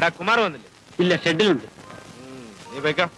കുമാർ വന്നില്ലേ ഇല്ല ഷെഡിലുണ്ട് ഉം, നീ പോയിക്കാം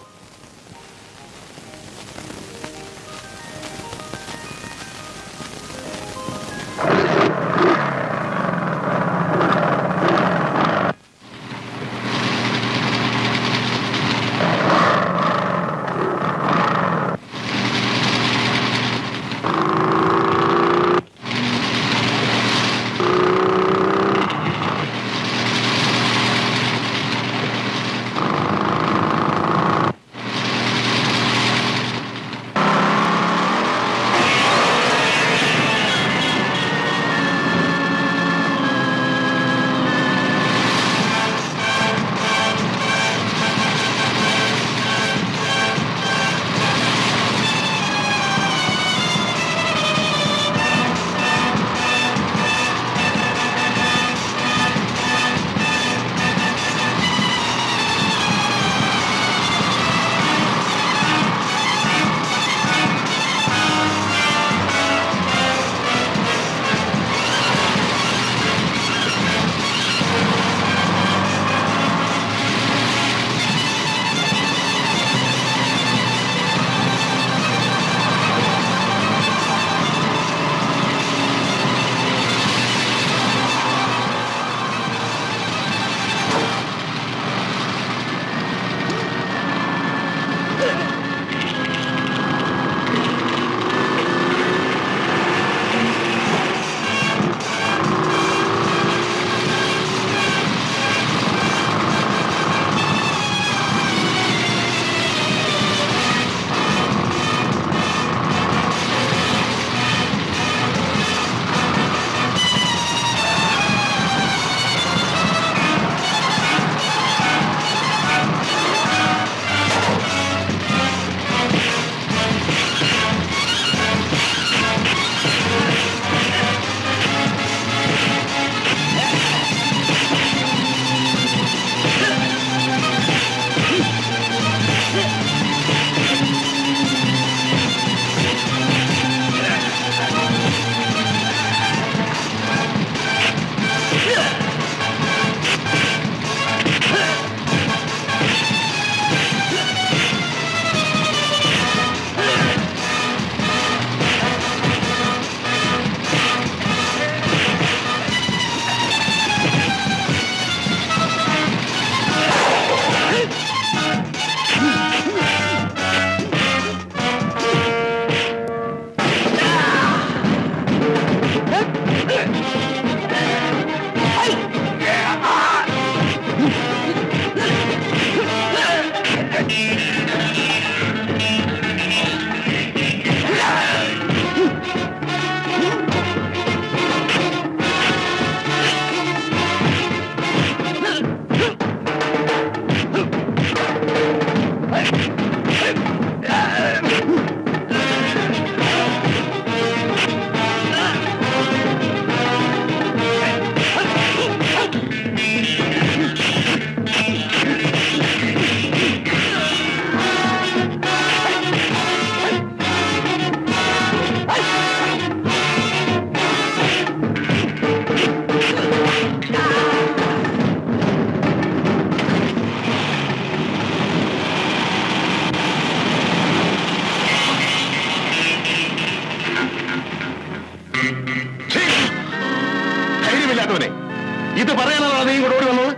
ധൈര്യമില്ലാത്തവനെ ഇത് പറയാനാണ് നീ ഇങ്ങോട്ട് ഓടി വന്നത്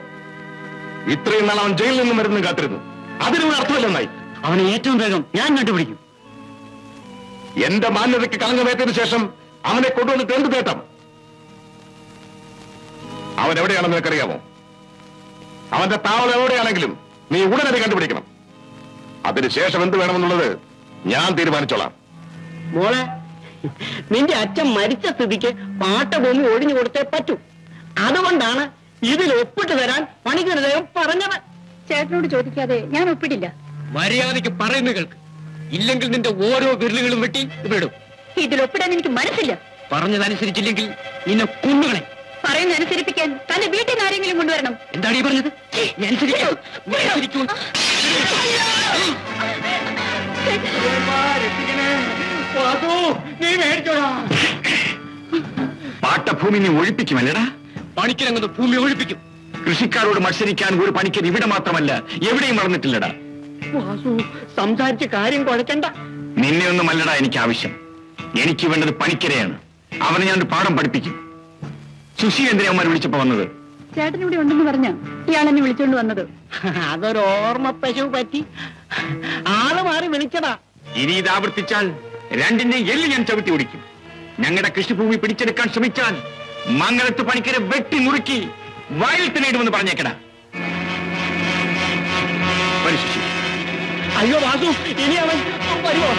ഇത്രയും നാൾ അവൻ ജയിലിൽ നിന്ന് മരുന്ന് കാത്തിരുന്നു അതിനൊരു അർത്ഥമില്ലെന്നായി അവനെ ഏറ്റവും വേഗം ഞാൻ കണ്ടുപിടിക്കും എന്റെ മാന്യതയ്ക്ക് കളങ്കമേറ്റതിനു ശേഷം അവനെ കൊണ്ടുവന്നിട്ട് എന്ത് നേട്ടം അവൻ എവിടെയാണെന്ന് നിനക്കറിയാമോ അവന്റെ താവളം എവിടെയാണെങ്കിലും നീ ഉടനടി കണ്ടുപിടിക്കണം അതിനുശേഷം എന്ത് വേണമെന്നുള്ളത് ഞാൻ തീരുമാനിച്ചോളാം മോളെ നിന്റെ അച്ഛൻ മരിച്ച സ്ഥിതിക്ക് പാട്ടഭൂമി ഒഴിഞ്ഞു കൊടുത്തേ പറ്റൂ അതുകൊണ്ടാണ് ഇതിൽ ഒപ്പിട്ട് തരാൻ പണിക്കരുതേം പറഞ്ഞത് ചേട്ടനോട് ചോദിക്കാതെ ഞാൻ ഒപ്പിടില്ല മര്യാദയ്ക്ക് പറയുന്ന കേൾക്ക് ഇല്ലെങ്കിൽ നിന്റെ ഓരോ വിരലുകളും വെട്ടി ഇവിടും ഇതിൽ ഒപ്പിടാൻ എനിക്ക് മനസ്സില്ല പറഞ്ഞതനുസരിച്ചില്ലെങ്കിൽ നിന്നെ കുന്നുകളെ പറയുന്ന അനുസരിപ്പിക്കാൻ തന്റെ വീട്ടിൽ നിന്ന് ആരെങ്കിലും കൊണ്ടുവരണം എന്താണ് ഈ പറഞ്ഞത് നീ അനുസരിക്കൂ. നീ അനുസരിക്കൂ. നീ മേടിച്ചോടാ പാട്ടഭൂമി നീ ഒഴിപ്പിക്കുമല്ലേടാ പണിക്കിരങ്ങുന്ന ഭൂമി ഒഴിപ്പിക്കും കൃഷിക്കാരോട് മത്സരിക്കാൻ ഒരു പണിക്കർ ഇവിടെ മാത്രമല്ല എവിടെയും വളർന്നിട്ടില്ലടാ വാസു സംസാരിച്ച് കാര്യം കുഴക്കണ്ട നിന്നെ ഒന്നുമല്ലടാ എനിക്ക് ആവശ്യം എനിക്ക് വേണ്ടത് പണിക്കരെയാണ് അവനെ ഞാൻ ഒരു പാഠം പഠിപ്പിക്കും സുശീൽ എന്തിനാ അവന്മാർ വിളിച്ചപ്പോ വന്നത് ചേട്ടൻ ഇവിടെ ഉണ്ടെന്ന് പറഞ്ഞ ഇയാൾ എന്നെ വിളിച്ചോണ്ട് വന്നത് അതൊരു ഓർമ്മ പശു പറ്റി ആള് മാറി വിളിച്ചടാ ഇനി ഇത് ആവർത്തിച്ചാൽ രണ്ടിന്റെ എല്ല് ഞാൻ ചവിട്ടി ഓടിക്കും ഞങ്ങളുടെ കൃഷിഭൂമി പിടിച്ചെടുക്കാൻ ശ്രമിച്ചാൽ മംഗലത്ത് പണിക്കരെ വെട്ടി നുറുക്കി വയൽ തിനയിടുമെന്ന് പറഞ്ഞേക്കടാ വരൂ സുശീൽ അയ്യോ വാസു ഇനി അവൻ വരുമോ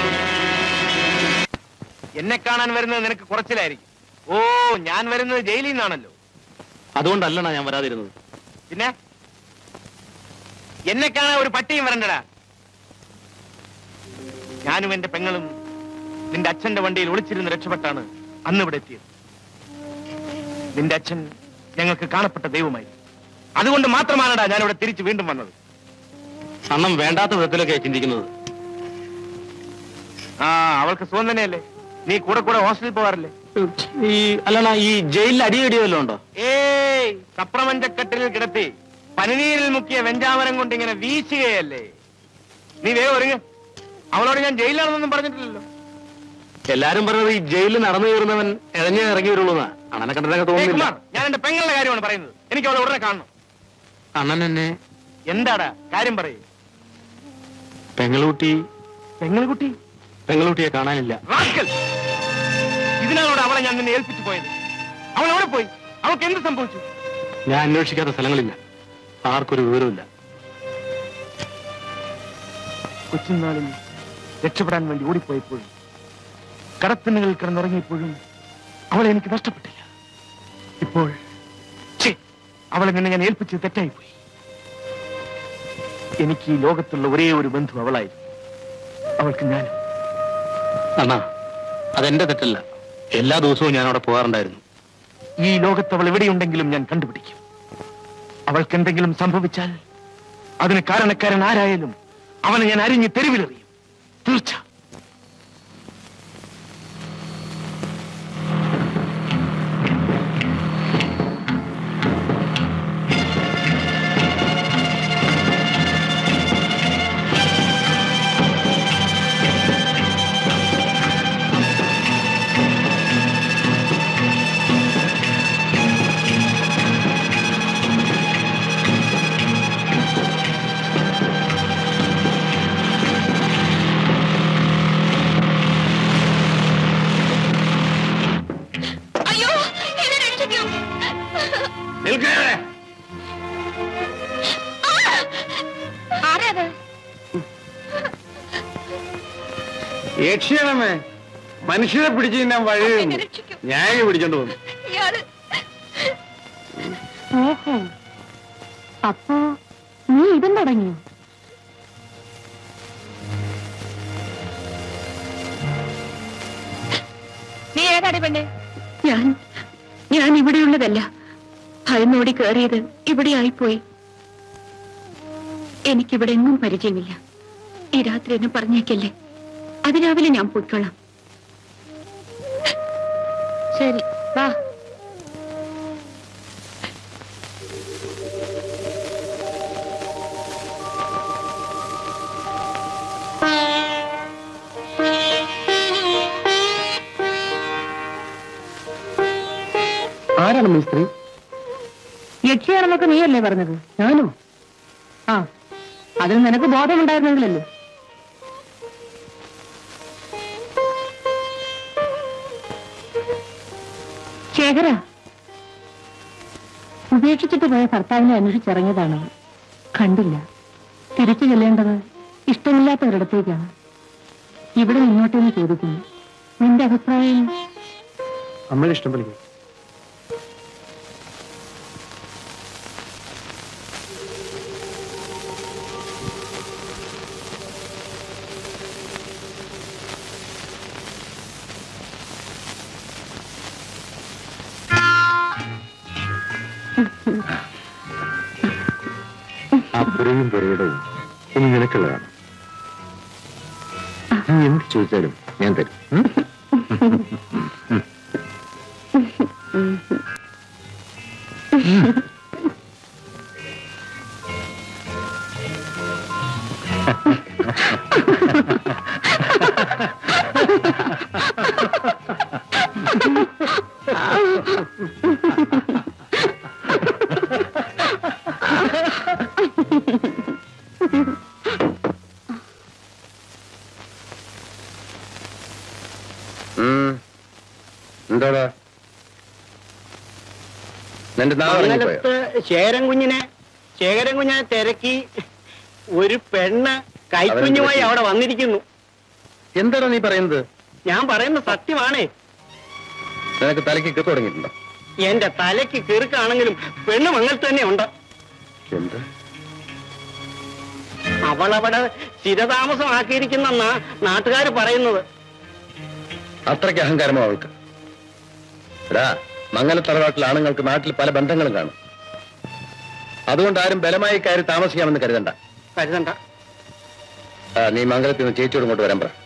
എന്നെ കാണാൻ വരുന്നത് നിനക്ക് കുറച്ചിലായിരിക്കും ഓ ഞാൻ വരുന്നത് ജയിലിൽ നിന്നാണല്ലോ അതുകൊണ്ടല്ലണ ഞാൻ വരാതിരുന്നത് പിന്നെ എന്നെ കാണാൻ ഒരു പട്ടിയും വരണ്ടടാ ഞാനും എന്റെ പെങ്ങളും നിന്റെ അച്ഛന്റെ വണ്ടിയിൽ ഒളിച്ചിരുന്ന് രക്ഷപ്പെട്ടാണ് അന്ന് ഇവിടെ എത്തിയത് നിന്റെ അച്ഛൻ ഞങ്ങൾക്ക് കാണപ്പെട്ട ദൈവമായി അതുകൊണ്ട് മാത്രമാണടാ ഞാൻ ഇവിടെ തിരിച്ചു വീണ്ടും വന്നത് അണ്ണം വേണ്ടാത്ത വിധത്തിലൊക്കെ ചിന്തിക്കുന്നത് ആ അവൾക്ക് സുഖം തന്നെയല്ലേ നീ കൂടെ കൂടെ ഹോസ്റ്റലിൽ പോകാറില്ലേ ഈ അല്ലണ ഈ ജയിലിൽ അടിയടി വല്ലതും ഉണ്ടോ ഏയ് സപ്രമഞ്ചക്കട്ടിൽ കിടത്തി പനിനീരിൽ മുക്കിയ വെഞ്ചാമരം കൊണ്ട് ഇങ്ങനെ വീശുകയല്ലേ നീ വേഗം ഒരുങ്ങ് അവളോട് ഞാൻ ജയിലിലാണെന്നൊന്നും പറഞ്ഞിട്ടില്ലല്ലോ എല്ലാരും പറഞ്ഞത് ഈ ജയിലിൽ നടന്നു കയറുന്നവൻ ഇഴഞ്ഞേ ഇറങ്ങി വരുള്ളൂ അണ്ണനെ കണ്ടിട്ടൊക്കെ ഏയ് തോന്നുന്നില്ല കുമാർ ഞാൻ എന്റെ പെങ്ങളുടെ കാര്യമാണ് പറയുന്നത് എനിക്ക് അവളെ ഉടനെ കാണണം അണ്ണൻ എന്നെ എന്താടാ കാര്യം പറയേ പെങ്ങളൂട്ടി പെങ്ങളുകുട്ടി പെങ്ങളൂട്ടിയെ കാണാനില്ല റാസ്കൽ ഇതിനോട് അവളെ ഞാൻ നിന്നെ ഏൽപ്പിച്ചു പോയത് അവൾ എവിടെ പോയി അവൾക്ക് എന്ത് സംഭവിച്ചു ഞാൻ അന്വേഷിക്കാത്ത സ്ഥലങ്ങളില്ല ആർക്കൊരു വിവരമില്ല കൊച്ചുനാളിൽ രക്ഷപ്പെടാൻ വേണ്ടി ഓടിപ്പോയപ്പോഴും കടത്തിനുകളിൽ കിടന്നുറങ്ങിയപ്പോഴും അവളെ എനിക്ക് നഷ്ടപ്പെട്ടില്ല ഇപ്പോൾ ഛേ, അവളെ നിന്നെ ഞാൻ ഏൽപ്പിച്ചത് തെറ്റായിപ്പോയി എനിക്ക് ഈ ലോകത്തുള്ള ഒരേ ഒരു ബന്ധു അവളായിരുന്നു അവൾക്ക് ഞാൻ അണ്ണാ അതെന്റെ തെറ്റല്ല എല്ലാ ദിവസവും ഞാൻ അവിടെ പോകാറുണ്ടായിരുന്നു ഈ ലോകത്ത് അവൾ എവിടെയുണ്ടെങ്കിലും ഞാൻ കണ്ടുപിടിക്കും അവൾക്ക് എന്തെങ്കിലും സംഭവിച്ചാൽ അതിന് കാരണക്കാരൻ ആരായാലും അവനെ ഞാൻ അരിഞ്ഞ് തെരുവിലെറിയും തീർച്ച അയ്യോ എന്നെ രക്ഷിക്കൂ നിൽക്കേ ആരാത് യക്ഷിയാണമ്മേ മനുഷ്യരെ പിടിച്ച് ഞാൻ വഴി എന്നെ രക്ഷിക്കൂ ഞാൻ പിടിച്ചോണ്ട് പോകുന്നു ഇയാള് ഓഹോ അപ്പോ നീ ഇതും തുടങ്ങിയോ നീ ഏതാടി പെണ്ണെ ഞാൻ ഞാൻ ഇവിടെയുള്ളതല്ല ഭയന്നോടി കയറിയത് ഇവിടെ ആയിപ്പോയി എനിക്കിവിടെ എങ്ങും പരിചയമില്ല ഈ രാത്രി എന്നെ പറഞ്ഞേക്കല്ലേ അതിരാവിലെ ഞാൻ പോയിക്കോളാം ശരി വാ ആരാണ് മിസ്ത്രി യക്ഷിയാണെന്നൊക്കെ നീയല്ലേ പറഞ്ഞത് ഞാനോ ആ അതിന് നിനക്ക് ബോധമുണ്ടായിരുന്നെങ്കിലല്ലേ ശേഖര ഉപേക്ഷിച്ചിട്ട് പോയ ഭർത്താവിനെ അന്വേഷിച്ചിറങ്ങിയതാണ് കണ്ടില്ല തിരിച്ചു ചെല്ലേണ്ടത് ഇഷ്ടമില്ലാത്ത ഒരിടത്തേക്കാണ് ഇവിടെ ഇങ്ങോട്ടേന്ന് ചോദിക്കുന്നു നിന്റെ അഭിപ്രായം അമ്മയുടെ ഇഷ്ടം പോലെ ആ പുരയും പുരയിടവും ഇനി നിനക്കുള്ളതാണ് നീ എന്ത് ചോദിച്ചാലും ഞാൻ തരും ഉം? എന്താടാ നിന്റെ നാളെ മംഗലത്ത് ശേരൻ കുഞ്ഞിനെ ശേഖരൻ കുഞ്ഞിനെ തിരക്കി ഒരു പെണ്ണ് കൈക്കുഞ്ഞുമായി അവിടെ വന്നിരിക്കുന്നു എന്താടാ നീ പറയുന്നത് ഞാൻ പറയുന്ന സത്യമാണേ നിനക്ക് തലയ്ക്ക് കിട്ടു തുടങ്ങിയിട്ടുണ്ടോ എന്റെ തലയ്ക്ക് കിറുക്കാണെങ്കിലും പെണ്ണ് മംഗലത്ത് തന്നെ ഉണ്ട് എന്ത് അവളവിടെ സ്ഥിരതാമസമാക്കിയിരിക്കുന്നെന്നാ നാട്ടുകാർ പറയുന്നത് അത്രയ്ക്ക് അഹങ്കാരമോ അവൾക്ക് എടാ മംഗല തറവാട്ടിൽ ആണുങ്ങൾക്ക് നാട്ടിൽ പല ബന്ധങ്ങളും കാണും അതുകൊണ്ട് ആരും ബലമായി കയറി താമസിക്കാമെന്ന് കരുതണ്ട കരുതണ്ട ആ, നീ മംഗലത്തിൽ നിന്ന് ചേച്ചിയോട് ഇങ്ങോട്ട് വരാൻ പറ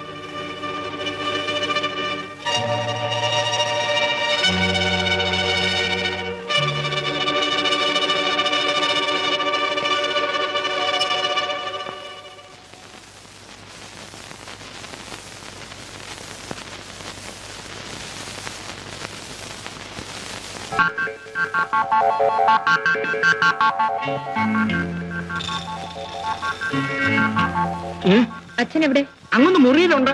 അച്ഛൻ എവിടെ അങ്ങൊന്ന് മുറിയിലുണ്ട്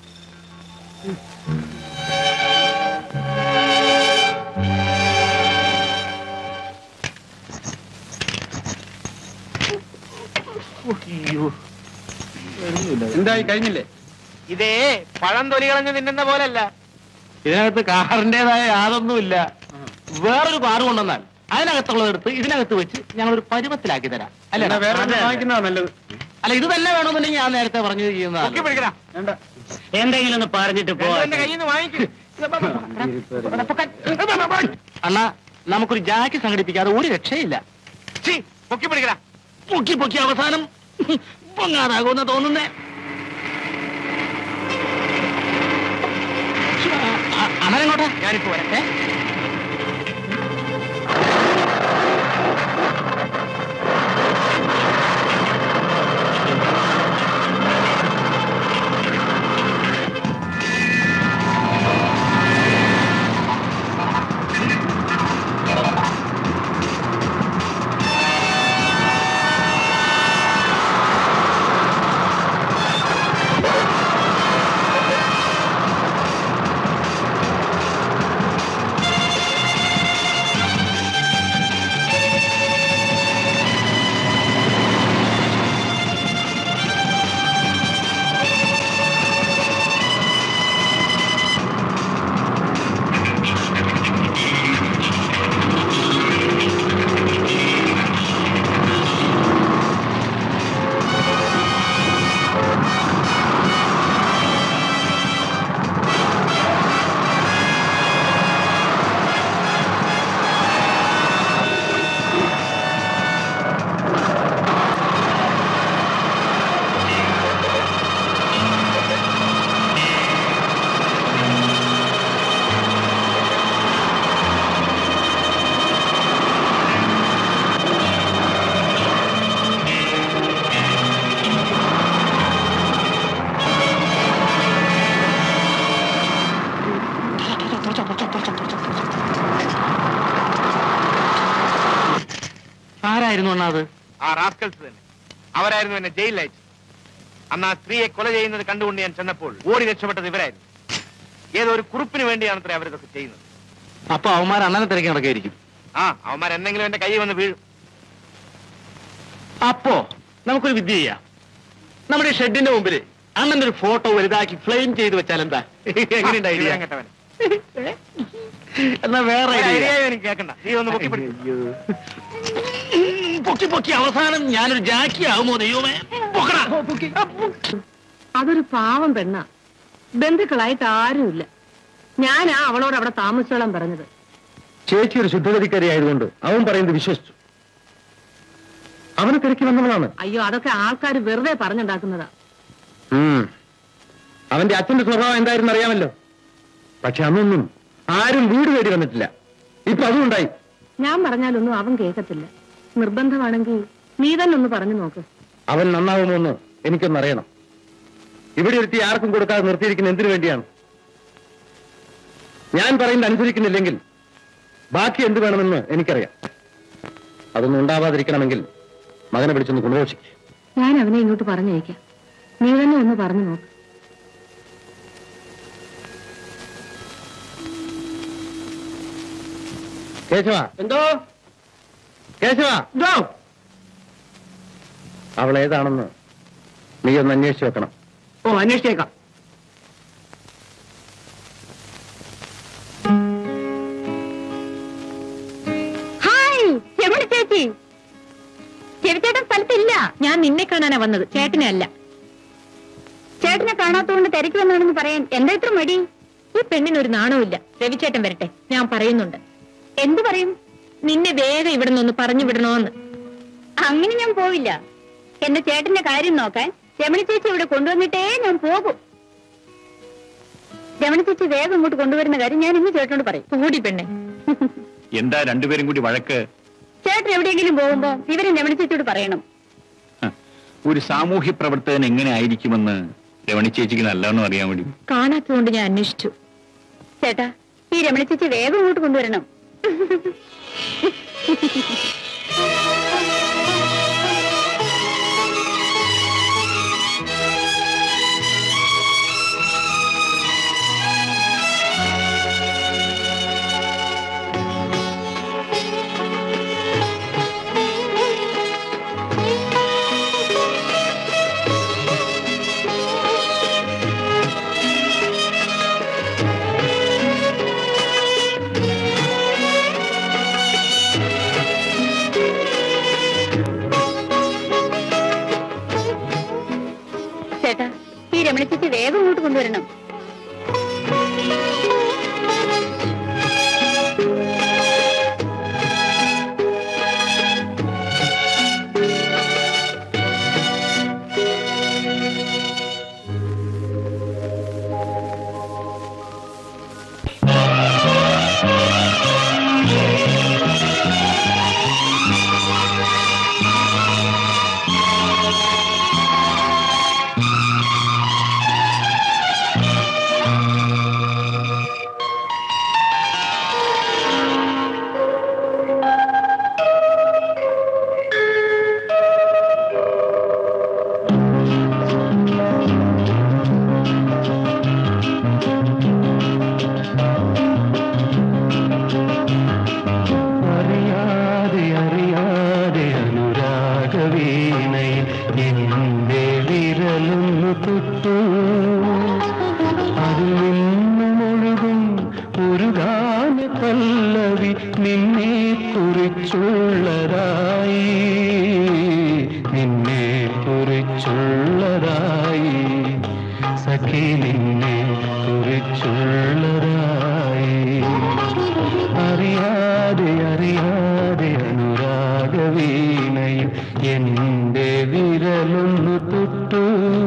എന്തായി കഴിഞ്ഞില്ലേ ഇതേ പഴം തൊലി കളഞ്ഞ് തിന്നുന്ന പോലല്ല ഇതിനകത്ത് കാറിന്റേതായ യാതൊന്നുമില്ല വേറൊരു കാറ് കൊണ്ടുവന്നാൽ അതിനകത്തുള്ളത് എടുത്ത് ഇതിനകത്ത് വെച്ച് ഞങ്ങൾ ഒരു പരുവത്തിലാക്കി തരാം അല്ലേ വേറെ ഒന്ന് വാങ്ങിക്കുന്നതാ നല്ലത് അല്ല ഇത് തന്നെ വേണമെന്നുണ്ടെങ്കിൽ ഞാൻ നേരത്തെ പറഞ്ഞു പൊക്കി ചെയ്യുന്നതാണ് പിടിക്കടാ എന്തെങ്കിലും ഒന്ന് പറഞ്ഞിട്ട് പോ എന്റെ കയ്യിൽ നിന്ന് വാങ്ങിക്കും അണ്ണാ നമുക്കൊരു ജാക്ക് സംഘടിപ്പിക്കാതെ ഒരു രക്ഷയില്ല പൊക്കി പിടിക്കടാ പൊക്കി പൊക്കി അവസാനം പൊങ്ങാതാകുമെന്ന് തോന്നുന്നേ അണ്ണനെങ്ങോട്ടാ ഞാനിപ്പോ വരട്ടെ ആരായിരുന്നു അണ്ണാ അത് ആ റാസ്കൽസ് തന്നെ അവരായിരുന്നു എന്നെ ജയിലിൽ അയച്ചത് അന്ന് ആ സ്ത്രീയെ കൊല ചെയ്യുന്നത് കണ്ടുകൊണ്ട് ഞാൻ ചെന്നപ്പോൾ ഓടി രക്ഷപ്പെട്ടത് ഇവരായിരുന്നു ഏതോ ഒരു കുറിപ്പിന് വേണ്ടിയാണ് അത്ര അവരിതൊക്കെ ചെയ്യുന്നത് അപ്പൊ അവന്മാർ അണ്ണനെ തിരക്കി നടക്കായിരിക്കും ആ അവന്മാർ എന്തെങ്കിലും എന്റെ കൈ വന്ന് വീഴും അപ്പോ നമുക്കൊരു വിദ്യ ചെയ്യാം നമ്മുടെ ഷെഡിന്റെ മുമ്പിൽ അണ്ണന്റെ ഒരു ഫോട്ടോ വലുതാക്കി ഫ്ലെയിം ചെയ്ത് വെച്ചാൽ എന്താ എങ്ങനെയുണ്ട് ഐഡിയ ഇവൻ കെട്ടവൻ. എന്നാ വേറെ ഒരു ഐഡിയ idea എനിക്ക് കേൾക്കണ്ട നീ ഒന്ന് പൊക്കി പിടിക്ക്. പൊക്കി പൊക്കി അവസാനം ഞാനൊരു ജാക്കി ആവുമോ ദൈവമേ പൊക്കടാ. അതൊരു പാവം പെണ്ണ ബന്ധുക്കളായിട്ട് ആരുമില്ല ഞാനാ അവളോട് അവിടെ താമസിച്ചോളാൻ പറഞ്ഞത് ചേച്ചി ഒരു ശുദ്ധഗതിക്കാരി ആയതുകൊണ്ട് അവൻ പറയുന്നത് വിശ്വസിച്ചു അവനെ തിരക്കി വന്നവളാണ് അയ്യോ അതൊക്കെ ആൾക്കാർ വെറുതെ പറഞ്ഞുണ്ടാക്കുന്നതാ ഉം. അവന്റെ അച്ഛന്റെ സ്വഭാവം എന്തായിരുന്നു അറിയാമല്ലോ പക്ഷെ അന്നൊന്നും ആരും വീട് തേടി വന്നിട്ടില്ല ഇപ്പൊ അതും ഉണ്ടായി ഞാൻ പറഞ്ഞാലൊന്നും അവൻ കേൾക്കത്തില്ല നിർബന്ധമാണെങ്കിൽ നീ തന്നെ ഒന്ന് പറഞ്ഞു നോക്ക് അവൻ നന്നാവുമോ എന്ന് എനിക്കൊന്നറിയണം ഇവിടെ ഒരുത്തി ആർക്കും കൊടുക്കാതെ നിർത്തിയിരിക്കുന്ന എന്തിനു വേണ്ടിയാണ് ഞാൻ പറയുന്നത് അനുസരിക്കുന്നില്ലെങ്കിൽ ബാക്കി എന്ത് വേണമെന്ന് എനിക്കറിയാം അതൊന്നും ഉണ്ടാവാതിരിക്കണമെങ്കിൽ മകനെ വിളിച്ചൊന്ന് കൊണ്ടുപോഷിക്കും ഞാൻ അവനെ ഇങ്ങോട്ട് പറഞ്ഞയക്കാം നീ തന്നെ ഒന്ന് പറഞ്ഞു നോക്ക് കേശവ എന്തോ കേശവ എന്തോ അവൾ ഏതാണെന്ന് നീ ഒന്ന് അന്വേഷിച്ച് വെക്കണം ഓ അന്വേഷിച്ചേക്കാം ഹായ് രമണി ചേച്ചി ചെവിച്ചേട്ടൻ സ്ഥലത്തില്ല ഞാൻ നിന്നെ കാണാനാ വന്നത് ചേട്ടനെ അല്ല ചേട്ടനെ കാണാത്തതുകൊണ്ട് തിരക്ക് വന്നാണെന്ന് പറയാൻ എന്താ ഇത്ര മടി ഈ പെണ്ണിനൊരു നാണവുമില്ല രവിചേട്ടൻ വരട്ടെ ഞാൻ പറയുന്നുണ്ട് എന്തു പറയും നിന്നെ വേഗം ഇവിടെ നിന്ന് പറഞ്ഞു വിടണോന്ന് അങ്ങനെ ഞാൻ പോവില്ല എന്റെ ചേട്ടന്റെ കാര്യം നോക്കാൻ രമണി ചേച്ചി ഇവിടെ കൊണ്ടുവന്നിട്ടേ ഞാൻ പോകും രമണി ചേച്ചി വേഗം ഇങ്ങോട്ട് കൊണ്ടുവരുന്ന കാര്യം ഞാൻ ഇന്ന് ചേട്ടനോട് പറയും കൂടി പെണ്ണെ എന്താ രണ്ടുപേരും കൂടി വഴക്ക് ചേട്ടൻ എവിടെയെങ്കിലും പോകുമ്പോ ഇവരെ രമണി ചേച്ചിയോട് പറയണം ഹ, ഒരു സാമൂഹ്യ പ്രവർത്തകൻ എങ്ങനെ ആയിരിക്കുമെന്ന് രമണി ചേച്ചിക്ക് നല്ലോണം അറിയാൻ വേണ്ടി കാണാത്തതുകൊണ്ട് ഞാൻ അന്വേഷിച്ചു ചേട്ടാ ഈ രമണി ചേച്ചി വേഗം ഇങ്ങോട്ട് കൊണ്ടുവരണം ചേട്ടാ ഈ രമണി ചേച്ചി വേഗം ഇങ്ങോട്ട് കൊണ്ടുവരണം അറിയാതെ അറിയാതെ അനുരാഗവീണയിൽ എന്റെ വിരലൊന്നു തൊട്ടു അതിൽ നിന്നും ഒഴുകും ഒരു ഗാന പല്ലവി നിന്നെ കുറിച്ചുള്ളതായി നിന്നെ കുറിച്ചുള്ളതായി സഖി നിന്നെ കുറിച്ചുള്ളതായി അറിയാതെ അറിയാതെ അനുരാഗവീണയിൽ എന്റെ വിരലൊന്നു തൊട്ടു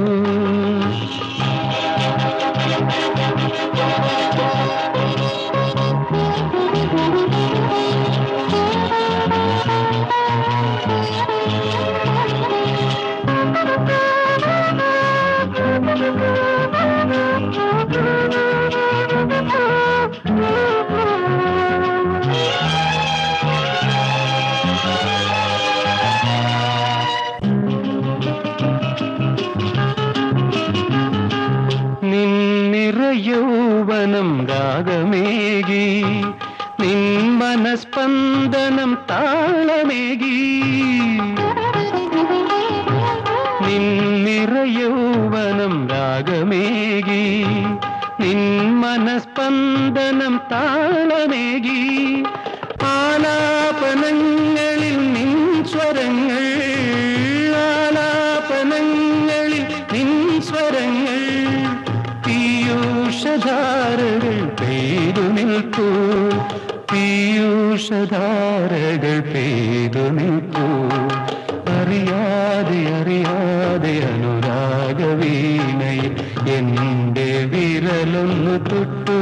നിന്നിറയൗവനം രാഗമേകി നിൻ മനസ്പന്ദനം താളമേകി നിന്നിറയൗവനം രാഗമേകി നിൻ മനസ്പന്ദനം താളമേകി ആലാപനങ്ങളിൽ നിൻ സ്വരങ്ങൾ ആലാപനങ്ങളിൽ നിൻ സ്വരങ്ങൾ പീയൂഷധാരകൾ പെയ്തു നിൽക്കൂ പീയൂഷധാരകൾ പെയ്തു നിൽക്കൂ അറിയാതെ അറിയാതെ അനുരാഗവീണയിൽ എന്റെ വിരലൊന്നു തൊട്ടു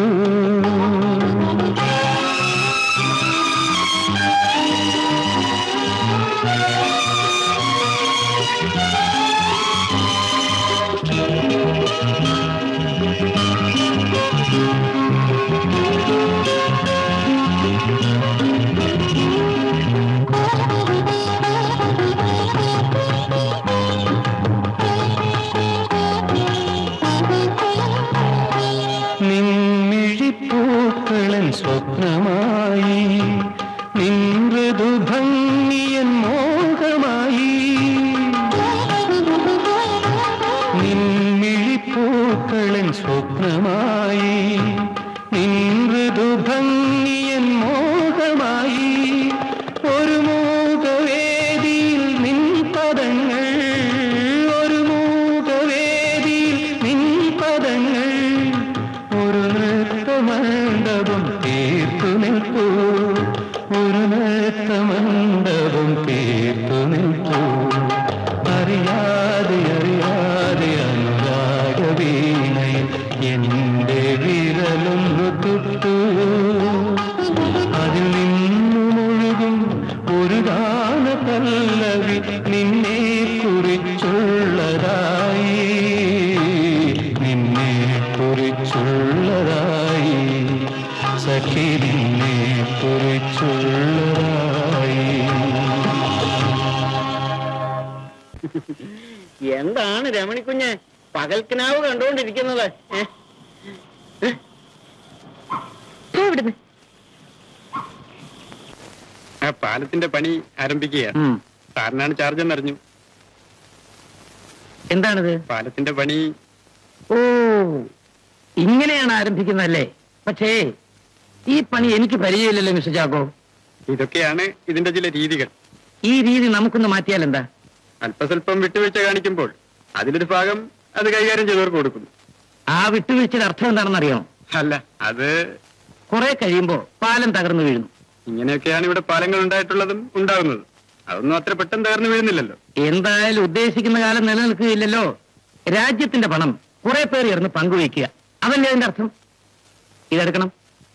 നിൻമിഴിപ്പൂക്കളൻ സ്വപ്നമായി നിൻ മൃദുഭംഗിയൻ മോഹമായി ഒരു മൂകവേദിയിൽ നിൻ പദങ്ങൾ ഒരു മൂകവേദിയിൽ നിൻ പദങ്ങൾ ഒരു നൃത്തമണ്ഡപം തീർത്തു നിൽപ്പൂ ഒരു നൃത്തമണ്ഡപം തീർത്തു നിൽപ്പൂ അറിയാതെ അറിയാതെ അനുരാഗവീണയിൽ എന്റെ വിരലൊന്നു തൊട്ടു അതിൽ നിന്നുമൊഴുകും ഒരു ഗാന പല്ലവി നിന്നെ കുറിച്ചുള്ളതായി നിന്നെ കുറിച്ചുള്ളതായി സഖി നിന്നെ കുറിച്ചുള്ളതായി എന്താണ് രമണിക്കുഞ്ഞ് പകൽക്കിനാവ് കണ്ടുകൊണ്ടിരിക്കുന്നത് ഏ? പോ ഇവിടുന്ന് ആ പാലത്തിന്റെ പണി ആരംഭിക്കുക സാറിനാണ് ചാർജ് എന്നറിഞ്ഞു എന്താണിത് പാലത്തിന്റെ പണി ഓ ഇങ്ങനെയാണ് ആരംഭിക്കുന്നതല്ലേ പക്ഷേ ഈ പണി എനിക്ക് പരിചയമില്ലല്ലോ മിസ്റ്റർ ചാക്കോ ഇതൊക്കെയാണ് ഇതിന്റെ ചില രീതികൾ ഈ രീതി നമുക്കൊന്ന് മാറ്റിയാൽ എന്താ അല്പസ്വല്പം വിട്ടുവീഴ്ച കാണിക്കുമ്പോൾ അതിലൊരു ഭാഗം അത് കൈകാര്യം ചെയ്തവർക്ക് കൊടുക്കും ആ വിട്ടുവീഴ്ചയുടെ അർത്ഥം എന്താണെന്ന് അറിയാമോ അല്ല അത് കുറെ കഴിയുമ്പോ പാലം തകർന്നു വീഴുന്നു ഇങ്ങനെയൊക്കെയാണ് ഇവിടെ പാലങ്ങൾ ഉണ്ടായിട്ടുള്ളതും ഉണ്ടാകുന്നത് അതൊന്നും അത്ര പെട്ടെന്ന് തകർന്നു വീഴുന്നില്ലല്ലോ എന്തായാലും ഉദ്ദേശിക്കുന്ന കാലം നിലനിൽക്കുകയില്ലല്ലോ രാജ്യത്തിന്റെ പണം കുറെ പേർ ചേർന്ന് പങ്കുവയ്ക്കുക അതല്ലേ അതിന്റെ അർത്ഥം ഇതെടുക്കണം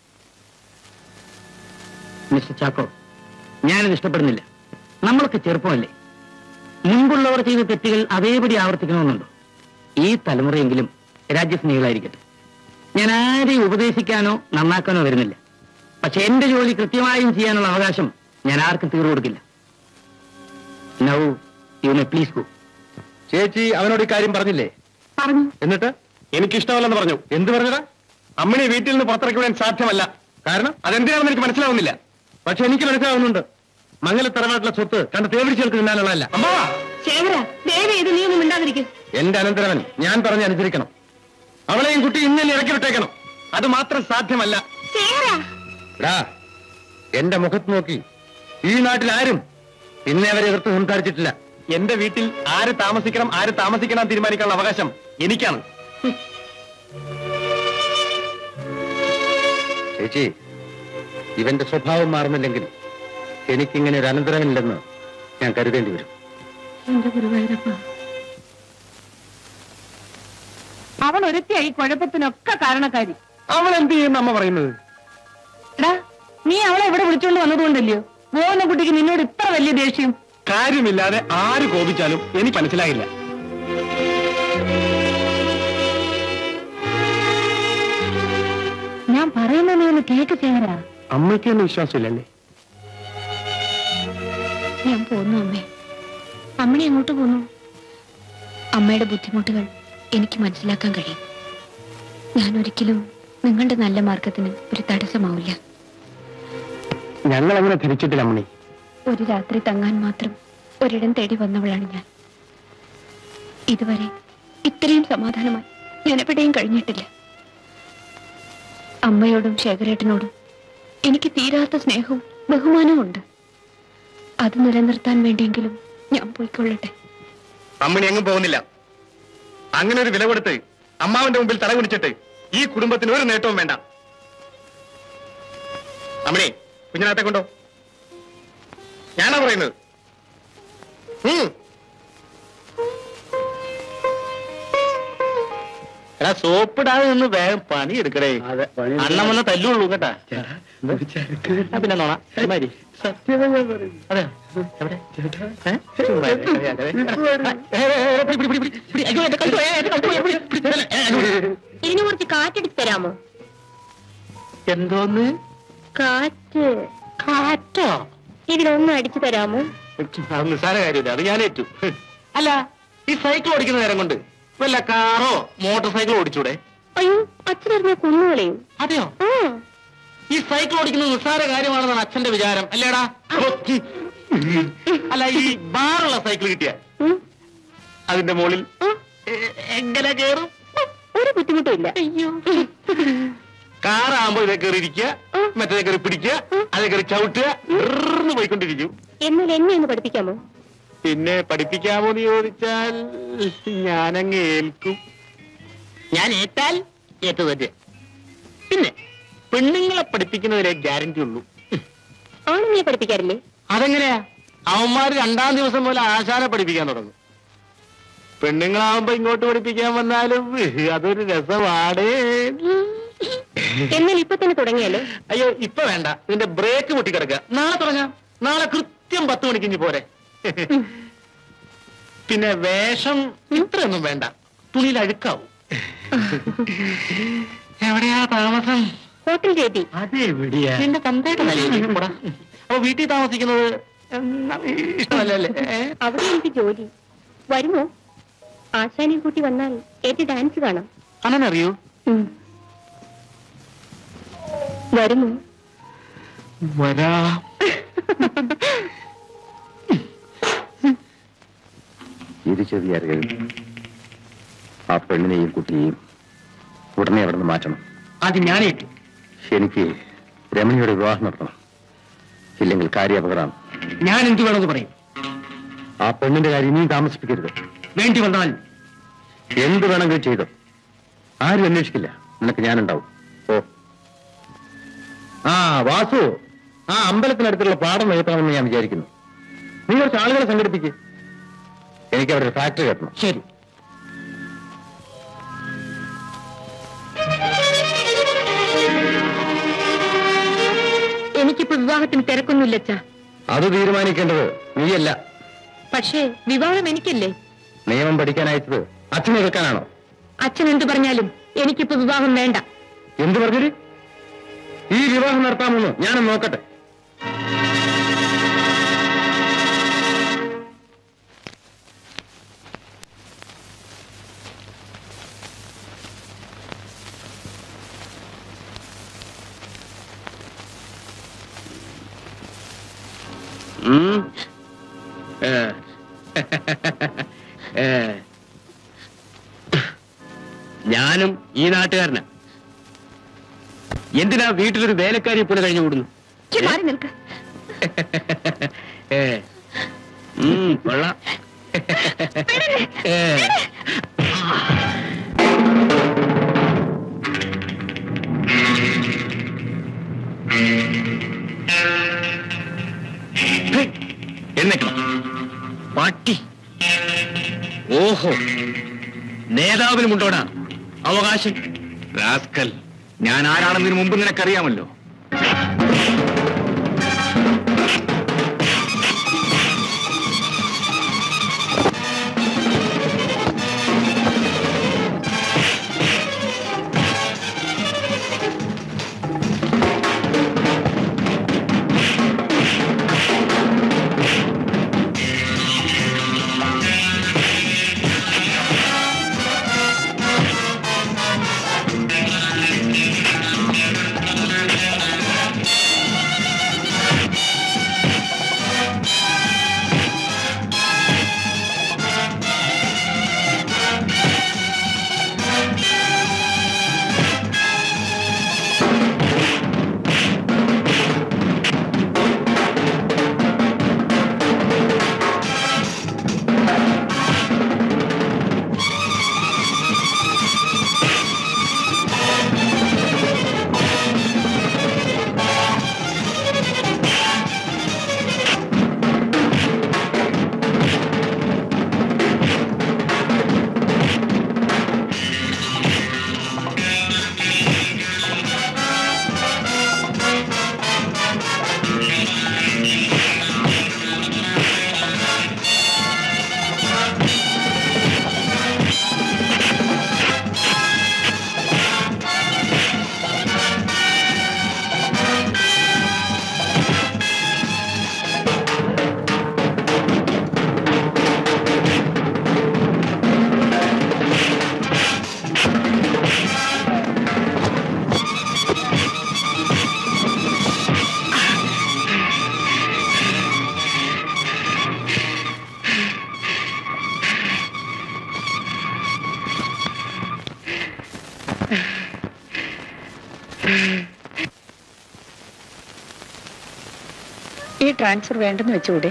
മിസ്റ്റർ ചാക്കോ ഞാനിത് ഇഷ്ടപ്പെടുന്നില്ല നമ്മളൊക്കെ ചെറുപ്പമല്ലേ മുൻപുള്ളവർ ചെയ്ത തെറ്റുകൾ അതേപടി ആവർത്തിക്കണമെന്നുണ്ടോ ഈ തലമുറയെങ്കിലും രാജ്യസ്നേഹികളായിരിക്കട്ടെ ഞാൻ ആരെയും ഉപദേശിക്കാനോ നന്നാക്കാനോ വരുന്നില്ല പക്ഷെ എന്റെ ജോലി കൃത്യമായും ചെയ്യാനുള്ള അവകാശം ഞാൻ ആർക്കും തീർന്നു കൊടുക്കില്ല now you may please go ചേച്ചി അവനോട് ഈ കാര്യം പറഞ്ഞില്ലേ പറഞ്ഞു എന്നിട്ട് എനിക്കിഷ്ടമല്ലെന്ന് പറഞ്ഞു എന്ത് പറഞ്ഞതാ അമ്മിനെ വീട്ടിൽ നിന്ന് പുറത്തിറക്കി വിടാൻ സാധ്യമല്ല കാരണം അതെന്തിനാണെന്ന് എനിക്ക് മനസ്സിലാവുന്നില്ല പക്ഷെ എനിക്ക് മനസ്സിലാവുന്നുണ്ട് മംഗല തറവാട്ടിലെ സ്വത്ത് കണ്ട് തേവിടിച്ചെടുത്ത് തിന്നാനുള്ളതല്ല അമ്മാ ശേഖര ദയവ് ഇത് നീ ഒന്നും മിണ്ടാതിരിക്കും എന്റെ അനന്തരവൻ ഞാൻ പറഞ്ഞ് അനുസരിക്കണം അവളെയും കുട്ടി ഇന്നലെ ഇറക്കി വിട്ടേക്കണം അത് മാത്രം സാധ്യമല്ല ശേഖര എടാ എന്റെ മുഖത്ത് നോക്കി ഈ നാട്ടിൽ ആരും പിന്നെ അവരെ എതിർത്ത് സംസാരിച്ചിട്ടില്ല എന്റെ വീട്ടിൽ ആര് താമസിക്കണം ആര് താമസിക്കണം തീരുമാനിക്കാനുള്ള അവകാശം എനിക്കാണ് ചേച്ചി ഇവന്റെ സ്വഭാവം മാറുന്നില്ലെങ്കിൽ എനിക്കിങ്ങനെ ഒരു അനന്തരവനില്ലെന്ന് ഞാൻ കരുതേണ്ടി വരും എന്റെ ഗുരുവായൂരപ്പ അവൾ ഒരുത്തിയായി കുഴപ്പത്തിനൊക്കെ കാരണക്കാരി അവൾ എന്ത് ചെയ്യുന്ന അമ്മ പറയുന്നത് എടാ നീ അവളെ ഇവിടെ വിളിച്ചോണ്ട് വന്നതുകൊണ്ടല്ലയോ പോകുന്ന കുട്ടിക്ക് നിന്നോട് ഇത്ര വലിയ ദേഷ്യം കാര്യമില്ലാതെ ആര് കോപിച്ചാലും എനിക്ക് മനസ്സിലാകില്ല ഞാൻ പറയുന്ന നീ ഒന്ന് കേക്ക് ചേരാ അമ്മയ്ക്ക് ഒന്നും വിശ്വാസമില്ലല്ലേ ഞാൻ പോന്നു അമ്മേ അമ്മണി എങ്ങോട്ട് പോന്നു അമ്മയുടെ ബുദ്ധിമുട്ടുകൾ എനിക്ക് മനസ്സിലാക്കാൻ കഴിയും ഞാൻ ഒരിക്കലും നിങ്ങളുടെ നല്ല മാർഗത്തിന് ഒരു തടസ്സമാവില്ല ഞങ്ങൾ അങ്ങനെ ധരിച്ചിട്ടില്ല അമ്മണി ഒരു രാത്രി തങ്ങാൻ മാത്രം ഒരിടം തേടി വന്നവളാണ് ഞാൻ ഇതുവരെ ഇത്രയും സമാധാനമായി ഞാൻ എവിടെയും കഴിഞ്ഞിട്ടില്ല അമ്മയോടും ശേഖരേട്ടനോടും എനിക്ക് തീരാത്ത സ്നേഹവും ബഹുമാനവും ഉണ്ട് അത് നിലനിർത്താൻ വേണ്ടിയെങ്കിലും ഞാൻ പോയിക്കൊള്ളട്ടെ അമ്മണി എങ്ങും പോകുന്നില്ല അങ്ങനെ ഒരു വില കൊടുത്ത് അമ്മാവന്റെ മുമ്പിൽ തല കുടിച്ചിട്ട് ഈ കുടുംബത്തിന് ഒരു നേട്ടവും വേണ്ട അമ്മണി കുഞ്ഞിനകത്തെ കൊണ്ടോ ഞാനാ പറയുന്നത് ഉം. എടാ സോപ്പിടാതെ നിന്ന് വേഗം പണി എടുക്കടേ അണ്ണം വന്ന തല്ലുള്ളൂ കേട്ടാ ആ, പിന്നെ നോണ ചുമ്മാരി അതെ എവിടെ ഏ? ചുമ്മാ ഇരി. അതെ, അതെ. ഏ, ഏ, ഏ, പിടി, പിടി, പിടി, പിടി. അയ്യോ, എന്റെ കഴുത്ത് പോയി, എന്റെ കഴുത്ത് പോയി, പിടി, പിടി. അല്ല, ഏ, അങ്ങോട്ട്. ഇതിന് കുറച്ച് കാറ്റെടുത്ത് തരാമോ എന്തോന്ന് കാറ്റ് കാറ്റോ ഇതിലൊന്നും അടിച്ചു തരാമോ അത് നിസ്സാര കാര്യമില്ല അത് ഞാൻ ഏറ്റു അല്ല ഈ സൈക്കിൾ ഓടിക്കുന്ന നേരം കൊണ്ട് വല്ല കാറോ മോട്ടോർ സൈക്കിൾ ഓടിച്ചൂടെ അയ്യോ അച്ഛനറിഞ്ഞ കുന്നുകളെയും അതെയോ ഈ സൈക്കിൾ ഓടിക്കുന്നത് നിസ്സാര കാര്യമാണെന്നാണ് അച്ഛന്റെ വിചാരം അല്ലേടാ അല്ല ഈ ബാറുള്ള സൈക്കിൾ കിട്ടിയ അതിന്റെ മുകളിൽ എങ്ങനെ കേറും ഒരു ബുദ്ധിമുട്ടും ഇല്ല കാറാകുമ്പോ ഇതേ കയറി ഇരിക്കുക മറ്റേ കയറി പിടിക്കുക അതേ കയറി ചവിട്ടുക ഇറന്ന് പോയിക്കൊണ്ടിരിക്കും എന്നാൽ എന്നെ ഒന്ന് പഠിപ്പിക്കാമോ പിന്നെ പഠിപ്പിക്കാമോ എന്ന് ചോദിച്ചാൽ ഞാനങ്ങ് ഏൽക്കും ഞാൻ ഏറ്റാൽ ഏറ്റു തന്നെ പിന്നെ പെണ്ണുങ്ങളെ പഠിപ്പിക്കുന്നതിലെ ഗ്യാരണ്ടി ഉള്ളൂ ആണുങ്ങളെ പഠിപ്പിക്കാറില്ലേ അതെങ്ങനെയാ അവന്മാർ രണ്ടാം ദിവസം പോലെ ആശാനെ പഠിപ്പിക്കാൻ തുടങ്ങും പെണ്ണുങ്ങളാവുമ്പോ ഇങ്ങോട്ട് പഠിപ്പിക്കാൻ വന്നാലും അതൊരു രസമാടേ എന്നാൽ ഇപ്പൊ തന്നെ തുടങ്ങിയാലോ അയ്യോ ഇപ്പൊ വേണ്ട ഇതിന്റെ ബ്രേക്ക് പൊട്ടിക്കിടക്കുക നാളെ തുടങ്ങാം നാളെ കൃത്യം പത്ത് മണിക്ക് ഇനി പോരെ പിന്നെ വേഷം ഇത്രയൊന്നും വേണ്ട തുണിയിൽ അഴുക്കാവും എവിടെയാ താമസം ഹോട്ടൽ ചേട്ടി അതെവിടെയാ നിന്റെ തന്തയുടെ നിലയിൽ കൂടാ അപ്പൊ വീട്ടിൽ താമസിക്കുന്നത് ഉം, ഇഷ്ടമല്ലല്ലേ ഏ? അവിടെ എനിക്ക് ജോലി വരുമോ ആശാനെ കൂട്ടി വന്നാൽ ഏറ്റ് ഡാൻസ് കാണാം അണ്ണനറിയോ ഉം. വരുമോ വരാ ഇത് ചെറിയ അറിയരുത് ആ പെണ്ണിനെയും കുട്ടിയെയും ഉടനെ അവിടെ നിന്ന് മാറ്റണം അത് ഞാനേറ്റു എനിക്ക് രമണിയുടെ വിവാഹം നടത്തണം ഇല്ലെങ്കിൽ കാര്യാപകടമാണ് ഞാൻ എന്ത് വേണമെന്ന് പറയും ആ പെണ്ണിന്റെ കാര്യം ഇനിയും താമസിപ്പിക്കരുത് വേണ്ടി വന്നാൽ എന്ത് വേണമെങ്കിലും ചെയ്തോ ആരും അന്വേഷിക്കില്ല നിനക്ക് ഞാനുണ്ടാവും ഓ ആ വാസു ആ അമ്പലത്തിനടുത്തുള്ള പാടം നികത്തണമെന്ന് ഞാൻ വിചാരിക്കുന്നു നീ കുറച്ച് ആളുകളെ സംഘടിപ്പിക്ക് എനിക്ക് അവിടെ ഒരു ഫാക്ടറി കെട്ടണം ശരി എനിക്കിപ്പോ വിവാഹത്തിന് തിരക്കൊന്നുമില്ല അച്ഛാ അത് തീരുമാനിക്കേണ്ടത് നീയല്ല പക്ഷേ വിവാഹം എനിക്കല്ലേ നിയമം പഠിക്കാൻ അയച്ചത് അച്ഛനെ വെക്കാനാണോ അച്ഛൻ എന്ത് പറഞ്ഞാലും എനിക്കിപ്പോ വിവാഹം വേണ്ട എന്ത് പറഞ്ഞത് ഈ വിവാഹം നടത്താമെന്ന് ഞാനൊന്ന് നോക്കട്ടെ ഉം. ഏ. ഏ. ഞാനും ഈ നാട്ടുകാരനാ എന്തിനാ വീട്ടിലൊരു വേലക്കാരിയെ പോലെ കഴിഞ്ഞു കൂടുന്നു ഛെ, മാറി നിൽക്ക് ഏ. ഉം, കൊള്ളാം ഏ. ഹേയ്, എഴുന്നേക്കണം പാട്ടി ഓഹോ നേതാവിനുമുണ്ടോടാ അവകാശം റാസ്കൽ ഞാൻ ആരാണെന്നതിന് മുമ്പ് നിനക്കറിയാമല്ലോ ഈ ട്രാൻസ്ഫർ വേണ്ടെന്ന് വെച്ചുകൂടെ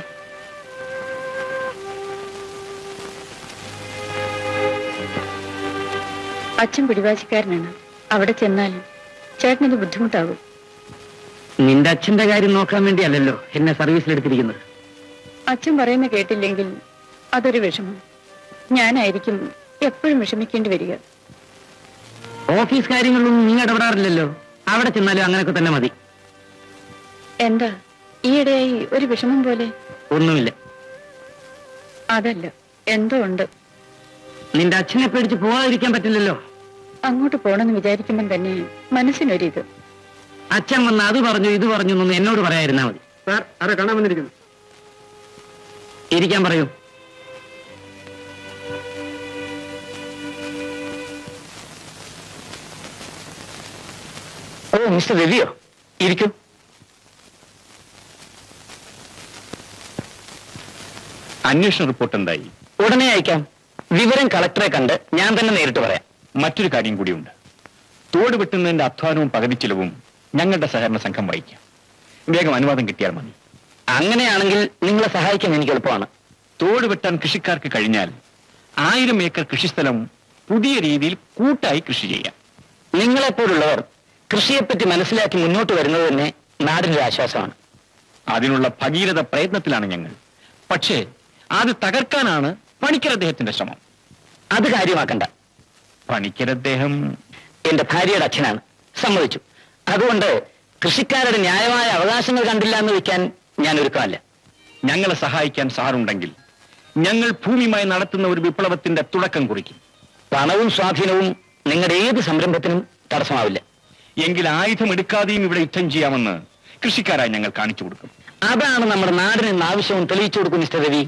അച്ഛൻ പിടിവാശിക്കാരനാണ് അവിടെ ചെന്നാലും ചേട്ടനത് ബുദ്ധിമുട്ടാകും നിന്റെ അച്ഛന്റെ കാര്യം നോക്കാൻ വേണ്ടിയല്ലല്ലോ എന്നെ സർവീസിലെടുത്തിരിക്കുന്നത് അച്ഛൻ പറയുന്ന കേട്ടില്ലെങ്കിൽ അതൊരു വിഷമം ഞാനായിരിക്കും എപ്പോഴും വിഷമിക്കേണ്ടി വരിക ഓഫീസ് കാര്യങ്ങളിലൊന്നും നീ ഇടപെടാറില്ലല്ലോ അവിടെ ചെന്നാലും അങ്ങനെയൊക്കെ തന്നെ മതി എന്താ ഈയിടെയായി ഒരു വിഷമം പോലെ ഒന്നുമില്ല അതല്ല എന്തോ ഉണ്ട് നിന്റെ അച്ഛനെ പേടിച്ച് പോകാതിരിക്കാൻ പറ്റില്ലല്ലോ അങ്ങോട്ട് പോണെന്ന് വിചാരിക്കുമ്പം തന്നെ മനസ്സിനൊരിത് അച്ഛൻ വന്ന് അത് പറഞ്ഞു ഇത് പറഞ്ഞു എന്നൊന്ന് എന്നോട് പറയാതിരുന്നാ മതി സാർ ആരെ കാണാൻ വന്നിരിക്കുന്നു ഇരിക്കാൻ പറയൂ ഓ മിസ്റ്റർ രവിയോ ഇരിക്കൂ അന്വേഷണ റിപ്പോർട്ട് എന്തായി ഉടനെ അയക്കാം വിവരം കളക്ടറെ കണ്ട് ഞാൻ തന്നെ നേരിട്ട് പറയാം മറ്റൊരു കാര്യം കൂടിയുണ്ട് തോട് വെട്ടുന്നതിന്റെ അധ്വാനവും പകുതി ചിലവും ഞങ്ങളുടെ സഹകരണ സംഘം വഹിക്കാം വേഗം അനുവാദം കിട്ടിയാൽ മതി അങ്ങനെയാണെങ്കിൽ നിങ്ങളെ സഹായിക്കാൻ എനിക്ക് എളുപ്പമാണ് തോട് വെട്ടാൻ കൃഷിക്കാർക്ക് കഴിഞ്ഞാൽ ആയിരം ഏക്കർ കൃഷിസ്ഥലം പുതിയ രീതിയിൽ കൂട്ടായി കൃഷി ചെയ്യാം നിങ്ങളെപ്പോലുള്ളവർ കൃഷിയെപ്പറ്റി മനസ്സിലാക്കി മുന്നോട്ട് വരുന്നത് തന്നെ നാടിന്റെ ആശ്വാസമാണ് അതിനുള്ള ഭഗീരഥ പ്രയത്നത്തിലാണ് ഞങ്ങൾ പക്ഷേ അത് തകർക്കാനാണ് പണിക്കർ അദ്ദേഹത്തിന്റെ ശ്രമം അത് കാര്യമാക്കണ്ട പണിക്കർ അദ്ദേഹം എന്റെ ഭാര്യയുടെ അച്ഛനാണ് സമ്മതിച്ചു അതുകൊണ്ട് കൃഷിക്കാരുടെ ന്യായമായ അവകാശങ്ങൾ കണ്ടില്ല എന്ന് വയ്ക്കാൻ ഞാൻ ഒരുക്കമല്ല ഞങ്ങളെ സഹായിക്കാൻ സാറുണ്ടെങ്കിൽ ഞങ്ങൾ ഭൂമിയുമായി നടത്തുന്ന ഒരു വിപ്ലവത്തിന്റെ തുടക്കം കുറിക്കും പണവും സ്വാധീനവും നിങ്ങളുടെ ഏത് സംരംഭത്തിനും തടസ്സമാവില്ല എങ്കിൽ ആയുധം എടുക്കാതെയും ഇവിടെ യുദ്ധം ചെയ്യാമെന്ന് കൃഷിക്കാരായി ഞങ്ങൾ കാണിച്ചു കൊടുക്കും അതാണ് നമ്മുടെ നാടിന് ഇന്ന് ആവശ്യവും തെളിയിച്ചു കൊടുക്കും മിസ്റ്റർ രവി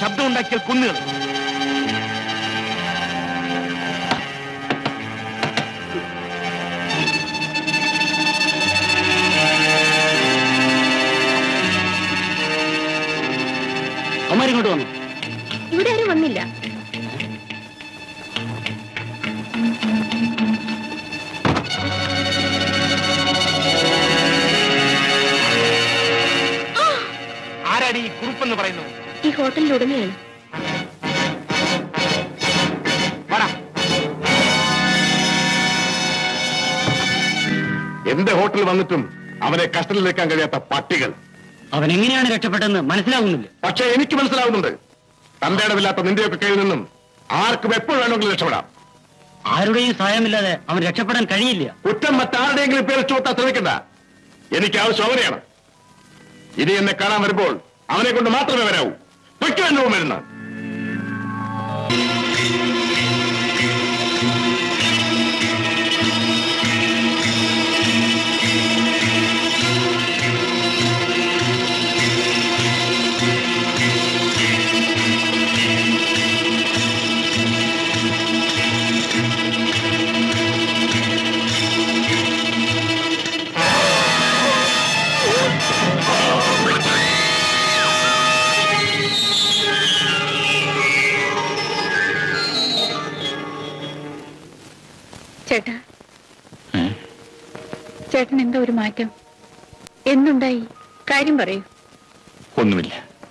ശബ്ദം ഉണ്ടാക്കിയാൽ കുന്നുകൾ അവന്മാരിങ്ങോട്ട് വന്നു ഇവിടെ ആരും വന്നില്ല ആരാടി ഈ കുറുപ്പെന്ന് പറയുന്നത് ഈ ഹോട്ടലിൽ ഉടമയാണ് വാടാ എന്റെ ഹോട്ടലിൽ വന്നിട്ടും അവനെ കസ്റ്റഡിയിലേക്കാൻ കഴിയാത്ത പട്ടികൾ അവൻ എങ്ങനെയാണ് രക്ഷപ്പെട്ടതെന്ന് മനസ്സിലാവുന്നില്ല പക്ഷേ എനിക്ക് മനസ്സിലാവുന്നുണ്ട് തന്റെ ഇടമില്ലാത്ത നിന്റെയൊക്കെ കയ്യിൽ നിന്നും ആർക്കും എപ്പോൾ വേണമെങ്കിലും രക്ഷപ്പെടാം ആരുടെയും സഹായമില്ലാതെ അവൻ രക്ഷപ്പെടാൻ കഴിയില്ല കുറ്റം മറ്റാരുടെയെങ്കിലും പേര് ചൂട്ടാൻ ശ്രമിക്കണ്ട എനിക്ക് ആവശ്യം അവനെയാണ് ഇനി എന്നെ കാണാൻ വരുമ്പോൾ അവനെ കൊണ്ട് മാത്രമേ വരാവൂ പൊയ്ക്കോ വരുന്ന ചേട്ടാ ചേട്ടൻ എന്താ ഒരു മാറ്റം എന്തുണ്ടായി കാര്യം പറയൂ ഒന്നുമില്ല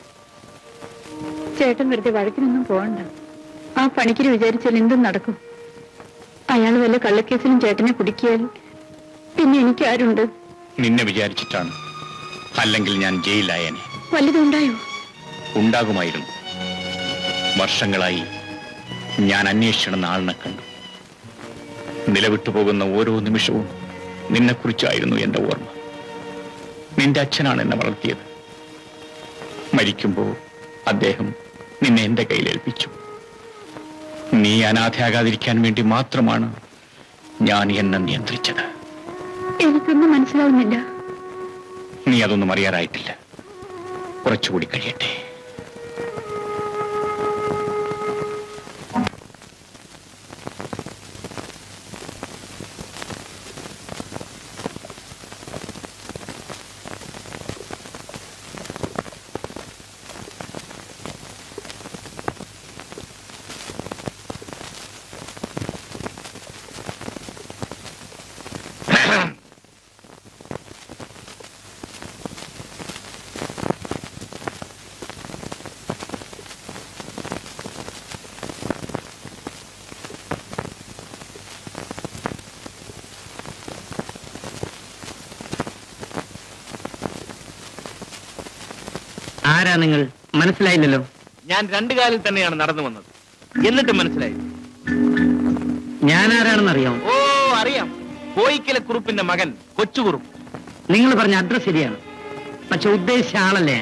ചേട്ടൻ വെറുതെ വഴക്കിനൊന്നും പോകണ്ട ആ പണിക്കര് വിചാരിച്ചാൽ എന്തും നടക്കും അയാൾ വല്ല കള്ളക്കേസിലും ചേട്ടനെ കുടുക്കിയാൽ പിന്നെ എനിക്ക് ആരുണ്ട് നിന്നെ വിചാരിച്ചിട്ടാണ് അല്ലെങ്കിൽ ഞാൻ ജയിലായനെ വല്ലതുണ്ടായോ ഉണ്ടാകുമായിരുന്നു വർഷങ്ങളായി ഞാൻ അന്വേഷിച്ചിടുന്ന ആളിനെ കണ്ടു നിലവിട്ടു പോകുന്ന ഓരോ നിമിഷവും നിന്നെക്കുറിച്ചായിരുന്നു എന്റെ ഓർമ്മ നിന്റെ അച്ഛനാണ് എന്നെ വളർത്തിയത് മരിക്കുമ്പോൾ അദ്ദേഹം നിന്നെ എന്റെ കയ്യിൽ ഏൽപ്പിച്ചു നീ അനാഥയാകാതിരിക്കാൻ വേണ്ടി മാത്രമാണ് ഞാൻ എന്നെ നിയന്ത്രിച്ചത് എനിക്കൊന്നും മനസ്സിലാവുന്നില്ല നീ അതൊന്നും അറിയാറായിട്ടില്ല കുറച്ചുകൂടി കഴിയട്ടെ ആരാ നിങ്ങൾ മനസ്സിലായില്ലല്ലോ ഞാൻ രണ്ടു കാലിൽ തന്നെയാണ് നടന്നു വന്നത് എന്നിട്ടും മനസ്സിലായി ഞാൻ ആരാണെന്ന് അറിയാമോ ഓ അറിയാം കോയിക്കല കുറുപ്പിന്റെ മകൻ കൊച്ചുകുറുപ്പ് നിങ്ങൾ പറഞ്ഞ അഡ്രസ് ശരിയാണ് പക്ഷെ ഉദ്ദേശിച്ച ആളല്ലേ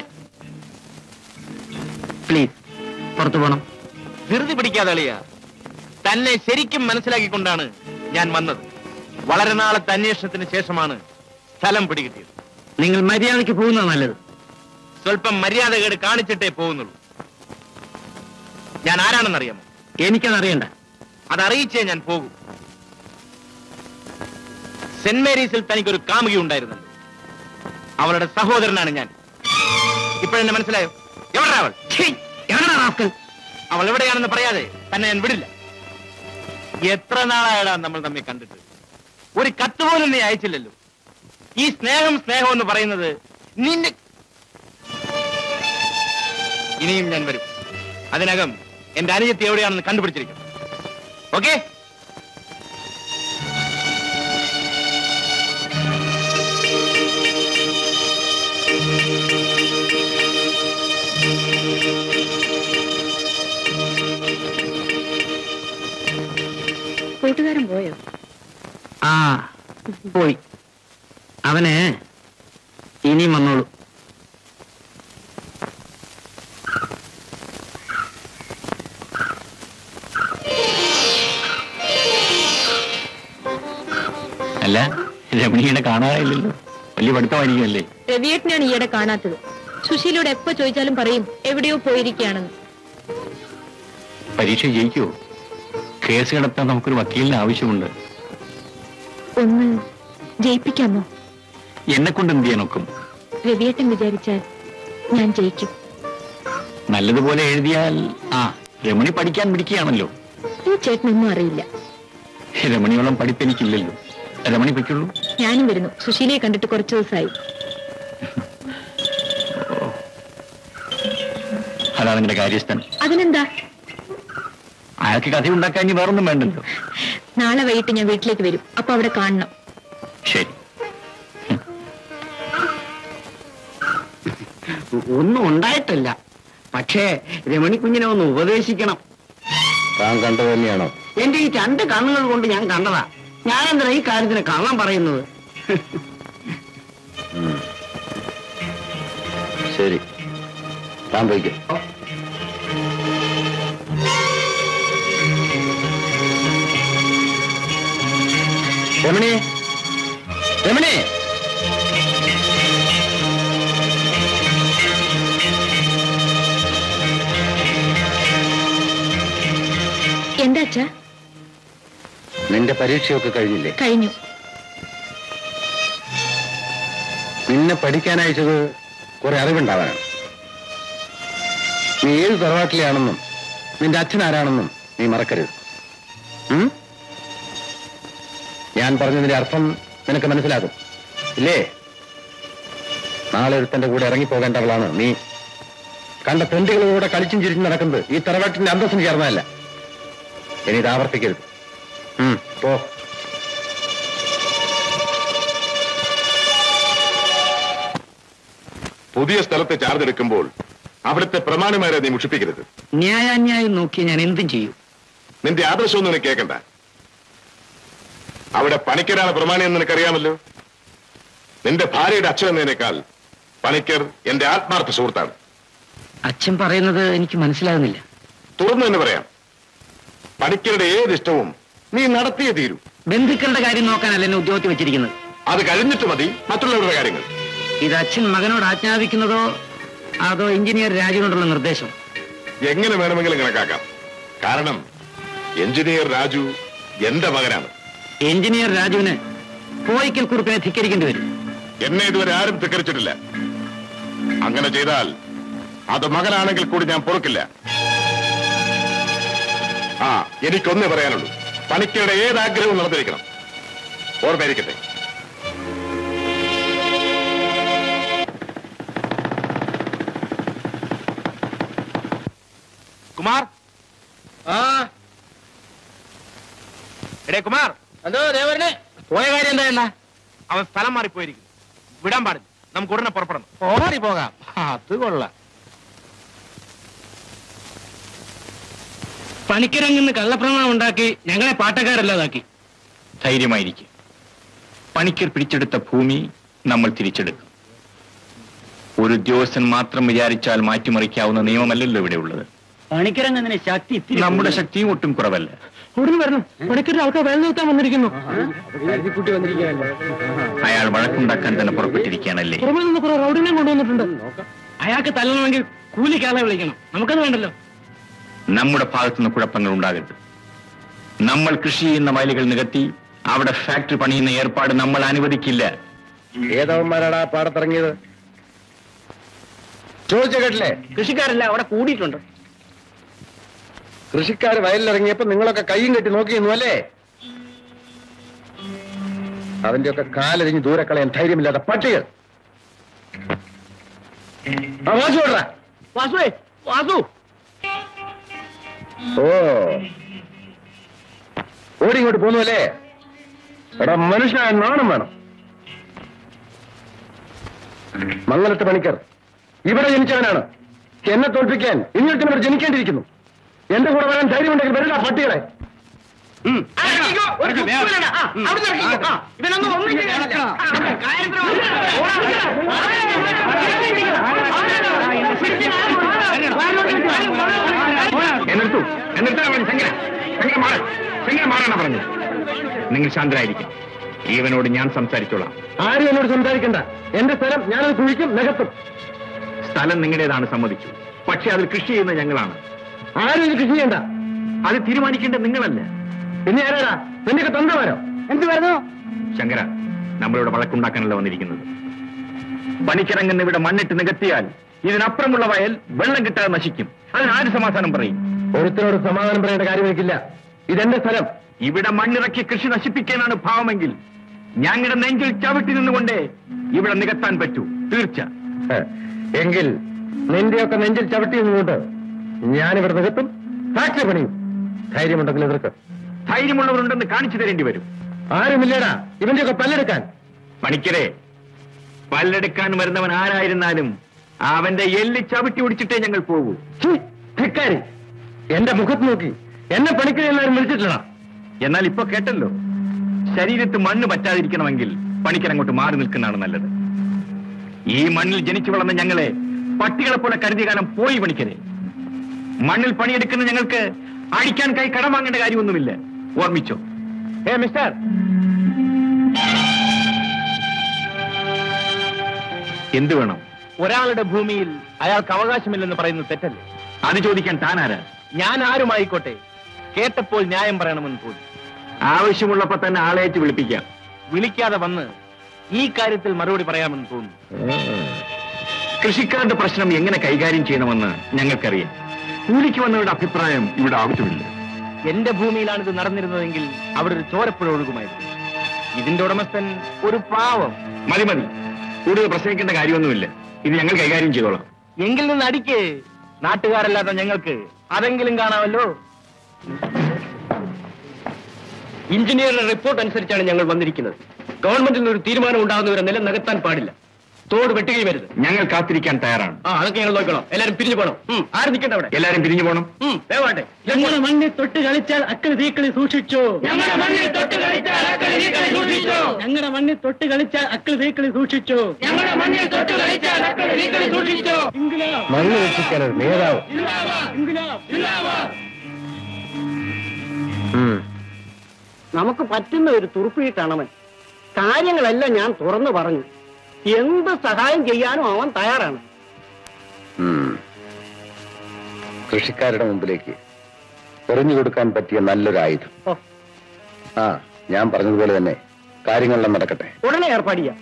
പ്ലീസ് പുറത്തു പോണം ധൃതി പിടിക്കാതെ അളിയ തന്നെ ശരിക്കും മനസ്സിലാക്കിക്കൊണ്ടാണ് ഞാൻ വന്നത് വളരെ നാളത്തെ അന്വേഷണത്തിന് ശേഷമാണ് സ്ഥലം പിടികിട്ടിയത് നിങ്ങൾ മര്യാദയ്ക്ക് പോകുന്നത് നല്ലത് സ്വല്പം മര്യാദകേട് കാണിച്ചിട്ടേ പോകുന്നുള്ളൂ ഞാൻ ആരാണെന്നറിയാമോ എനിക്കതറിയണ്ട അതറിയിച്ചേ ഞാൻ പോകും സെന്റ് മേരീസിൽ തനിക്കൊരു കാമുകി ഉണ്ടായിരുന്നല്ലോ അവളുടെ സഹോദരനാണ് ഞാൻ ഇപ്പോഴെന്നെ മനസ്സിലായോ എവിടെ അവൾ ഛീ, എവിടെടാ റാസ്കൽ? അവൾ എവിടെയാണെന്ന് പറയാതെ തന്നെ ഞാൻ വിടില്ല എത്ര നാളായടാ നമ്മൾ തമ്മിൽ കണ്ടിട്ട് ഒരു കത്ത് പോലും നീ അയച്ചില്ലല്ലോ ഈ സ്നേഹം സ്നേഹം എന്ന് പറയുന്നത് നിന്റെ ഇനിയും ഞാൻ വരും അതിനകം എന്റെ അനുജത്തി എവിടെയാണെന്ന് കണ്ടുപിടിച്ചിരിക്കണം ഓക്കെ കൂട്ടുകാരൻ പോയോ ആ പോയി അവന് ഇനിയും വന്നോളൂ അല്ല രമണീനെ കാണാനില്ലല്ലോ വലിയ പഠിത്തമായിരിക്കുമല്ലേ രവിയേട്ടനാണ് ഈയിടെ കാണാത്തത് സുശീലോട് എപ്പോ ചോദിച്ചാലും പറയും എവിടെയോ പോയിരിക്കുകയാണെന്ന് പരീക്ഷ ജയിക്കുമോ കേസ് കിടത്താൻ നമുക്കൊരു വക്കീലിന് ആവശ്യമുണ്ട് ഒന്ന് ജയിപ്പിക്കാമോ എന്നെ കൊണ്ട് എന്ത് ചെയ്യാനൊക്കും രവിയേട്ടൻ വിചാരിച്ചാൽ ഞാൻ ജയിക്കും നല്ലതുപോലെ എഴുതിയാൽ ആ രമണി പഠിക്കാൻ പിടിക്കുകയാണല്ലോ ഈ ചേട്ടനൊന്നും അറിയില്ല രമണിയോളം പഠിപ്പ് എനിക്കില്ലല്ലോ രമണി പൊയ്ക്കുള്ളൂ ഞാനും വരുന്നു സുശീലയെ കണ്ടിട്ട് കുറച്ചു ദിവസമായി അതാണ് നിന്റെ കാര്യസ്ഥൻ അതിനെന്താ അയാൾക്ക് കഥ ഉണ്ടാക്കാൻ ഇനി വേറൊന്നും വേണ്ടല്ലോ നാളെ വൈകിട്ട് ഞാൻ വീട്ടിലേക്ക് വരും അപ്പൊ അവിടെ കാണണം ശരി ഒന്നും ഉണ്ടായിട്ടില്ല പക്ഷേ രമണി കുഞ്ഞിനെ ഒന്ന് ഉപദേശിക്കണം താൻ കണ്ടത് തന്നെയാണോ എന്റെ ഈ രണ്ട് കണ്ണുകൾ കൊണ്ട് ഞാൻ കണ്ടതാ ഞാനെന്താ ഈ കാര്യത്തിന് കള്ളം പറയുന്നത് ഉം. ശരി താൻ പോയിക്കോ രമണി രമണി എന്താ അച്ഛാ നിന്റെ പരീക്ഷയൊക്കെ കഴിഞ്ഞില്ലേ കഴിഞ്ഞു നിന്നെ പഠിക്കാൻ അയച്ചത് കുറെ അറിവുണ്ടാവാനാണ് നീ ഏത് തറവാട്ടിലെയാണെന്നും നിന്റെ അച്ഛൻ ആരാണെന്നും നീ മറക്കരുത് ഉം? ഞാൻ പറഞ്ഞതിന്റെ അർത്ഥം നിനക്ക് മനസ്സിലാകും ഇല്ലേ നാളെ ഒരുത്തന്റെ കൂടെ ഇറങ്ങിപ്പോകേണ്ടവളാണ് നീ കണ്ട തെണ്ടുകളോടെ കളിച്ചും ചിരിച്ചും നടക്കുന്നത് ഈ തറവാട്ടിന്റെ അന്തസ്സിന് ചേർന്നതല്ല ഇനി ഇത് ആവർത്തിക്കരുത് ഉം, പോ പുതിയ സ്ഥലത്ത് ചാർജ് എടുക്കുമ്പോൾ അവിടുത്തെ പ്രമാണിമാരെ നീ മുഷിപ്പിക്കരുത് ന്യായാന്യായം നോക്കി ഞാൻ എന്തും ചെയ്യും നിന്റെ ആദർശമൊന്നും നിനക്ക് കേൾക്കണ്ട അവിടെ പണിക്കരാണ് പ്രമാണി എന്ന് നിനക്കറിയാമല്ലോ നിന്റെ ഭാര്യയുടെ അച്ഛൻ എന്നതിനേക്കാൾ പണിക്കർ എന്റെ ആത്മാർത്ഥ സുഹൃത്താണ് അച്ഛൻ പറയുന്നത് എനിക്ക് മനസ്സിലാകുന്നില്ല തുറന്നു തന്നെ പറയാം പണിക്കരുടെ ഏത് ഇഷ്ടവും നീ നടത്തിയേ തീരൂ ബന്ധുക്കളുടെ കാര്യം നോക്കാനല്ല എന്നെ ഉദ്യോഗത്തിൽ വെച്ചിരിക്കുന്നത് അത് കഴിഞ്ഞിട്ട് മതി മറ്റുള്ളവരുടെ കാര്യങ്ങൾ ഇത് അച്ഛൻ മകനോട് ആജ്ഞാപിക്കുന്നതോ അതോ എഞ്ചിനീയർ രാജുവിനോടുള്ള നിർദ്ദേശം എങ്ങനെ വേണമെങ്കിലും കണക്കാക്കാം കാരണം എഞ്ചിനീയർ രാജു എന്റെ മകനാണ് എഞ്ചിനീയർ രാജുവിന് കോയിക്കൽ കുറുപ്പിനെ ധിക്കരിക്കേണ്ടി വരും എന്നെ ഇതുവരെ ആരും ധിക്കരിച്ചിട്ടില്ല അങ്ങനെ ചെയ്താൽ അത് മകനാണെങ്കിൽ കൂടി ഞാൻ പൊറുക്കില്ല ആ എനിക്കൊന്നേ പറയാനുള്ളൂ പണിക്കരുടെ ഏത് ആഗ്രഹവും നടന്നിരിക്കണം ഓർമ്മയിരിക്കട്ടെ കുമാർ ആ എടേ കുമാർ എന്തോ ദേവരനെ പോയ കാര്യം എന്താ എന്നാ അവൻ സ്ഥലം മാറിപ്പോയിരിക്കും വിടാൻ പാടില്ല നമുക്ക് ഉടനെ പുറപ്പെടണം ഓടി പോകാം അത് കൊള്ളാം പണിക്കരങ്ങിന്ന് കള്ളപ്രമാണം ഉണ്ടാക്കി ഞങ്ങളെ പാട്ടക്കാരല്ലാതാക്കി ധൈര്യമായിരിക്കും പണിക്കർ പിടിച്ചെടുത്ത ഭൂമി നമ്മൾ തിരിച്ചെടുക്കും ഒരു ഉദ്യോഗസ്ഥൻ മാത്രം വിചാരിച്ചാൽ മാറ്റിമറിക്കാവുന്ന നിയമമല്ലല്ലോ ഇവിടെ ഉള്ളത് പണിക്കരങ്ങനെ ശക്തി നമ്മുടെ ശക്തിയും ഒട്ടും കുറവല്ല ഉടനെ വരണം പണിക്കരുടെ ആൾക്കാർ വെള്ളം നിർത്താൻ വന്നിരിക്കുന്നു അയാൾ വഴക്കുണ്ടാക്കാൻ തന്നെ പുറപ്പെട്ടിരിക്കുകയാണല്ലേ പുറമെ നിന്ന് കുറെ റൗഡിനെ കൊണ്ടുവന്നിട്ടുണ്ട് അയാൾക്ക് തല്ലണമെങ്കിൽ കൂലിക്കാളെ വിളിക്കണം നമുക്കത് വേണ്ടല്ലോ നമ്മുടെ ഭാഗത്തുനിന്ന് കുഴപ്പങ്ങൾ ഉണ്ടാകരുത് നമ്മൾ കൃഷി ചെയ്യുന്ന വയലുകൾ നികത്തി അവിടെ ഫാക്ടറി പണിയുന്ന ഏർപ്പാട് നമ്മൾ അനുവദിക്കില്ല ഏതവന്മാരാടാ പാടത്തിറങ്ങിയത് ചോദിച്ച കേട്ടില്ലേ കൃഷിക്കാരല്ല അവിടെ കൂടിയിട്ടുണ്ട് കൃഷിക്കാർ വയലിലിറങ്ങിയപ്പോ നിങ്ങളൊക്കെ കയ്യും കെട്ടി നോക്കിയിരുന്നു അല്ലേ അതിന്റെയൊക്കെ കാലരിഞ്ഞ് ദൂരെ കളയാൻ ധൈര്യമില്ലാത്ത പട്ടികൾ ആ വാസു വിടറാ. വാസുവേ വാസു ഓ ഓടി ഇങ്ങോട്ട് പോന്നു അല്ലേ എടാ മനുഷ്യനായ നാണം വേണം മംഗലത്ത് പണിക്കർ ഇവിടെ ജനിച്ചവനാണ് എന്നെ തോൽപ്പിക്കാൻ ഇങ്ങോട്ടും ഇവിടെ ജനിക്കേണ്ടിയിരിക്കുന്നു എന്റെ കൂടെ വരാൻ ധൈര്യമുണ്ടെങ്കിൽ വരില്ല പട്ടികളെ എന്നിർത്തു എന്നിർത്താൻ പറഞ്ഞു ശങ്കര ശങ്കര മാറ ശങ്കര മാറാനാ പറഞ്ഞു നിങ്ങൾ ശാന്തരായിരിക്കും ഈവനോട് ഞാൻ സംസാരിച്ചോളാം ആരും എന്നോട് സംസാരിക്കണ്ട എന്റെ സ്ഥലം ഞാനത് കുഴിക്കും നികത്തും സ്ഥലം നിങ്ങളുടേതാണ് സമ്മതിച്ചു പക്ഷെ അതിൽ കൃഷി ചെയ്യുന്ന ഞങ്ങളാണ് ആരും ഇത് കൃഷി ചെയ്യണ്ട അത് തീരുമാനിക്കേണ്ടത് നിങ്ങളല്ല പിന്നെ ആരാടാ നിന്റെ തന്തമാരോ എന്ത് വരുന്നു ശങ്കര നമ്മളിവിടെ വഴക്കുണ്ടാക്കാനല്ല വന്നിരിക്കുന്നത് പണിക്കിറങ്ങുന്ന ഇവിടെ മണ്ണിട്ട് നികത്തിയാൽ ഇതിനപ്പുറമുള്ള വയൽ വെള്ളം കിട്ടാതെ നശിക്കും അതിന് ആര് സമാധാനം പറയും ഒരുത്തരോട് സമാധാനം പറയേണ്ട കാര്യം എനിക്കില്ല ഇതെന്റെ സ്ഥലം ഇവിടെ മണ്ണിറക്കി കൃഷി നശിപ്പിക്കാനാണ് ഭാവമെങ്കിൽ ഞങ്ങളുടെ നെഞ്ചിൽ ചവിട്ടി നിന്നുകൊണ്ടേ ഇവിടെ നികത്താൻ പറ്റൂ തീർച്ച ഹെ, എങ്കിൽ നിന്റെയൊക്കെ നെഞ്ചിൽ ചവിട്ടി നിന്നുകൊണ്ട് ഞാനിവിടെ നികത്തും ഫാക്ടറി പണിയും ധൈര്യമുണ്ടെങ്കിൽ എതിർക്ക് ധൈര്യമുള്ളവരുണ്ടെന്ന് കാണിച്ചു തരേണ്ടി വരും ആരുമില്ലേടാ ഇവന്റെയൊക്കെ പല്ലെടുക്കാൻ പണിക്കരെ പല്ലെടുക്കാൻ വരുന്നവൻ ആരായിരുന്നാലും അവന്റെ എല്ല് ചവിട്ടി ഒടിച്ചിട്ടേ ഞങ്ങൾ പോകൂ ഛീ, ധിക്കാരി എന്റെ മുഖത്ത് നോക്കി എന്നെ പണിക്കരി എല്ലാവരും വിളിച്ചിട്ടില്ലടാ എന്നാൽ ഇപ്പൊ കേട്ടല്ലോ ശരീരത്ത് മണ്ണ് പറ്റാതിരിക്കണമെങ്കിൽ പണിക്കരങ്ങോട്ട് മാറി നിൽക്കുന്നതാണ് നല്ലത് ഈ മണ്ണിൽ ജനിച്ചു വളർന്ന ഞങ്ങളെ പട്ടികളെ പോലെ കരുതിയ കാലം പോയി പണിക്കരെ മണ്ണിൽ പണിയെടുക്കുന്ന ഞങ്ങൾക്ക് അടിക്കാൻ കൈ കടം വാങ്ങേണ്ട കാര്യമൊന്നുമില്ല ഓർമ്മിച്ചോ ഏ മിസ്റ്റർ എന്ത് വേണം ഒരാളുടെ ഭൂമിയിൽ അയാൾക്ക് അവകാശമില്ലെന്ന് പറയുന്നത് തെറ്റല്ലേ അത് ചോദിക്കാൻ താനാരാ ഞാൻ ആരുമായിക്കോട്ടെ കേട്ടപ്പോൾ ന്യായം പറയണമെന്ന് തോന്നി ആവശ്യമുള്ളപ്പോ തന്നെ ആളേറ്റ് വിളിപ്പിക്കാം വിളിക്കാതെ വന്ന് ഈ കാര്യത്തിൽ മറുപടി പറയാമെന്ന് തോന്നുന്നു കൃഷിക്കാരുടെ പ്രശ്നം എങ്ങനെ കൈകാര്യം ചെയ്യണമെന്ന് ഞങ്ങൾക്കറിയാം കൂലിക്ക് വന്നവരുടെ അഭിപ്രായം ഇവിടെ ആവശ്യമില്ല എന്റെ ഭൂമിയിലാണ് ഇത് നടന്നിരുന്നതെങ്കിൽ അവിടെ ഒരു ചോരപ്പുഴ ഒഴുകുമായിരുന്നു ഇതിന്റെ ഉടമസ്ഥൻ ഒരു പാവം മതി മതി കൂടുതൽ പ്രസംഗിക്കേണ്ട കാര്യമൊന്നുമില്ല ഇത് ഞങ്ങൾ കൈകാര്യം ചെയ്തോളാം എങ്കിൽ നിന്ന് അടിക്ക് നാട്ടുകാരല്ലാത്ത ഞങ്ങൾക്ക് അതെങ്കിലും കാണാമല്ലോ എഞ്ചിനീയറുടെ റിപ്പോർട്ട് അനുസരിച്ചാണ് ഞങ്ങൾ വന്നിരിക്കുന്നത് ഗവൺമെന്റിൽ നിന്ന് ഒരു തീരുമാനം ഉണ്ടാകുന്നവരെ നിലം നികത്താൻ പാടില്ല തോട് വെട്ടുകയും വരുത് ഞങ്ങൾ കാത്തിരിക്കാൻ തയ്യാറാണ് ആ അതൊക്കെ ഞങ്ങൾ നോക്കണം എല്ലാരും പിരിഞ്ഞു പോകണം ഉം, ആരും നിൽക്കണ്ട അവിടെ എല്ലാരും പിരിഞ്ഞു പോകണം ഉം, വേവാട്ടെ ഞങ്ങളുടെ മണ്ണിൽ തൊട്ട് കളിച്ചാൽ അക്കളി തീക്കളി സൂക്ഷിച്ചു ഞങ്ങളുടെ മണ്ണിൽ തൊട്ട് കളിച്ചാൽ അക്കളി തീക്കളി സൂക്ഷിച്ചു. ഞങ്ങളുടെ മണ്ണിൽ തൊട്ട് കളിച്ചാൽ അക്കളി തീക്കളി സൂക്ഷിച്ചു ഞങ്ങളുടെ മണ്ണിൽ തൊട്ട് കളിച്ചാൽ അക്കളി തീക്കളി സൂക്ഷിച്ചു ഇൻകുലാബ് മണ്ണ് രക്ഷിക്കാൻ ഒരു നേതാവ് ഇൻകുലാബ് ഉം. നമുക്ക് പറ്റുന്ന ഒരു തുറുപ്പിയിട്ടണവൻ കാര്യങ്ങളെല്ലാം ഞാൻ തുറന്നു പറഞ്ഞു എന്ത് സഹായം ചെയ്യാനും അവൻ തയ്യാറാണ് ഉം. കൃഷിക്കാരുടെ മുമ്പിലേക്ക് എറിഞ്ഞു കൊടുക്കാൻ പറ്റിയ നല്ലൊരു ആയുധം ഓ. ആ ഞാൻ പറഞ്ഞതുപോലെ തന്നെ കാര്യങ്ങളെല്ലാം നടക്കട്ടെ ഉടനെ ഏർപ്പാട് ചെയ്യാം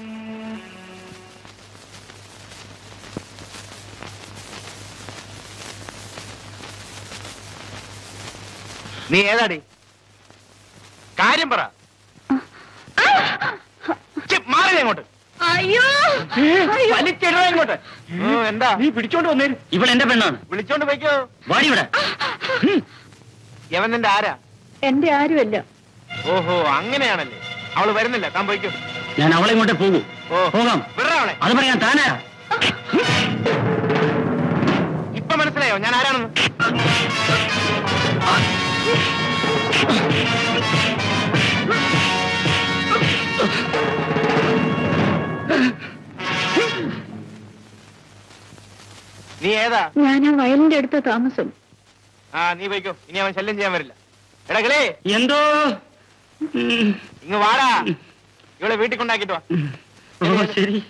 നീ ഏതാടി കാര്യം പറ ഛെ, മാറി നീ അങ്ങോട്ട് അയ്യോ വലിച്ചിടോ ഇങ്ങോട്ട് ഉം, എന്താ നീ പിടിച്ചോണ്ട് വന്നേര് ഇവൾ എന്റെ പെണ്ണാണ് വിളിച്ചോണ്ട് പോയിക്കോ വാടി ഇവിടെ യവൻ നിന്റെ ആരാ എന്റെ ആരുമല്ല ഓഹോ അങ്ങനെയാണല്ലേ അവള് വരുന്നില്ല താൻ പോയിക്കോ ഞാൻ അവളെ ഇങ്ങോട്ടേ പോകൂ ഓ പോകാം വിടറ അവളെ അത് പറയാൻ താനാ ഇപ്പൊ മനസ്സിലായോ ഞാൻ ആരാണെന്ന് നീ ഏതാ ഞാൻ ആ വയലിന്റെ അടുത്ത താമസം ആ നീ പോയിക്കോ ഇനി അവൻ ശല്യം ചെയ്യാൻ വരില്ല എടാ കിളേ എന്തോ ഇങ്ങ് വാടാ ഇവളെ വീട്ടിൽ കൊണ്ടാക്കിട്ട് വാ ഓ ശരി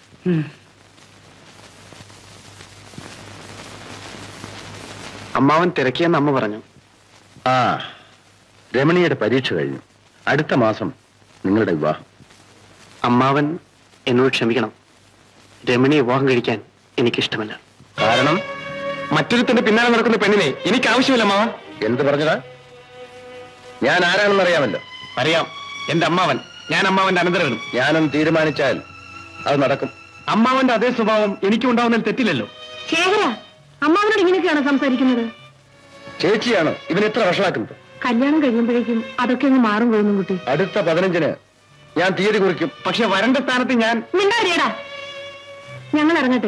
അമ്മാവൻ തിരക്കിയെന്ന് അമ്മ പറഞ്ഞു ആ രമണിയുടെ പരീക്ഷ കഴിഞ്ഞു അടുത്ത മാസം നിങ്ങളുടെ വിവാഹം അമ്മാവൻ എന്നോട് ക്ഷമിക്കണം രമണിയെ വിവാഹം കഴിക്കാൻ എനിക്കിഷ്ടമല്ല കാരണം മറ്റൊരുത്തിന്റെ പിന്നാലെ നടക്കുന്ന പെണ്ണിനെ എനിക്ക് ആവശ്യമില്ല അമ്മാവൻ എന്ത് പറഞ്ഞതാ ഞാൻ ആരാണെന്ന് അറിയാമല്ലോ അറിയാം എന്റെ അമ്മാവൻ ഞാൻ അമ്മാവന്റെ അനന്തരവനും ഞാനും തീരുമാനിച്ചാൽ അത് നടക്കും അമ്മാവന്റെ അതേ സ്വഭാവം എനിക്കും ഉണ്ടാവുന്നതിൽ തെറ്റില്ലല്ലോ ശേഖര അമ്മാവനോട് ഇങ്ങനെയൊക്കെയാണ് സംസാരിക്കുന്നത് ചേച്ചിയാണ് ഇവൻ ഇത്ര വഷളാക്കുന്നത് കല്യാണം കഴിയുമ്പോഴേക്കും അതൊക്കെ ഒന്ന് മാറും പോകുന്നു കുട്ടി അടുത്ത പതിനഞ്ചിന് ഞാൻ തീയതി കുറിക്കും പക്ഷെ വരണ്ട സ്ഥാനത്ത് ഞാൻ മിണ്ടാരിയടാ ഞങ്ങൾ ഇറങ്ങട്ടെ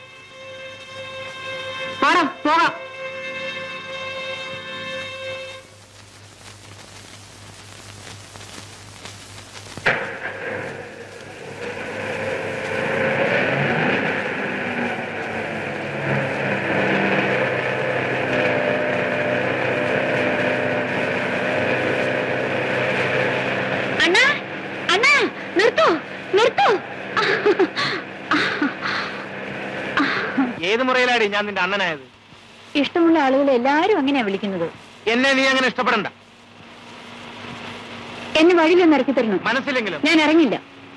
പോടാ പോകാം അണ്ണാ അണ്ണാ നിർത്തൂ നിർത്തൂ ഏത് മുറയിലാടി ഞാൻ നിന്റെ അണ്ണനായത് ഇഷ്ടമുള്ള ആളുകൾ എല്ലാരും അങ്ങനെയാ വിളിക്കുന്നത് എന്നെ നീ അങ്ങനെ ഇഷ്ടപ്പെടണ്ട എന്നെ വഴിയിലൊന്ന് ഇറക്കി തരണം മനസ്സിലെങ്കിലും ഞാൻ ഇറങ്ങില്ല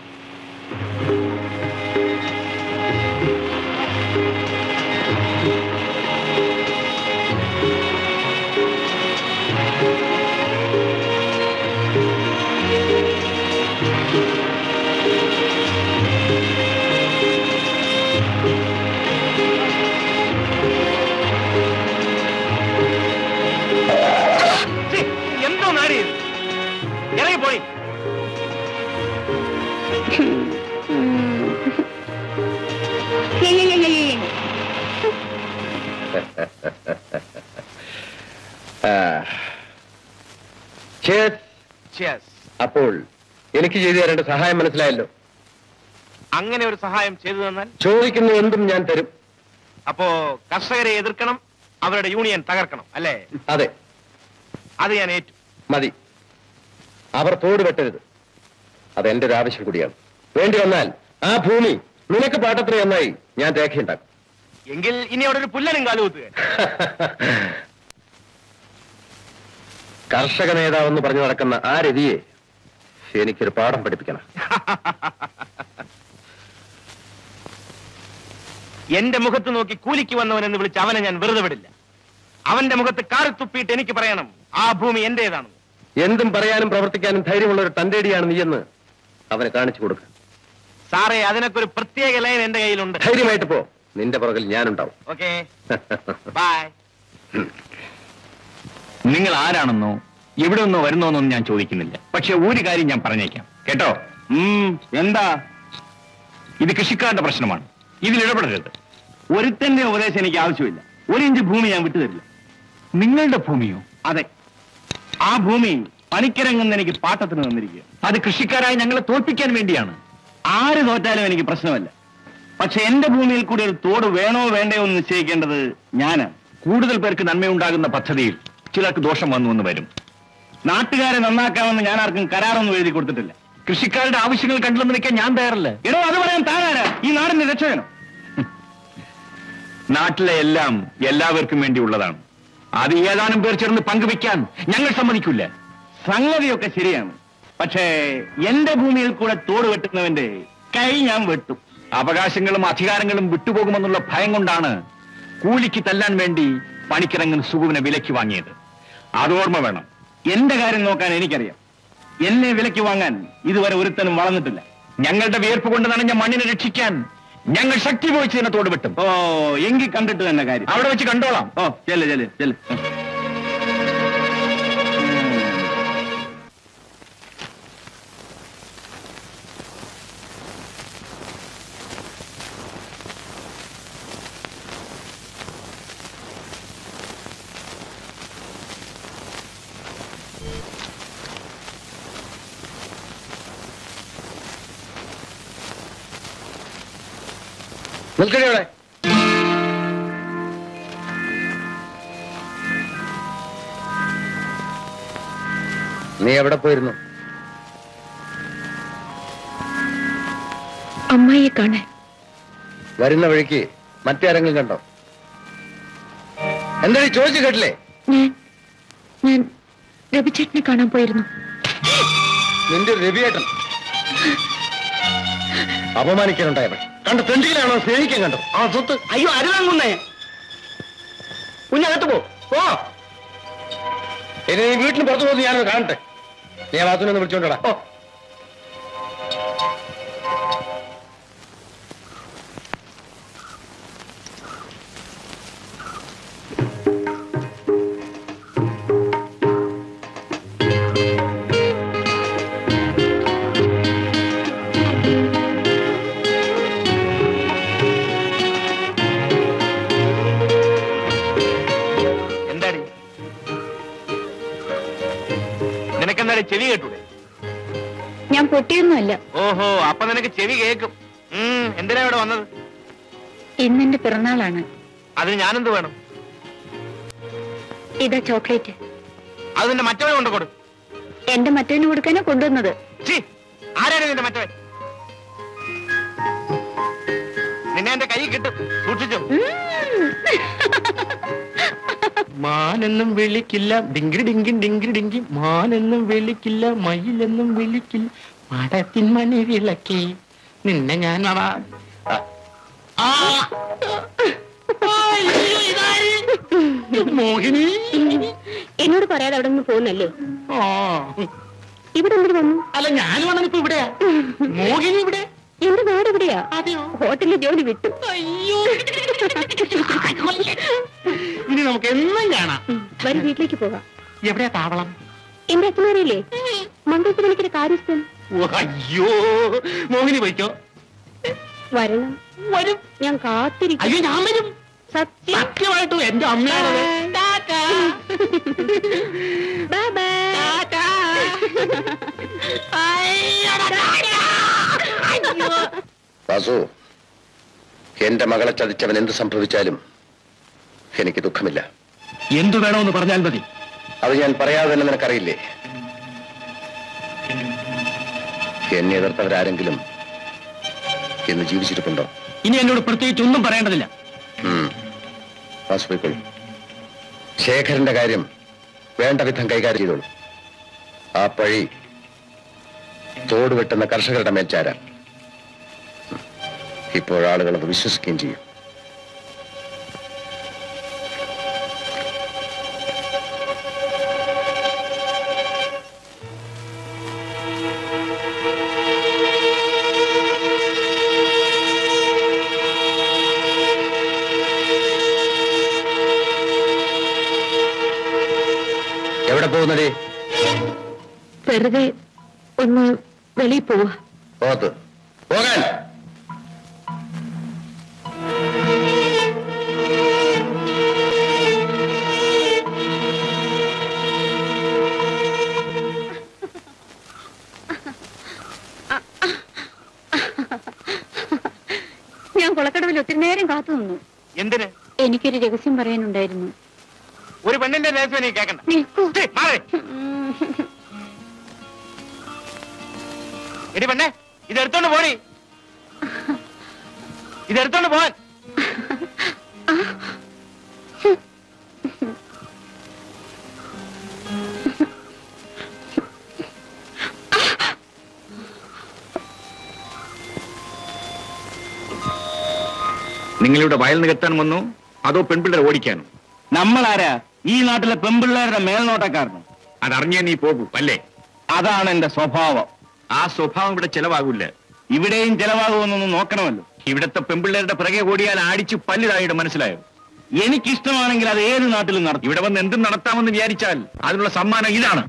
ഛീ, എന്തോ നാടി ഇത്? ഇറങ്ങി പോയി Cheers. Cheers. അപ്പോൾ എനിക്ക് ചെയ്തു തരേണ്ട സഹായം മനസ്സിലായല്ലോ അങ്ങനെ ഒരു സഹായം ചെയ്തു തന്നാൽ ചോദിക്കുന്ന എന്തും ഞാൻ തരും അപ്പോ കർഷകരെ എതിർക്കണം അവരുടെ യൂണിയൻ തകർക്കണം അല്ലേ അതെ അത് ഞാൻ ഏറ്റു മതി അവർ തോട് വെട്ടരുത് അതെന്റെ ഒരു ആവശ്യം കൂടിയാണ് വേണ്ടി വന്നാൽ ആ ഭൂമി നിനക്ക് പാട്ടത്തിന് നന്നായി ഞാൻ രേഖയുണ്ടാക്കും എങ്കിൽ ഇനി അവിടെ ഒരു പുല്ലനും കാലുകുത്തുക കർഷക നേതാവെന്ന് പറഞ്ഞു നടക്കുന്ന ആ രതിയെ എനിക്കൊരു പാഠം പഠിപ്പിക്കണം എന്റെ മുഖത്ത് നോക്കി കൂലിക്ക് വന്നവൻ എന്ന് വിളിച്ച് അവനെ ഞാൻ വെറുതെ വിടില്ല അവന്റെ മുഖത്ത് കാറി തുപ്പിയിട്ട് എനിക്ക് പറയണം ആ ഭൂമി എന്റേതാണെന്ന് എന്തും പറയാനും പ്രവർത്തിക്കാനും ധൈര്യമുള്ള ഒരു തന്റേടിയാണ് നീയെന്ന് അവന് കാണിച്ചു കൊടുക്കുക സാറേ അതിനൊക്കെ ഒരു പ്രത്യേക ലൈൻ എന്റെ കയ്യിലുണ്ട് ധൈര്യമായിട്ട് പോ നിന്റെ പുറകിൽ ഞാനുണ്ടാവും ഓക്കെ ബൈ നിങ്ങൾ ആരാണെന്നോ എവിടെ നിന്നോ വരുന്നോന്നൊന്നും ഞാൻ ചോദിക്കുന്നില്ല പക്ഷെ ഒരു കാര്യം ഞാൻ പറഞ്ഞേക്കാം കേട്ടോ ഉം, എന്താ ഇത് കൃഷിക്കാരുടെ പ്രശ്നമാണ് ഇതിൽ ഇടപെടരുത് ഒരുത്തന്റെ ഉപദേശം എനിക്ക് ആവശ്യമില്ല ഒരു ഇഞ്ച് ഭൂമി ഞാൻ വിട്ടുതരില്ല നിങ്ങളുടെ ഭൂമിയോ അതെ ആ ഭൂമി പണിക്കിറങ്ങുന്ന എനിക്ക് പാട്ടത്തിന് തന്നിരിക്കുക അത് കൃഷിക്കാരായി ഞങ്ങളെ തോൽപ്പിക്കാൻ വേണ്ടിയാണ് ആര് തോറ്റാലും എനിക്ക് പ്രശ്നമല്ല പക്ഷെ എന്റെ ഭൂമിയിൽ കൂടി ഒരു തോട് വേണോ വേണ്ടയോ എന്ന് നിശ്ചയിക്കേണ്ടത് ഞാനാണ് കൂടുതൽ പേർക്ക് നന്മയുണ്ടാകുന്ന പദ്ധതിയിൽ ചിലർക്ക് ദോഷം വന്നു എന്ന് വരും നാട്ടുകാരെ നന്നാക്കാമെന്ന് ഞാൻ ആർക്കും കരാറൊന്നും എഴുതി കൊടുത്തിട്ടില്ല കൃഷിക്കാരുടെ ആവശ്യങ്ങൾ കണ്ടില്ലെന്ന് നിൽക്കാൻ ഞാൻ തയ്യാറല്ല എടോ അത് പറയാൻ താനാരാ ഈ നാടിന്റെ രക്ഷകനോ നാട്ടിലെ എല്ലാം എല്ലാവർക്കും വേണ്ടിയുള്ളതാണ് അത് ഏതാനും പേർ ചേർന്ന് പങ്കുവെക്കാൻ ഞങ്ങൾ സമ്മതിക്കില്ല സംഗതിയൊക്കെ ശരിയാണ് പക്ഷേ എന്റെ ഭൂമിയിൽ കൂടെ തോട് വെട്ടുന്നവന്റെ കൈ ഞാൻ വെട്ടും അവകാശങ്ങളും അധികാരങ്ങളും വിട്ടുപോകുമെന്നുള്ള ഭയം കൊണ്ടാണ് കൂലിക്ക് തല്ലാൻ വേണ്ടി പണിക്കിറങ്ങുന്ന സുഖുവിനെ വിലയ്ക്ക് വാങ്ങിയത് അത് ഓർമ്മ വേണം എന്റെ കാര്യം നോക്കാൻ എനിക്കറിയാം എന്നെ വിലയ്ക്ക് വാങ്ങാൻ ഇതുവരെ ഒരുത്തനും വളർന്നിട്ടില്ല ഞങ്ങളുടെ വിയർപ്പ് കൊണ്ട് നനഞ്ഞ മണ്ണിനെ രക്ഷിക്കാൻ ഞങ്ങൾ ശക്തി പോയിച്ച് ഇതിനെ തോട് വെട്ടും ഓ എങ്കിൽ കണ്ടിട്ട് തന്നെ കാര്യം അവിടെ വെച്ച് കണ്ടോളാം ഓ ചെല്ല് ചെല്ല് ചെല്ല് നിൽക്കണേ അവിടെ നീ എവിടെ പോയിരുന്നു അമ്മായിയെ കാണാൻ വരുന്ന വഴിക്ക് മറ്റാരെങ്കിലും കണ്ടോ എന്താ നീ ചോദിച്ചു കേട്ടില്ലേ ഞാൻ ഞാൻ രവിചേട്ടനെ കാണാൻ പോയിരുന്നു നിന്റെ ഒരു രവിയേട്ടൻ അപമാനിക്കാനുണ്ടായവൻ കണ്ട തെണ്ടിയിലാണോ സ്നേഹിക്കാൻ കണ്ടോ ആ സ്വത്ത് അയ്യോ അരുതാങ്ങുന്നേ കുഞ്ഞകത്ത് പോ പോ ഇനി നീ വീട്ടിന് പുറത്തു പോകുന്നത് ഞാനൊന്ന് കാണട്ടെ നീ ആ വാസുവിനെ ഒന്ന് വിളിച്ചോണ്ടടാ ഓ എന്താടി നിനക്കെന്താടി ചെവി കേട്ടൂടെ ഞാൻ പൊട്ടിയൊന്നുമല്ല ഓഹോ അപ്പൊ നിനക്ക് ചെവി കേൾക്കും ഉം, എന്തിനാ ഇവിടെ വന്നത് ഇന്നെന്റെ പിറന്നാളാണ് അതിന് ഞാനെന്ത് വേണം ഇതാ ചോക്ലേറ്റ് അത് നിന്റെ മറ്റവനെ കൊണ്ട് കൊടു എന്റെ മറ്റവന് കൊടുക്കാനാ കൊണ്ടുവന്നത് ഛീ, ആരാണ് നിന്റെ മറ്റവൻ നിന്നെ എന്റെ കൈ കിട്ടും സൂക്ഷിച്ചു മാനെന്നും വിളിക്കില്ല ഡിങ്കിരി ഡിങ്കി ഡിങ്കിരി ഡിങ്കി മാനെന്നും വിളിക്കില്ല മയിലെന്നും വിളിക്കില്ല മടത്തിൻ മണി വിളക്കി നിന്നെ ഞാൻ അവ ആ. ആ. അയ്യോ, ഇതാര്? മോഹിനി എന്നോട് പറയാതെ അവിടെ നിന്ന് പോകുന്നല്ലേ ആ ഇവിടെ എന്തിനു വന്നു അല്ല ഞാൻ വന്നപ്പോ ഇവിടെയാ മോഹിനി ഇവിടെ എന്റെ നാട് എവിടെയാ അതെയോ ഹോട്ടലിൽ ജോലി വിട്ടു അയ്യോ ഇനി നമുക്ക് എന്നും കാണാം വരും വീട്ടിലേക്ക് പോകാം എവിടെയാ താവളം എന്റെ അച്ഛനറിയില്ലേ മംഗളത്തിൽ എനിക്കൊരു കാര്യസ്ഥൻ ഓ, അയ്യോ മോഹിനി പോയിക്കോ വരണം വരും ഞാൻ കാത്തിരിക്കും അയ്യോ ഞാൻ വരും സത്യം സത്യമായിട്ടും എന്റെ അമ്മയാണത് ബൈ ബൈ വാസു എന്റെ മകളെ ചതിച്ചവൻ എന്ത് സംഭവിച്ചാലും എനിക്ക് ദുഃഖമില്ല എന്തു വേണമെന്ന് പറഞ്ഞാൽ മതി അത് ഞാൻ പറയാതെ തന്നെ നിനക്കറിയില്ലേ എന്നെ എതിർത്തവരാരെങ്കിലും ഇന്ന് ജീവിച്ചിരിപ്പുണ്ടോ ഇനി എന്നോട് പ്രത്യേകിച്ച് ഒന്നും പറയേണ്ടതില്ല ഉം. വാസു പോയിക്കോളൂ ശേഖരന്റെ കാര്യം വേണ്ട വിധം കൈകാര്യം ചെയ്തോളൂ ആ പഴി തോട് വെട്ടുന്ന കർഷകരുടെ മേൽച്ചാരാൻ ഇപ്പോഴാളുകൾ അത് വിശ്വസിക്കുകയും ചെയ്യും എവിടെ പോകുന്നതേ വെറുതെ ഒന്ന് വെളിയിൽ പോവാ പോകത്ത് പോകാൻ ഞാൻ കുളക്കടവിൽ ഒത്തിരി നേരം കാത്തു നിന്നു എന്തിന് എനിക്കൊരു രഹസ്യം പറയാനുണ്ടായിരുന്നു ഒരു പെണ്ണിന്റെ രഹസ്യം നീ കേൾക്കണ്ട നിൽക്കൂ. ഛീ, മാറ്. എടി പെണ്ണെ ഇത് എടുത്തോണ്ട് പോടി ഇത് എടുത്തോണ്ട് പോവാൻ നിങ്ങളിവിടെ വയൽ നികത്താൻ വന്നു അതോ പെൺപിള്ളേരെ ഓടിക്കാനോ നമ്മളാരാ ഈ നാട്ടിലെ പെമ്പിള്ളേരുടെ മേൽനോട്ടക്കാരന് അതറിഞ്ഞേ നീ പോകൂ അല്ലേ അതാണ് എന്റെ സ്വഭാവം ആ സ്വഭാവം ഇവിടെ ചെലവാകൂല ഇവിടെയും ചെലവാകുമെന്നൊന്ന് നോക്കണമല്ലോ ഇവിടത്തെ പെൺപിള്ളേരുടെ പിറകെ ഓടിയാൽ അടിച്ചു പല്ലിതായിട്ട് മനസ്സിലായോ എനിക്കിഷ്ടമാണെങ്കിൽ അത് ഏത് നാട്ടിലും നടത്തും ഇവിടെ വന്ന് എന്തും നടത്താമെന്ന് വിചാരിച്ചാൽ അതിനുള്ള സമ്മാനം ഇതാണ്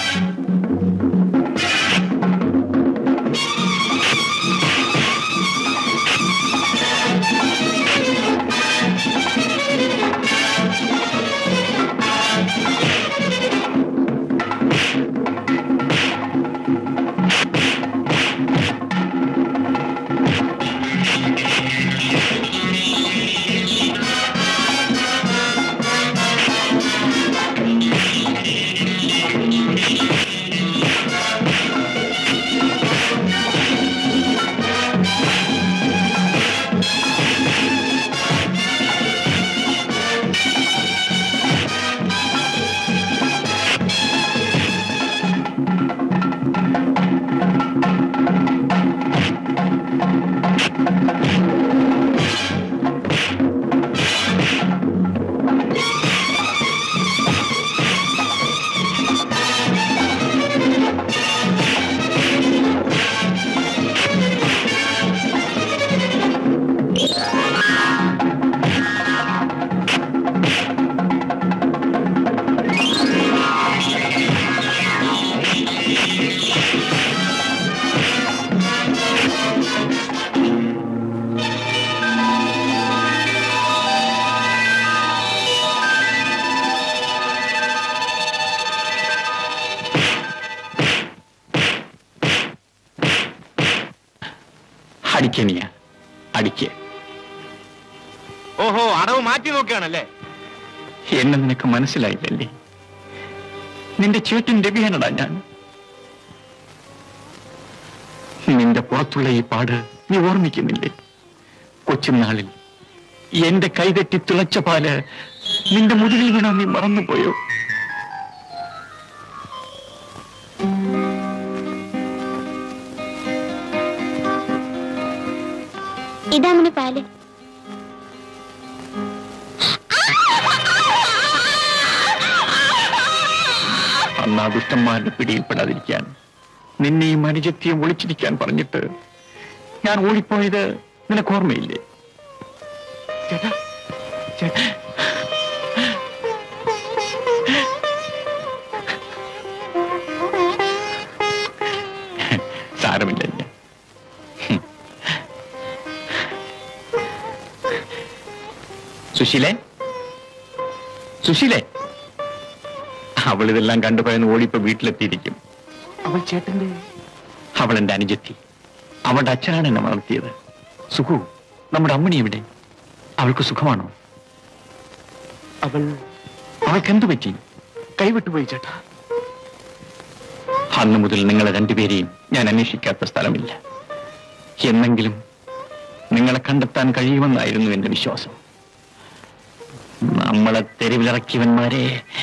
അടിക്കനിയ അടിക്ക് ഓഹോ അടവ് മാറ്റി നോക്കുകയാണല്ലേ എന്നെ നിനക്ക് മനസ്സിലായില്ലല്ലേ നിന്റെ ചേട്ടൻ രവിയാനടാ ഞാൻ നിന്റെ പുറത്തുള്ള ഈ പാട് നീ ഓർമ്മിക്കുന്നില്ലേ കൊച്ചുനാളിൽ എന്റെ കൈതെറ്റി തിളച്ച പാല് നിന്റെ മുതുകിൽ വീണ നീ മറന്നുപോയോ ഇതങ്ങനെ പാല് അന്ന് ആ ദുഷ്ടന്മാരുടെ പിടിയിൽപ്പെടാതിരിക്കാൻ നിന്നെയും അനുജത്തിയും ഒളിച്ചിരിക്കാൻ പറഞ്ഞിട്ട് ഞാൻ ഓടിപ്പോയത് നിനക്ക് ഓർമ്മയില്ലേ ചേട്ടാ ചേട്ടാ സാരമില്ല ഞാൻ സുശീലേ സുശീലേ അവൾ ഇതെല്ലാം കണ്ടുപോയെന്ന് ഓടിപ്പോ വീട്ടിലെത്തിയിരിക്കും അവൾ ചേട്ടന്റെ അവൾ എന്റെ അനുജത്തി അവളുടെ അച്ഛനാണ് എന്നെ വളർത്തിയത് സുഖു നമ്മുടെ അമ്മണി എവിടെ അവൾക്ക് സുഖമാണോ അവൾ അവൾക്ക് എന്തു പറ്റി കൈവിട്ടുപോയി ചേട്ടാ അന്ന് മുതൽ നിങ്ങളെ രണ്ടുപേരെയും ഞാൻ അന്വേഷിക്കാത്ത സ്ഥലമില്ല എന്നെങ്കിലും നിങ്ങളെ കണ്ടെത്താൻ കഴിയുമെന്നായിരുന്നു എന്റെ വിശ്വാസം നമ്മളെ തെരുവിലിറക്കിയവന്മാരെ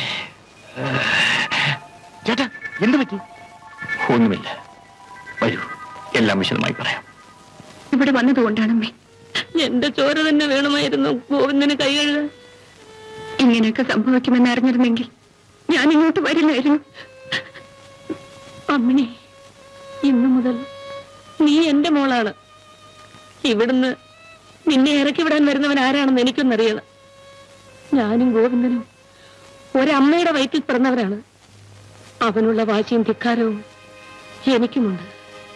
ചേട്ടാ എന്ത് പറ്റി ഒന്നുമില്ല വരൂ എല്ലാം വിശദമായി പറയാം ഇവിടെ വന്നതുകൊണ്ടാണമ്മേ എന്റെ ചോര തന്നെ വേണമായിരുന്നു ഗോവിന്ദന് കൈ കഴുകാൻ ഇങ്ങനെയൊക്കെ സംഭവിക്കുമെന്ന് അറിഞ്ഞിരുന്നെങ്കിൽ ഞാൻ ഇങ്ങോട്ട് വരില്ലായിരുന്നു അമ്മിണി ഇന്നു മുതൽ നീ എന്റെ മോളാണ് ഇവിടുന്ന് നിന്നെ ഇറക്കി വിടാൻ വരുന്നവൻ ആരാണെന്ന് എനിക്കൊന്നറിയണം ഞാനും ഗോവിന്ദനും ഒരമ്മയുടെ വയറ്റിൽ പിറന്നവരാണ് അവനുള്ള വാശിയും ധിക്കാരവും എനിക്കുമുണ്ട്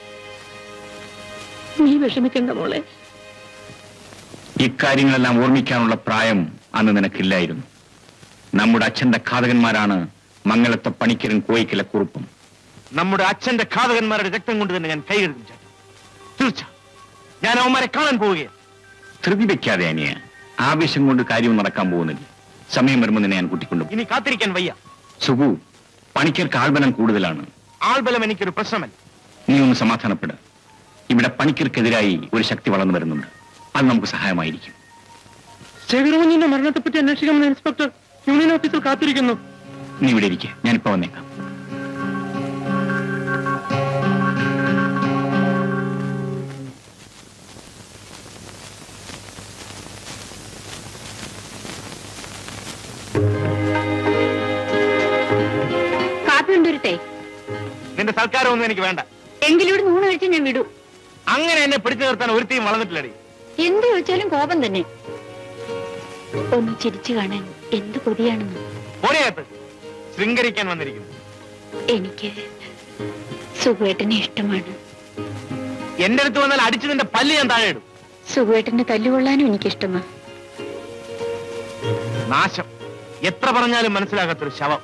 നീ വിഷമിക്കണ്ട മോളെ ഇക്കാര്യങ്ങളെല്ലാം ഓർമ്മിക്കാനുള്ള പ്രായം അന്ന് നിനക്കില്ലായിരുന്നു നമ്മുടെ അച്ഛന്റെ ഘാതകന്മാരാണ് മംഗളത്തെ പണിക്കരും കോയിക്കലെ കുറുപ്പും നമ്മുടെ അച്ഛന്റെ ഘാതകന്മാരുടെ രക്തം കൊണ്ട് തന്നെ ഞാൻ കൈ കഴുകും ചേട്ടാ തീർച്ച ഞാൻ അവന്മാരെ കാണാൻ പോവുകയാണ് ധൃതി വെക്കാതെ അനിയ ആവേശം കൊണ്ട് കാര്യം നടക്കാൻ പോകുന്നില്ല സമയം വരുമ്പോൾ നിന്നെ ഞാൻ കൂട്ടിക്കൊണ്ടുപോകും ഇനി കാത്തിരിക്കാൻ വയ്യ സുഖു പണിക്കർക്ക് ആൾബലം കൂടുതലാണ് ആൾബലം എനിക്കൊരു പ്രശ്നമല്ല നീ ഒന്ന് സമാധാനപ്പെട് ഇവിടെ പണിക്കർക്കെതിരായി ഒരു ശക്തി വളർന്നു വരുന്നുണ്ട് അത് നമുക്ക് സഹായമായിരിക്കും ശേഖരകുഞ്ഞിന്റെ മരണത്തെപ്പറ്റി അന്വേഷിക്കാമെന്ന് ഇൻസ്പെക്ടർ യൂണിയൻ ഓഫീസിൽ കാത്തിരിക്കുന്നു നീ ഇവിടെ ഇരിക്കെ ഞാനിപ്പോ വന്നേക്കാം കാപ്പി കൊണ്ടുവരട്ടെ നിന്റെ സൽക്കാരമൊന്നും എനിക്ക് വേണ്ട എങ്കിലും ഇവിടെ നൂണ് കഴിച്ച് ഞാൻ വിടൂ അങ്ങനെ എന്നെ പിടിച്ചു നിർത്താൻ ഒരുത്തിയും വളർന്നിട്ടില്ലടി എന്ത് ചോദിച്ചാലും കോപം തന്നെ ഒന്ന് ചിരിച്ചു കാണാൻ എന്ത് കൊതിയാണെന്ന് ഓടിയകത്ത് ശൃംഗരിക്കാൻ വന്നിരിക്കുന്നു എനിക്ക് സുഖേട്ടനെ ഇഷ്ടമാണ് എന്റെ അടുത്ത് വന്നാൽ അടിച്ചു നിന്റെ പല്ല് ഞാൻ താഴെ ഇടും സുഖേട്ടനെ തല്ലുകൊള്ളാനും എനിക്കിഷ്ടമാ നാശം എത്ര പറഞ്ഞാലും മനസ്സിലാകാത്തൊരു ശവം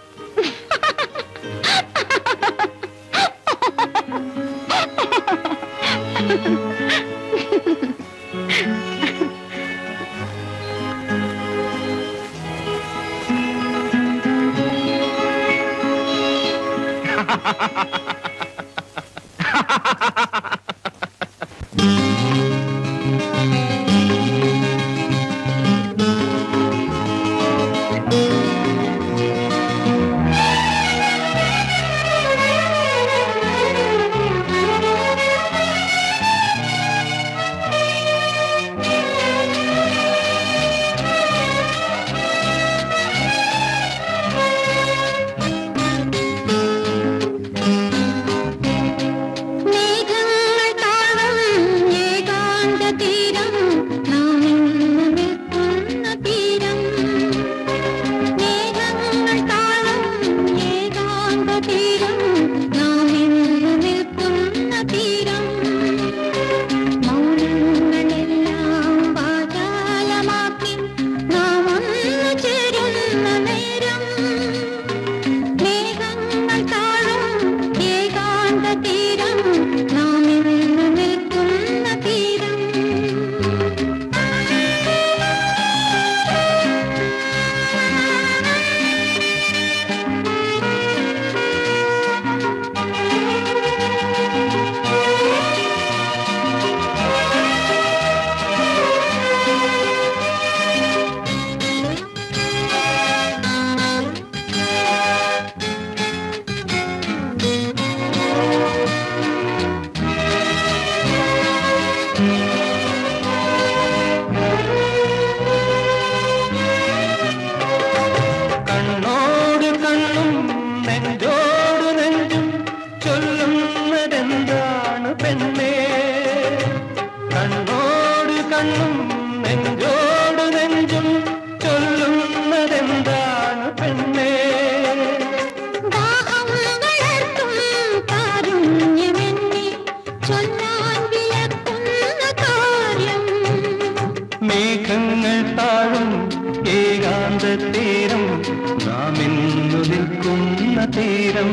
നിന്നു നിൽക്കുന്ന തീരം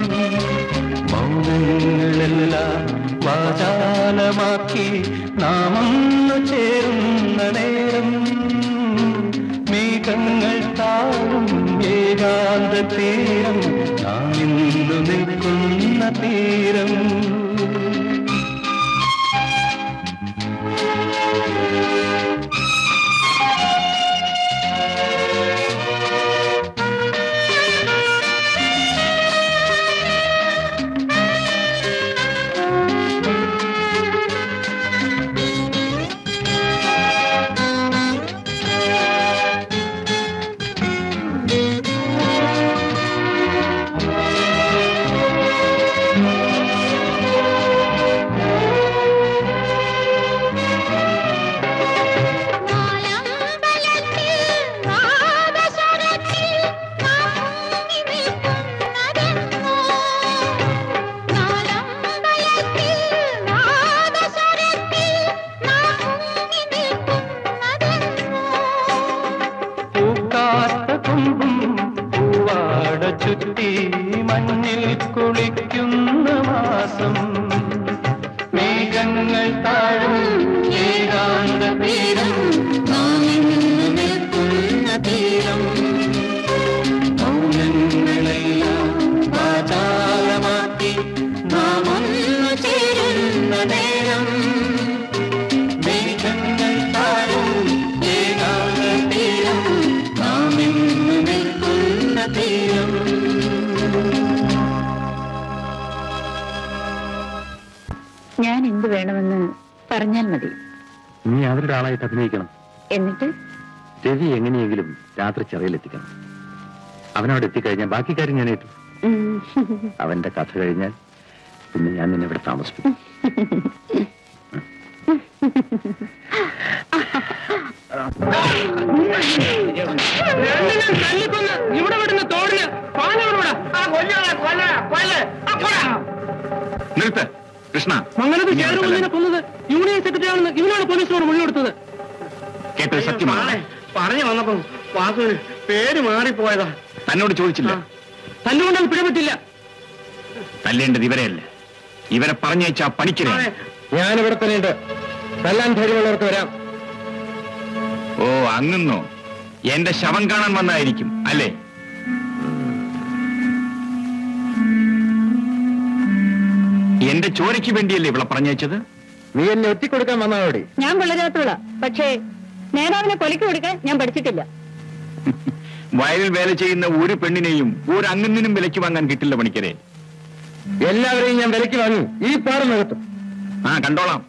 മൗനങ്ങളെല്ലാം വാചാലമാക്കി നാമൊന്നു ചേരുന്ന നേരം മേഘങ്ങൾ താഴും ഏകാന്ത തീരം നാം ഇന്നു നിൽക്കുന്ന തീരം പൂക്കാത്ത കൊമ്പും പൂവാട ചുറ്റി മഞ്ഞിൽ കുളിക്കുന്ന മാസം മേഘങ്ങൾ താഴും ഏകാന്ത തീരം നാം ഇന്ന് നിൽക്കുന്ന തീരം മൗനങ്ങളെല്ലാം വാചാലമാക്കി നാം ഒന്ന് ചേരുന്ന നേരം മേഘങ്ങൾ താഴും ഏകാന്ത തീരം നാം ഇന്ന് നിൽക്കുന്ന തീരം ഞാൻ എന്ത് വേണമെന്ന് പറഞ്ഞാൽ മതി നീ അവരുടെ ആളായിട്ട് അഭിനയിക്കണം എന്നിട്ട് രവി എങ്ങനെയെങ്കിലും രാത്രി ചെറിയിലെത്തിക്കണം അവനവിടെ എത്തിക്കഴിഞ്ഞാൽ ബാക്കി കാര്യം ഞാൻ ഏറ്റു ഉം. അവന്റെ കഥ കഴിഞ്ഞാൽ പിന്നെ ഞാൻ നിന്നെ ഇവിടെ താമസിപ്പിക്കും ഇവിടെ വിടുന്ന തോടില് പാലോടുകൂടാ നിർത്ത് കൃഷ്ണ മംഗലത്ത് ഇനി ചേരുവതിനെ അടുത്തല്ല. കൊന്നത് യൂണിയൻ സെക്രട്ടറി ആണെന്ന് ഇവനാണ് പോലീസിനോട് മൊഴി കൊടുത്തത് കേട്ടത് സത്യമാണ് പറഞ്ഞു വന്നപ്പം വാസുവിന് പേര് മാറിപ്പോയതാ തന്നോട് ചോദിച്ചില്ല തല്ലുകൊണ്ട് അവൻ പിഴപെട്ടില്ല തല്ലേണ്ടത് ഇവരെയല്ല ഇവരെ പറഞ്ഞയച്ച ആ പണിക്കരെ ഞാനിവിടെ തന്നെയുണ്ട് തല്ലാൻ ധൈര്യമുള്ളവർക്ക് വരാം ഓ അങ്ങുന്നോ എന്റെ ശവം കാണാൻ വന്നായിരിക്കും അല്ലേ എന്റെ ചോരയ്ക്ക് വേണ്ടിയല്ലേ ഇവളെ പറഞ്ഞയച്ചത് നീ എന്നെ ഒറ്റിക്കൊടുക്കാൻ വന്നതോടെ ഞാൻ കൊള്ളരാത്തോളാ പക്ഷേ നേതാവിനെ കൊലക്ക് കൊടുക്കാൻ ഞാൻ പഠിച്ചിട്ടില്ല വയലിൽ വേല ചെയ്യുന്ന ഒരു പെണ്ണിനെയും ഒരു അങ്ങുന്നിനും വിലയ്ക്ക് വാങ്ങാൻ കിട്ടില്ല പണിക്കരെ എല്ലാവരെയും ഞാൻ വിലക്ക് വാങ്ങി ഈ പാടുന്നകത്തും ആ കണ്ടോളാം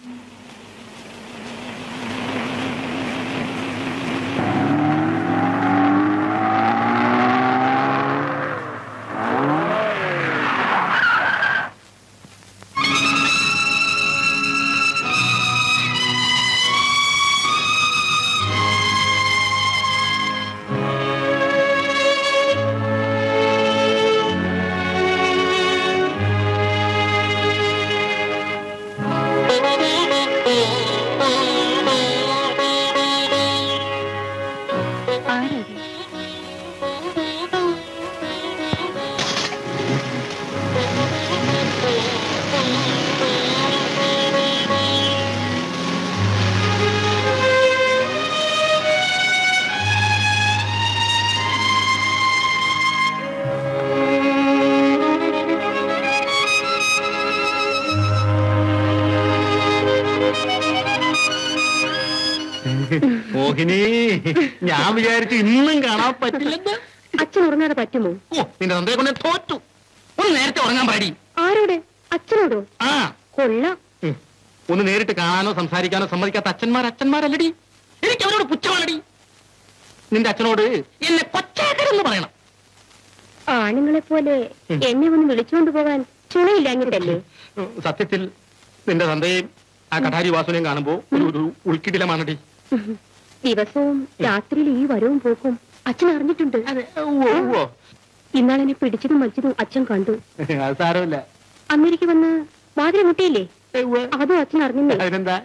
ആരത് മോഹിനി ഞാൻ വിചാരിച്ചു ഇന്നും കാണാൻ പറ്റില്ലെന്ന് അച്ഛൻ ഉറങ്ങാതെ പറ്റുമോ ഓ നിന്റെ തന്തയെ കൊണ്ട് ഞാൻ തോറ്റു ഒന്ന് നേരത്തെ ഉറങ്ങാൻ പാടി ആരോട് അച്ഛനോടോ ആ കൊള്ളാം ഉം. ഒന്ന് നേരിട്ട് കാണാനോ സംസാരിക്കാനോ സമ്മതിക്കാത്ത അച്ഛന്മാർ അച്ഛന്മാരല്ലടി എനിക്ക് അവരോട് പുച്ഛമാണടി നിന്റെ അച്ഛനോട് എന്നെ കൊച്ചാക്കരെന്ന് പറയണം ആണുങ്ങളെ പോലെ എന്നെ ഒന്ന് വിളിച്ചുകൊണ്ട് പോകാൻ ചുണയില്ലാഞ്ഞിട്ടല്ലേ ഉം, സത്യത്തിൽ നിന്റെ തന്തയെയും ആ കഠാരി വാസുനെയും കാണുമ്പോ ഒരു ഒരു ഉൾക്കിടിലമാണടി ദിവസവും രാത്രിയിൽ ഈ വരവും പോക്കും അച്ഛൻ അറിഞ്ഞിട്ടുണ്ട് ഉവ്വോ. ഇന്നാളെന്നെ പിടിച്ചതും വലിച്ചതും അച്ഛൻ കണ്ടു അത് സാരമില്ല അമേരിക്ക വന്ന് വാതിൽ മുട്ടിയില്ലേ ഉവ്വ്. അതും അച്ഛൻ അറിഞ്ഞില്ലേ അതിനെന്താ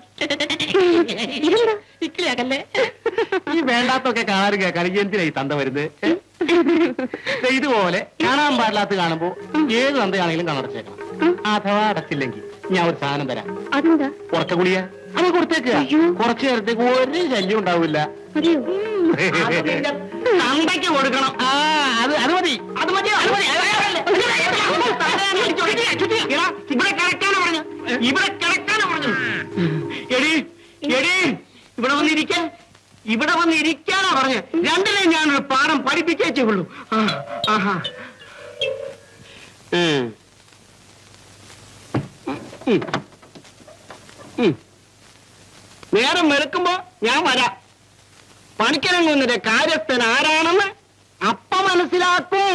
ഇതെന്താ ഇക്കിളിയാക്കല്ലേ ഈ വേണ്ടാത്തൊക്കെ കാണാറ് കേൾക്കാൻ എന്തിനാ ഈ തന്ത വരുന്നത് ഏ? ദേ ഇതുപോലെ കാണാൻ പാടില്ലാത്ത കാണുമ്പോ ഏത് തന്തയാണെങ്കിലും കണ്ണടച്ചേക്കണം അഥവാ അടച്ചില്ലെങ്കിൽ ഞാൻ ഒരു സാധനം തരാം അതെന്താ ഉറക്ക ഗുളിയ അത് കൊടുത്തേക്ക് കുറച്ചു നേരത്തേക്ക് ഒരു ശല്യം ഉണ്ടാവില്ല അതെയോ തന്തയ്ക്ക് കൊടുക്കണം ആ അത് അത് മതി അത് മതിയോ അത് മതി എടാ, ഇവിടെ കിടക്കാനാ പറഞ്ഞു ഇവിടെ കിടക്കാനാ പറഞ്ഞു എടി എടി ഇവിടെ വന്നിരിക്കാൻ ഇവിടെ വന്നിരിക്കാനാ പറഞ്ഞു രണ്ടിനെ ഞാനൊരു പാഠം പഠിപ്പിച്ചേ ഉള്ളൂ ആ, ആഹാ ഉം. ഉം. ഉം. നേരം വെളുക്കുമ്പോ ഞാൻ വരാം പണിക്കരങ്ങുന്നതിന്റെ കാര്യസ്ഥൻ ആരാണെന്ന് അപ്പ മനസ്സിലാക്കും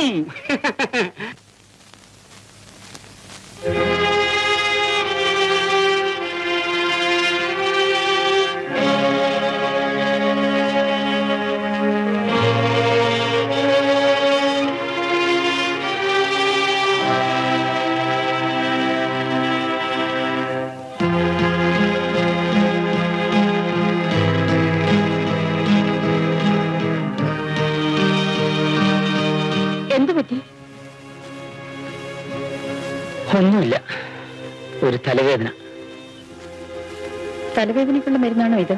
എന്തു പറ്റി ഒന്നുമില്ല ഒരു തലവേദന തലവേദനയ്ക്കുള്ള മരുന്നാണോ ഇത്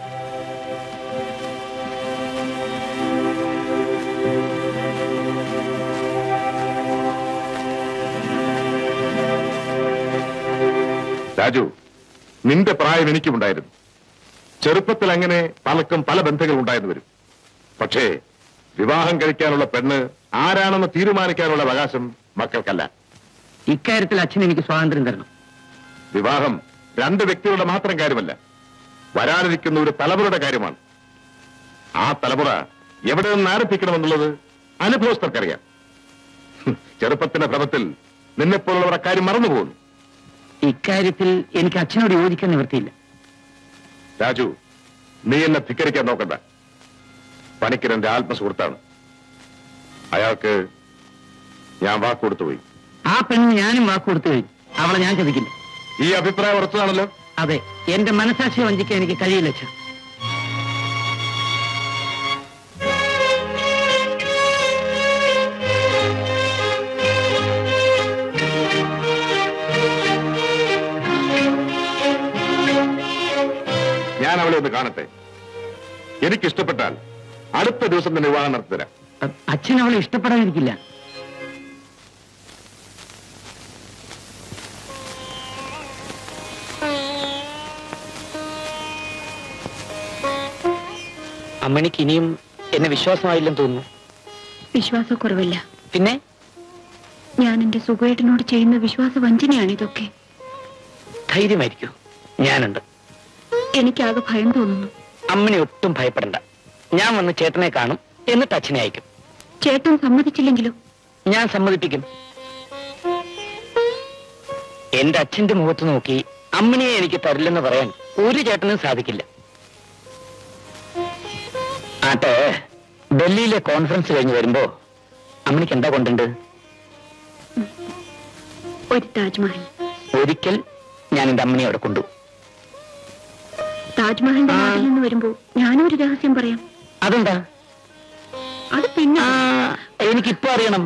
രാജു നിന്റെ പ്രായം എനിക്കുമുണ്ടായിരുന്നു ചെറുപ്പത്തിൽ അങ്ങനെ പലർക്കും പല ബന്ധങ്ങൾ ഉണ്ടായിരുന്നു വരും പക്ഷേ വിവാഹം കഴിക്കാനുള്ള പെണ്ണ് ആരാണെന്ന് തീരുമാനിക്കാനുള്ള അവകാശം മക്കൾക്കല്ല ഇക്കാര്യത്തിൽ അച്ഛൻ എനിക്ക് സ്വാതന്ത്ര്യം തരണം വിവാഹം രണ്ട് വ്യക്തികളുടെ മാത്രം കാര്യമല്ല വരാനിരിക്കുന്ന ഒരു തലമുറയുടെ കാര്യമാണ് ആ തലമുറ എവിടെ നിന്ന് ആരംഭിക്കണമെന്നുള്ളത് അനുഭവസ്ഥർക്കറിയാം ഹും, ചെറുപ്പത്തിന്റെ ഭ്രമത്തിൽ നിന്നെപ്പോലുള്ളവർ അക്കാര്യം മറന്നുപോകുന്നു ഇക്കാര്യത്തിൽ എനിക്ക് അച്ഛനോട് യോജിക്കാൻ നിവൃത്തിയില്ല രാജു നീ എന്നെ ധിക്കരിക്കാൻ നോക്കണ്ട പണിക്കരന്റെ ആത്മസുഹൃത്താണ് അയാൾക്ക് ഞാൻ വാക്കുകൊടുത്തു പോയി ആ പെണ്ണ് ഞാനും വാക്ക് കൊടുത്തു കഴിഞ്ഞു അവളെ ഞാൻ ചതിക്കില്ല ഈ അഭിപ്രായം ഉറച്ചതാണല്ലോ അതെ എന്റെ മനസാക്ഷി വഞ്ചിക്കാൻ എനിക്ക് കഴിയില്ല അച്ഛൻ ഞാൻ അവളെ ഒന്ന് കാണട്ടെ എനിക്കിഷ്ടപ്പെട്ടാൽ അടുത്ത ദിവസം തന്നെ വിവാഹം നടത്തിത്തരാം അ- അച്ഛൻ അവളെ ഇഷ്ടപ്പെടാതിരിക്കില്ല അമ്മണിക്ക് ഇനിയും എന്നെ വിശ്വാസമായില്ലെന്ന് തോന്നുന്നു വിശ്വാസക്കുറവില്ല പിന്നെ ഞാൻ എന്റെ സുഖേട്ടനോട് ചെയ്യുന്ന വിശ്വാസ വഞ്ചനയാണ് ഇതൊക്കെ ധൈര്യമായിരിക്കൂ ഞാനുണ്ട് എനിക്കാകെ ഭയം തോന്നുന്നു അമ്മനെ ഒട്ടും ഭയപ്പെടണ്ട ഞാൻ വന്ന് ചേട്ടനെ കാണും എന്നിട്ട് അച്ഛനെ അയക്കും ചേട്ടൻ സമ്മതിച്ചില്ലെങ്കിലോ ഞാൻ സമ്മതിപ്പിക്കും എന്റെ അച്ഛന്റെ മുഖത്ത് നോക്കി അമ്മണിയെ എനിക്ക് തരില്ലെന്ന് പറയാൻ ഒരു ചേട്ടനും സാധിക്കില്ല ആട്ടെ ഡൽഹിയിലെ കോൺഫറൻസ് കഴിഞ്ഞ് വരുമ്പോ അമ്മണിക്ക് എന്താ കൊണ്ടുണ്ട് ഒരു താജ്മഹൽ ഒരിക്കൽ ഞാൻ എന്റെ അമ്മനെ അവിടെ കൊണ്ടു താജ്മഹലിന്റെ നാട്ടിൽ നിന്ന് വരുമ്പോ ഞാനും ഒരു രഹസ്യം പറയാം അതെന്താ അത് പിന്നെ ആ എനിക്കിപ്പോ അറിയണം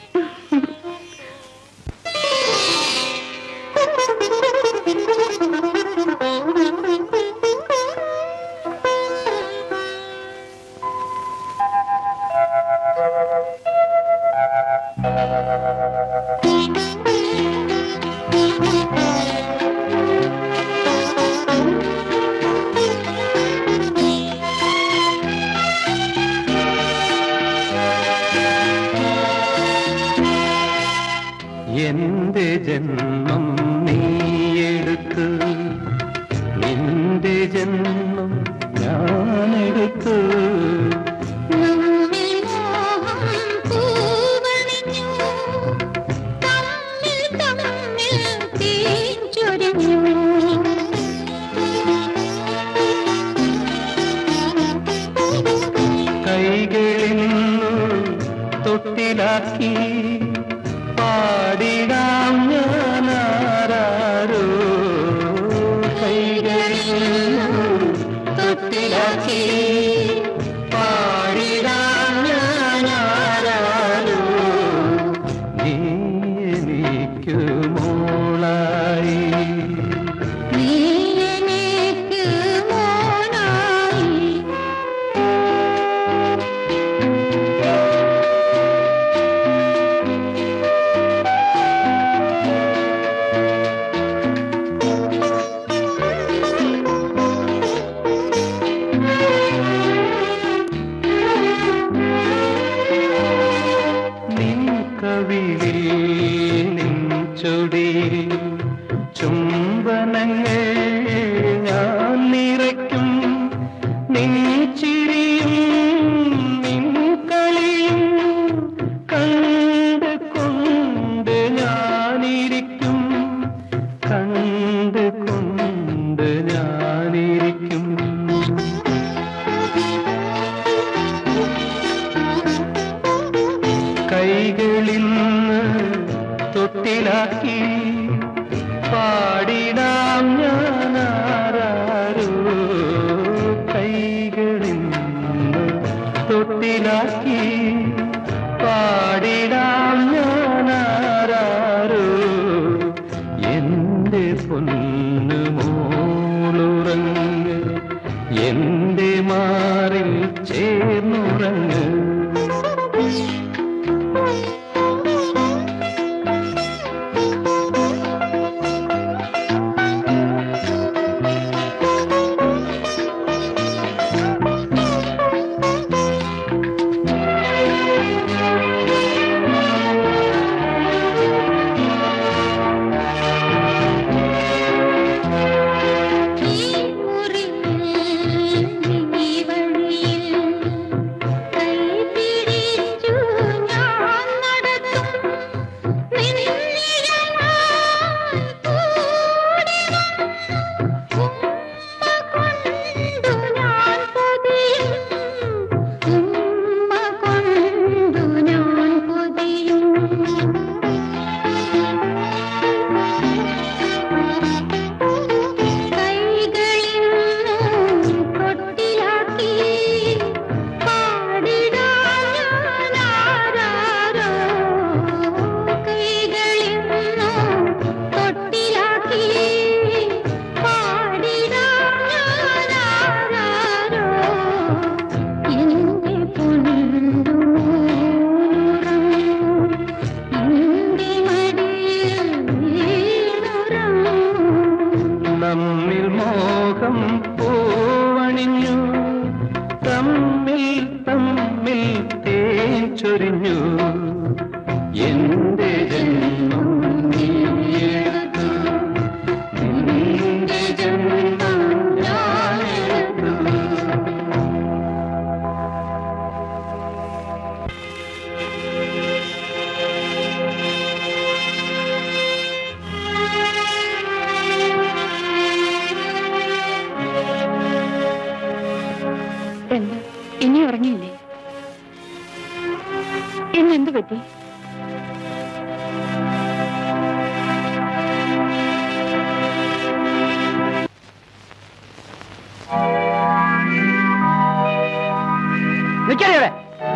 എന്റെ ജന്മം നീയെടുക്ക് നിന്റെ ജന്മം ഞാനെടുക്ക് കൈകളിൽ തൊട്ടിലാക്കി പാടിടാം ഞാനാരോ കൈകളിൽ തൊട്ടിലാക്കി പാടിടാം ഞാനാരോ കൈകളിന്ന് തൊട്ടിലാക്കി പാടിടാം ഞാനാരോ കൈകളിന്ന് തൊട്ടിലാക്കി പാടിടാം ഞാനാരോ എന്റെ പൊന്നു മോളുറങ്ങ് എന്റെ മാറിൽ ചേർന്നുറങ്ങ് നമ്മിൽ മോഹം പൂവണിഞ്ഞു തമ്മിൽ തമ്മിൽ തേൻ ചൊരിഞ്ഞു എന്റെ ജന്മം നീയെടുത്തു നിന്റെ ജന്മം ഞാനെടുത്തു എന്താ ഇനി ഉറങ്ങിയില്ലേ ഇന്ന് എന്ത് പറ്റി നിൽക്കണേ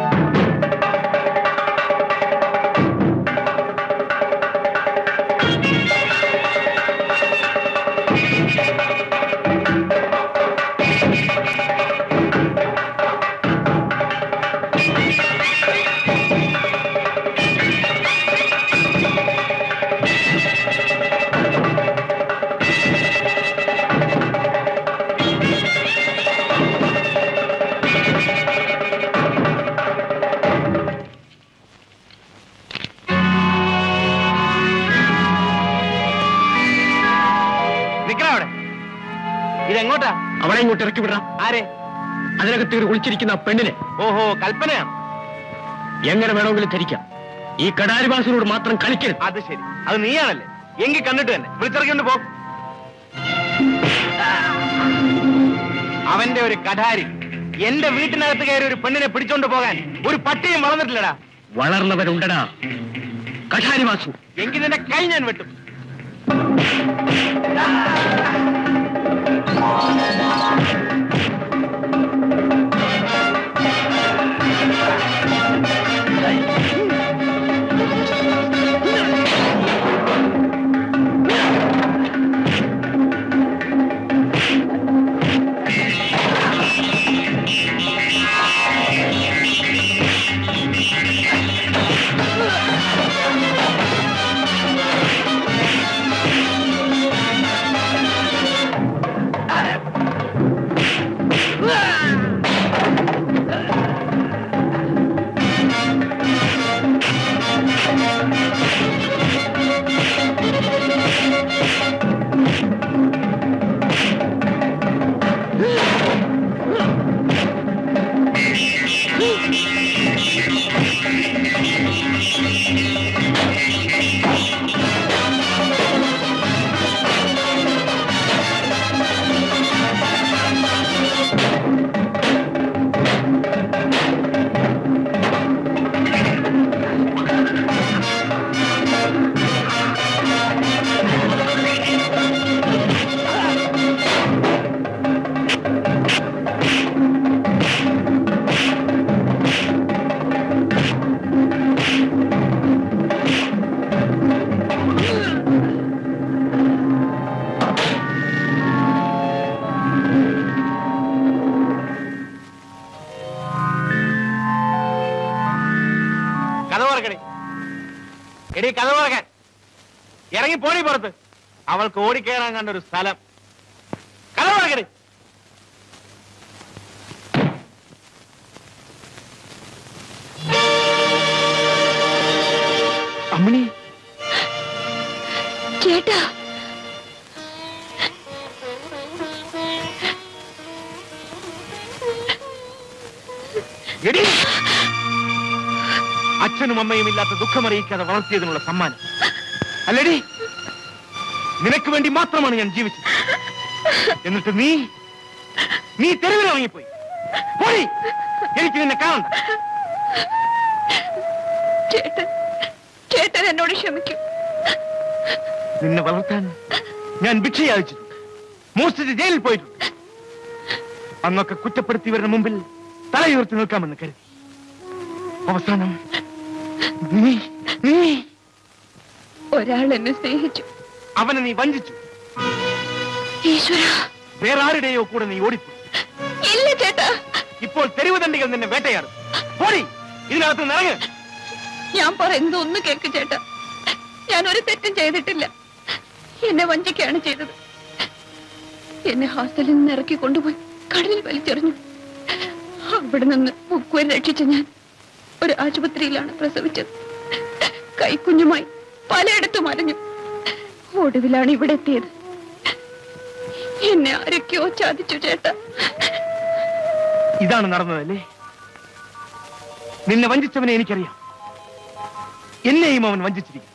നിക്കണ അവിടെ ഇതെങ്ങോട്ടാ അവളെ ഇങ്ങോട്ട് ഇറക്കി വിടാം ആരെ അതിനകത്ത് കയറി ഒളിച്ചിരിക്കുന്ന ആ പെണ്ണിനെ ഓഹോ കൽപ്പനയാണ് എങ്ങനെ വേണമെങ്കിലും ധരിക്കാം ഈ കടാരിവാസിനോട് മാത്രം കളിക്കരുത് അത് ശരി അത് നീയാണല്ലേ എങ്കിൽ കണ്ടിട്ട് തന്നെ വിളിച്ചിറക്കിണ്ട് പോ അവന്റെ ഒരു കഠാരി എന്റെ വീട്ടിനകത്ത് കയറി ഒരു പെണ്ണിനെ പിടിച്ചോണ്ട് പോകാൻ ഒരു പട്ടിയും വളർന്നിട്ടില്ലടാ വളർന്നവരുണ്ടടാ കഠാരിവാസു എങ്കിൽ നിന്റെ കൈ ഞാൻ വെട്ടും ആ എടി കഥ പറയാൻ ഇറങ്ങി പോണി പുറത്ത് അവൾക്ക് ഓടിക്കയറാൻ കണ്ട ഒരു സ്ഥലം കഥ പറയടി അമ്മിണി ചേട്ടാ എടി അച്ഛനും അമ്മയും ഇല്ലാത്ത ദുഃഖമറിയിക്കാതെ വളർത്തിയതിനുള്ള സമ്മാനം അല്ലടി നിനക്ക് വേണ്ടി മാത്രമാണ് ഞാൻ ജീവിച്ചത് എന്നിട്ട് നീ നീ തെരുവിലിറങ്ങിപ്പോയി പോയി എനിക്ക് നിന്നെ കാണണ്ട ചേട്ടൻ ചേട്ടൻ എന്നോട് ക്ഷമിക്കും നിന്നെ വളർത്താൻ ഞാൻ ഭിക്ഷ യാചിച്ചിട്ടുണ്ട് മോഷ്ടിച്ച് ജയിലിൽ പോയിട്ടുണ്ട് അന്നൊക്കെ കുറ്റപ്പെടുത്തിയവരുടെ മുമ്പിൽ തലയുയർത്തി നിൽക്കാമെന്ന് കരുതി അവസാനം നീ നീ ഒരാൾ എന്നെ സ്നേഹിച്ചു അവനെ നീ വഞ്ചിച്ചു ഈശ്വര വേറെ ആരുടെയോ കൂടെ നീ ഓടിപ്പോയി ഇല്ല ചേട്ടാ ഇപ്പോൾ തെരുവ് തണ്ടികൾ നിന്നെ വേട്ടയാടും പോടി ഇതിനകത്ത് നിറങ്ങ് ഞാൻ പറയുന്നത് ഒന്ന് കേൾക്ക് ചേട്ടാ ഞാൻ ഒരു തെറ്റും ചെയ്തിട്ടില്ല എന്നെ വഞ്ചിക്കുകയാണ് ചെയ്തത് എന്നെ ഹോസ്റ്റലിൽ നിന്ന് ഇറക്കി കൊണ്ടുപോയി കടലിൽ വലിച്ചെറിഞ്ഞു അവിടെ നിന്ന് മുക്കുവരെ രക്ഷിച്ച ഞാൻ ഒരു ആശുപത്രിയിലാണ് പ്രസവിച്ചത് കൈക്കുഞ്ഞുമായി പലയിടത്തും അലഞ്ഞു ഒടുവിലാണ് ഇവിടെ എത്തിയത് എന്നെ ആരൊക്കെയോ ചാദിച്ചു ചേട്ടാ ഇതാണ് നടന്നതല്ലേ നിന്നെ വഞ്ചിച്ചവനെ എനിക്കറിയാം എന്നെയും അവൻ വഞ്ചിച്ചിരിക്കുന്നു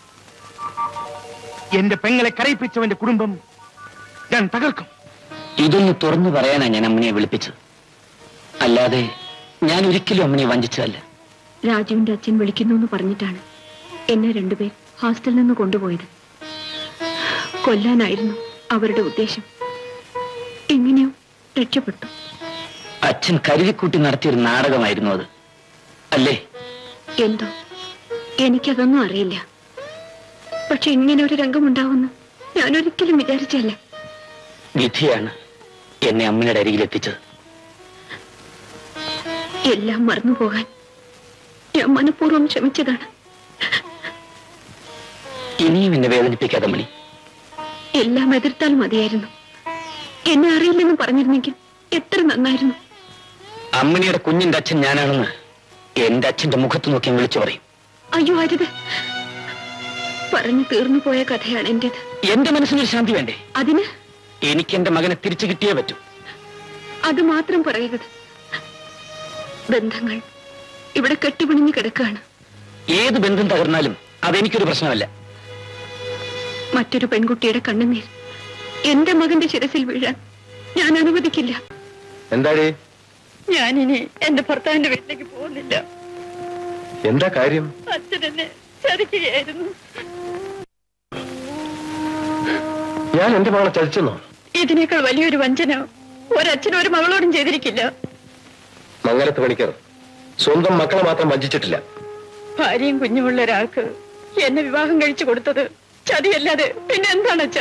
എന്റെ പെങ്ങളെ കരയിപ്പിച്ചവന്റെ കുടുംബം ഞാൻ തകർക്കും ഇതൊന്ന് തുറന്നു പറയാനാ ഞാൻ അമ്മനെ വിളിപ്പിച്ചത് അല്ലാതെ ഞാൻ ഒരിക്കലും അമ്മനെ വഞ്ചിച്ചതല്ല രാജുവിന്റെ അച്ഛൻ വിളിക്കുന്നു എന്ന് പറഞ്ഞിട്ടാണ് എന്നെ രണ്ടുപേർ ഹോസ്റ്റലിൽ നിന്ന് കൊണ്ടുപോയത് കൊല്ലാനായിരുന്നു അവരുടെ ഉദ്ദേശം എങ്ങനെയോ രക്ഷപ്പെട്ടു അച്ഛൻ കരുതിക്കൂട്ടി നടത്തിയൊരു നാടകമായിരുന്നു അത് അല്ലേ എന്തോ എനിക്കതൊന്നും അറിയില്ല പക്ഷെ ഇങ്ങനെ ഒരു രംഗമുണ്ടാവുമെന്ന് ഞാൻ ഒരിക്കലും വിചാരിച്ചല്ല വിധിയാണ് എന്നെ അമ്മയുടെ അരികിൽ എത്തിച്ചത് എല്ലാം മറന്നു പോകാൻ ഞാൻ മനഃപൂർവ്വം ശ്രമിച്ചതാണ് ഇനിയും എന്നെ വേദനിപ്പിക്കാതെ മണി എല്ലാം എതിർത്താൽ മതിയായിരുന്നു എന്നെ അറിയില്ലെന്ന് പറഞ്ഞിരുന്നെങ്കിൽ എത്ര നന്നായിരുന്നു അമ്മണിയുടെ കുഞ്ഞിന്റെ അച്ഛൻ ഞാനാണെന്ന് എന്റെ അച്ഛന്റെ മുഖത്ത് നോക്കി ഞാൻ വിളിച്ചു പറയും അയ്യോ അരുത് പറഞ്ഞു തീർന്നു പോയ കഥയാണ് എന്റേത് എന്റെ മനസ്സിനൊരു ശാന്തി വേണ്ടേ അതിന് എനിക്ക് എന്റെ മകനെ തിരിച്ചു കിട്ടിയേ പറ്റൂ അത് മാത്രം പറയരുത് ബന്ധങ്ങൾ ഇവിടെ കെട്ടുപിണിഞ്ഞു കിടക്കുകയാണ് ഏത് ബന്ധം തകർന്നാലും അതെനിക്കൊരു പ്രശ്നമല്ല മറ്റൊരു പെൺകുട്ടിയുടെ കണ്ണുനീർ എന്റെ മകന്റെ ശിരസിൽ വീഴാൻ ഞാൻ അനുവദിക്കില്ല എന്താടി ഞാനിനി എന്റെ ഭർത്താവിന്റെ വീട്ടിലേക്ക് പോകുന്നില്ല എന്താ കാര്യം അച്ഛൻ എന്നെ ചതിക്കുകയായിരുന്നു ഞാൻ എന്റെ മകളെ ചതിച്ചെന്നോ ഇതിനേക്കാൾ വലിയൊരു വഞ്ചന ഒരച്ഛനും ഒരു മകളോടും ചെയ്തിരിക്കില്ല മംഗലത്ത് പണിക്കർ സ്വന്തം മക്കളെ മാത്രം വഞ്ചിച്ചിട്ടില്ല ഭാര്യയും കുഞ്ഞുമുള്ള ഒരാൾക്ക് എന്നെ വിവാഹം കഴിച്ചു കൊടുത്തത് ചതിയല്ലാതെ പിന്നെ എന്താണ് അച്ഛാ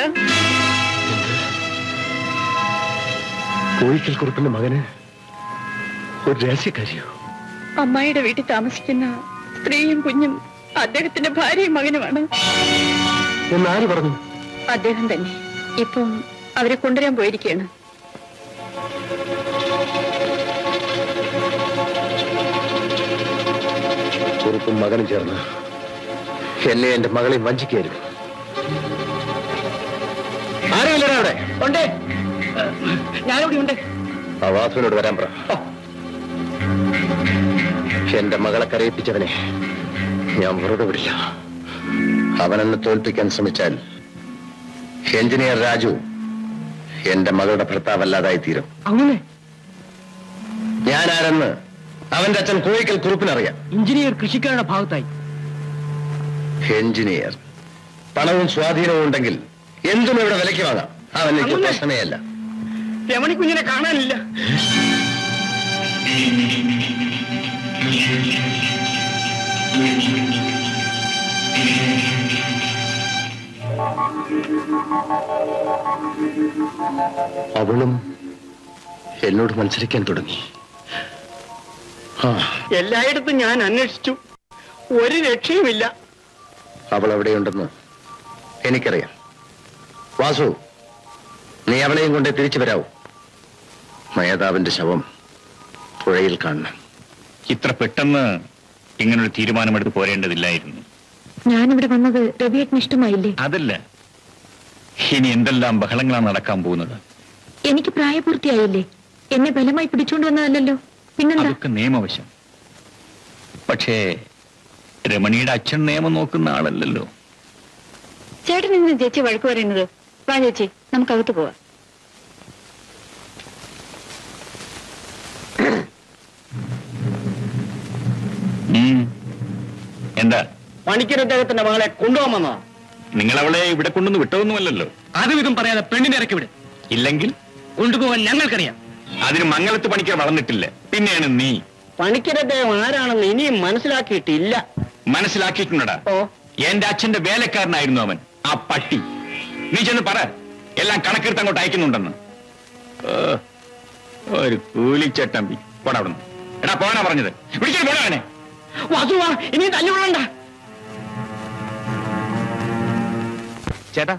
കോഴിക്കൽ കുറുപ്പിന്റെ മകന് ഒരു രഹസ്യക്കാരിയോ അമ്മായിയുടെ വീട്ടിൽ താമസിക്കുന്ന സ്ത്രീയും കുഞ്ഞും അദ്ദേഹത്തിന്റെ ഭാര്യയും മകനുമാണ് എന്നാര് പറഞ്ഞു അദ്ദേഹം തന്നെ ഇപ്പം അവരെ കൊണ്ടുവരാൻ പോയിരിക്കുകയാണ് കുറുപ്പും മകനും ചേർന്ന് എന്നെ എന്റെ മകളെയും വഞ്ചിക്കായിരുന്നു ആരുമില്ലടാ അവിടെ ഉണ്ട് ഞാനിവിടെ ഉണ്ട് ആ വാസുവിനോട് വരാൻ പറ എന്റെ മകളെ കരയിപ്പിച്ചവനെ ഞാൻ വെറുതെ വിടില്ല അവനെന്നെ തോൽപ്പിക്കാൻ ശ്രമിച്ചാൽ എഞ്ചിനീയർ രാജു എന്റെ മകളുടെ ഭർത്താവല്ലാതായി തീരും അങ്ങനെ ഞാൻ ആരെന്ന് അവന്റെ അച്ഛൻ കോഴിക്കൽ കുറുപ്പിനറിയാം എഞ്ചിനീയർ കൃഷിക്കാരുടെ ഭാഗത്തായി എഞ്ചിനീയർ പണവും സ്വാധീനവും ഉണ്ടെങ്കിൽ എന്തും ഇവിടെ വിലയ്ക്ക് വാങ്ങാം അവൻ എനിക്ക് അങ്ങനെ? പ്രശ്നമേ അല്ല രമണി കുഞ്ഞിനെ കാണാനില്ല അവളും എന്നോട് മത്സരിക്കാൻ തുടങ്ങി ആ എല്ലായിടത്തും ഞാൻ അന്വേഷിച്ചു ഒരു രക്ഷയുമില്ല അവൾ എവിടെയുണ്ടെന്ന് എനിക്കറിയാം വാസു നീ അവളെയും കൊണ്ട് തിരിച്ചു വരാവൂ മേധാവിന്റെ ശവം പുഴയിൽ കാണണം ഇത്ര പെട്ടെന്ന് ഇങ്ങനൊരു തീരുമാനമെടുത്ത് പോരേണ്ടതില്ലായിരുന്നു ഞാനിവിടെ വന്നത് രവിയേട്ടന് ഇഷ്ടമായില്ലേ അതല്ല ഇനി എന്തെല്ലാം ബഹളങ്ങളാണ് നടക്കാൻ പോകുന്നത് എനിക്ക് പ്രായപൂർത്തിയായില്ലേ എന്നെ ബലമായി പിടിച്ചോണ്ട് വന്നതല്ലല്ലോ പിന്നെന്താ അതൊക്കെ നിയമവശം പക്ഷേ രമണിയുടെ അച്ഛൻ നിയമം നോക്കുന്ന ആളല്ലല്ലോ ചേട്ടൻ ഇന്ന് ചേച്ചി വഴക്ക് പറയുന്നത് വാ ചേച്ചി നമുക്കകത്ത് പോവാം ഉം. എന്താ പണിക്കർ അദ്ദേഹത്തിന്റെ മകളെ കൊണ്ടുപോകാൻ വന്നതാ നിങ്ങൾ അവളെ ഇവിടെ കൊണ്ടുവന്ന് വിട്ടതൊന്നുമല്ലല്ലോ അതും ഇതും പറയാതെ പെണ്ണിനെ ഇറക്കി വിട് ഇല്ലെങ്കിൽ കൊണ്ടുപോകാൻ ഞങ്ങൾക്കറിയാം അതിന് മംഗലത്ത് പണിക്കർ വളർന്നിട്ടില്ല പിന്നെയാണ് നീ പണിക്കർ അദ്ദേഹം ആരാണെന്ന് ഇനിയും മനസ്സിലാക്കിയിട്ടില്ല മനസ്സിലാക്കിയിട്ടുണ്ടടാ ഓ എന്റെ അച്ഛന്റെ വേലക്കാരനായിരുന്നു അവൻ ആ പട്ടി നീ ചെന്ന് പറ എല്ലാം കണക്കെടുത്ത് അങ്ങോട്ട് അയക്കുന്നുണ്ടെന്ന് ഓ, ഒരു കൂലിച്ചട്ടമ്പി പോടാ അവിടുന്ന് എടാ പോകാനാ പറഞ്ഞത് വിളിച്ചിട്ട് പോടാ അവനെ വസുവാ ഇനി തല്ലുകൊള്ളണ്ട ചേട്ടാ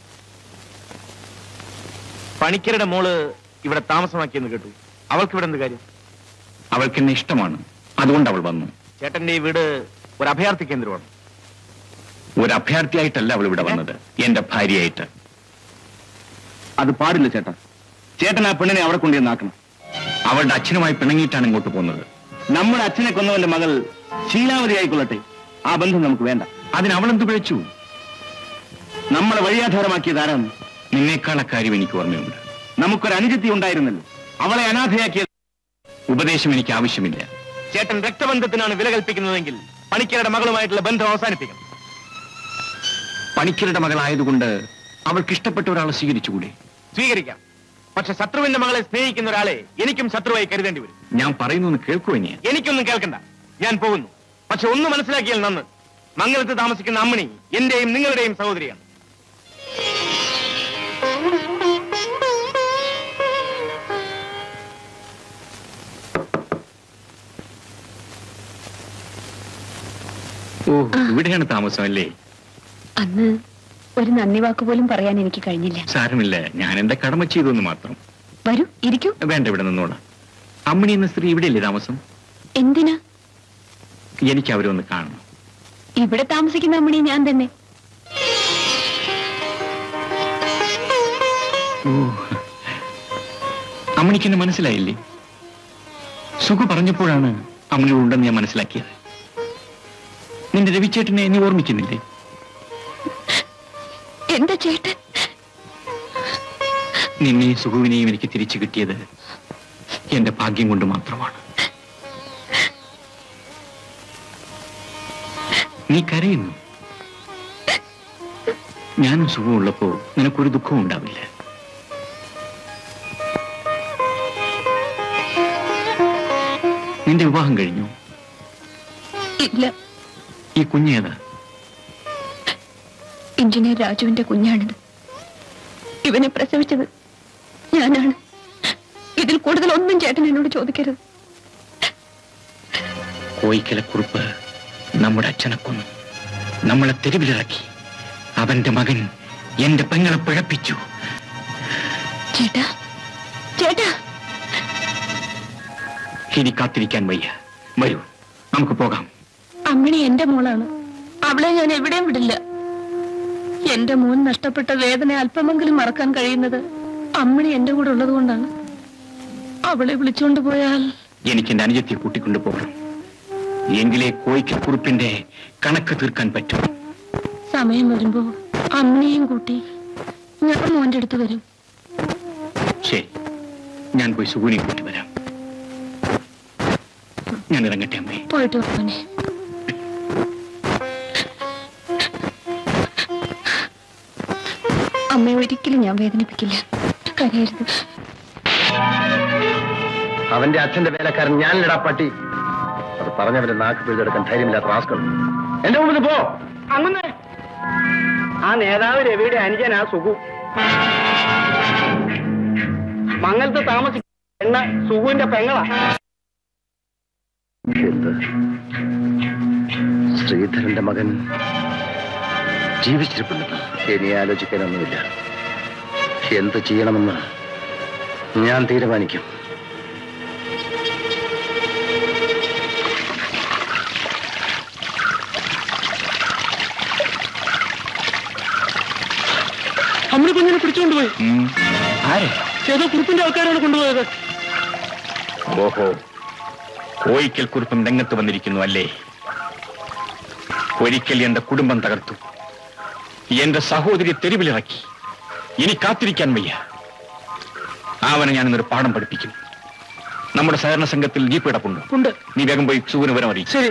പണിക്കരുടെ മോള് ഇവിടെ താമസമാക്കിയെന്ന് കേട്ടു അവൾക്ക് ഇവിടെ എന്ത് കാര്യം അവൾക്ക് എന്നെ ഇഷ്ടമാണ് അതുകൊണ്ട് അവൾ വന്നു ചേട്ടന്റെ ഈ വീട് ഒരു അഭയാർത്ഥി കേന്ദ്രമാണ് ഒരു അഭയാർത്ഥിയായിട്ടല്ല അവൾ ഇവിടെ വന്നത് എന്റെ ഭാര്യയായിട്ട് അത് പാടില്ല ചേട്ടാ ചേട്ടൻ ആ പെണ്ണിനെ അവിടെ കൊണ്ടുവന്നാക്കണം അവളുടെ അച്ഛനുമായി പിണങ്ങിയിട്ടാണ് ഇങ്ങോട്ട് പോകുന്നത് നമ്മുടെ അച്ഛനെ കൊന്നവന്റെ മകൾ ശീലാവതി ആയിക്കൊള്ളട്ടെ ആ ബന്ധം നമുക്ക് വേണ്ട അതിന് അവളെന്ത് പിഴച്ചു നമ്മളെ വഴിയാധാരമാക്കിയത് ആരാണ് നിന്നേക്കാൾ അക്കാര്യം എനിക്ക് ഓർമ്മയുണ്ട് നമുക്കൊരു അനുജത്തി ഉണ്ടായിരുന്നല്ലോ അവളെ അനാഥയാക്കിയത് ഉപദേശം എനിക്ക് ആവശ്യമില്ല ചേട്ടൻ രക്തബന്ധത്തിനാണ് വില കൽപ്പിക്കുന്നതെങ്കിൽ പണിക്കരുടെ മകളുമായിട്ടുള്ള ബന്ധം അവസാനിപ്പിക്കണം പണിക്കരുടെ മകളായതുകൊണ്ട് അവൾക്ക് ഇഷ്ടപ്പെട്ട ഒരാളെ സ്വീകരിച്ചുകൂടെ സ്വീകരിക്കാം പക്ഷെ ശത്രുവിന്റെ മകളെ സ്നേഹിക്കുന്ന ഒരാളെ എനിക്കും ശത്രുവായി കരുതേണ്ടി വരും ഞാൻ പറയുന്നൊന്ന് കേൾക്കുവോ ഇനി എനിക്കൊന്നും കേൾക്കണ്ട ഞാൻ പോകുന്നു പക്ഷെ ഒന്ന് മനസ്സിലാക്കിയാൽ നന്ന് മംഗലത്ത് താമസിക്കുന്ന അമ്മണി എന്റെയും നിങ്ങളുടെയും സഹോദരിയാണ് ഓ ഇവിടെയാണ് താമസം അല്ലേ അന്ന് ഒരു നന്ദി വാക്ക് പോലും പറയാൻ എനിക്ക് കഴിഞ്ഞില്ല സാരമില്ല ഞാൻ എന്റെ കടമ ചെയ്തു എന്ന് മാത്രം വരൂ ഇരിക്കൂ വേണ്ട ഇവിടെ നിന്നോളാം അമ്മിണി എന്ന സ്ത്രീ ഇവിടെയല്ലേ താമസം എന്തിനാ എനിക്ക് അവരെ ഒന്ന് കാണണം ഇവിടെ താമസിക്കുന്ന അമ്മണി ഞാൻ തന്നെ ഓ അമ്മണിക്ക് എന്നെ മനസ്സിലായില്ലേ സുഖ പറഞ്ഞപ്പോഴാണ് അമ്മണിയോട് ഉണ്ടെന്ന് ഞാൻ മനസ്സിലാക്കിയത് നിന്റെ രവിച്ചേട്ടനെ നീ ഓർമ്മിക്കുന്നില്ലേ എന്റെ ചേട്ടൻ നിന്നെയും സുഖുവിനെയും എനിക്ക് തിരിച്ചു കിട്ടിയത് എന്റെ ഭാഗ്യം കൊണ്ട് മാത്രമാണ് നീ കരയുന്നു ഞാനും സുഖമുള്ളപ്പോ നിനക്കൊരു ദുഃഖവും ഉണ്ടാവില്ല നിന്റെ വിവാഹം കഴിഞ്ഞു ഇല്ല ഈ കുഞ്ഞേതാ എഞ്ചിനീയർ രാജുവിന്റെ കുഞ്ഞാണിത് ഇവനെ പ്രസവിച്ചത് ഞാനാണ് ഇതിൽ കൂടുതൽ ഒന്നും ചേട്ടൻ എന്നോട് ചോദിക്കരുത് കോയിക്കലക്കുറുപ്പ് നമ്മുടെ അച്ഛനെ കൊന്നു നമ്മളെ തെരുവിലിറക്കി അവന്റെ മകൻ എന്റെ പെങ്ങളെ പിഴപ്പിച്ചു ചേട്ടാ ചേട്ടാ ഇനി കാത്തിരിക്കാൻ വയ്യ വരൂ നമുക്ക് പോകാം അമ്മിണി എന്റെ മോളാണ് അവളെ ഞാൻ എവിടെയും വിടില്ല എന്റെ മോൻ നഷ്ടപ്പെട്ട വേദന അല്പമെങ്കിലും മറക്കാൻ കഴിയുന്നത് അമ്മിണി എന്റെ കൂടെ ഉള്ളത് കൊണ്ടാണ് അവളെ വിളിച്ചുകൊണ്ട് പോയാൽ എനിക്ക് എന്റെ അനുജത്തെ കൂട്ടിക്കൊണ്ടു പോകണം എങ്കിലേ കോയിക്കക്കുറുപ്പിന്റെ കണക്ക് തീർക്കാൻ പറ്റും സമയം വരുമ്പോ അമ്മിനെയും കൂട്ടി ഞാൻ മോന്റെ അടുത്ത് വരും ശരി ഞാൻ പോയി സുഗുനെ കൂട്ടി വരാം ഞാൻ ഇറങ്ങട്ടെ അമ്മേ പോയിട്ട് മോനെ അമ്മയെ ഒരിക്കലും ഞാൻ വേദനിപ്പിക്കില്ല കരയരുത് അവന്റെ അച്ഛന്റെ വേലക്കാരൻ ഞാനില്ലടാ പട്ടി അത് പറഞ്ഞവന്റെ നാക്ക് പിഴുതെടുക്കാൻ ധൈര്യമില്ലാത്ത റാസ്കൾ എന്റെ മുമ്പിൽ പോ അങ്ങനെ ആ നേതാവ് രവിയുടെ അനുജനാ സുഖു മംഗലത്ത് താമസിക്കുന്ന പെണ്ണ് സുഖുവിന്റെ പെങ്ങളാ എന്ത് ശ്രീധരന്റെ മകൻ ജീവിച്ചിരിപ്പുണ്ടെന്ന് ഇനി ആലോചിക്കാനൊന്നുമില്ല എന്ത് ചെയ്യണമെന്ന് ഞാൻ തീരുമാനിക്കും നമ്മുടെ കുഞ്ഞിനെ പിടിച്ചുകൊണ്ടുപോയി ആരെ ഏതോ കുറിപ്പിന്റെ ആൾക്കാരാണ് കൊണ്ടുപോയത് ഓഹോ കോയിക്കൽ കുറിപ്പും രംഗത്ത് വന്നിരിക്കുന്നു അല്ലേ ഒരിക്കൽ എന്റെ കുടുംബം തകർത്തു എന്റെ സഹോദരി തെരുവിലിറക്കി ഇനി കാത്തിരിക്കാൻ വയ്യ അവനെ ഞാൻ ഇന്നൊരു പാഠം പഠിപ്പിക്കും നമ്മുടെ സഹകരണ സംഘത്തിൽ ജീപ്പ് കിടപ്പുണ്ട് ഉണ്ട് നീ വേഗം പോയി സുഖന് വരം അറിയിച്ചു ശരി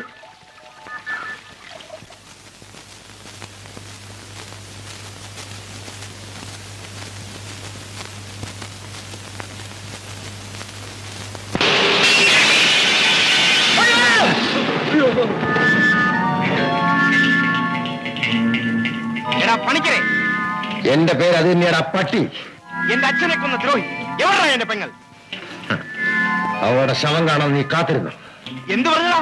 എടാ പണിക്കരെ എന്റെ പേര് അത് തന്നെയാണ് പട്ടി എന്റെ അച്ഛനെ കൊന്ന ദ്രോഹി എവിടാ എന്റെ പെങ്ങൾ അവളുടെ ശവം കാണാൻ നീ കാത്തിരുന്നു എന്ത് പറഞ്ഞടാ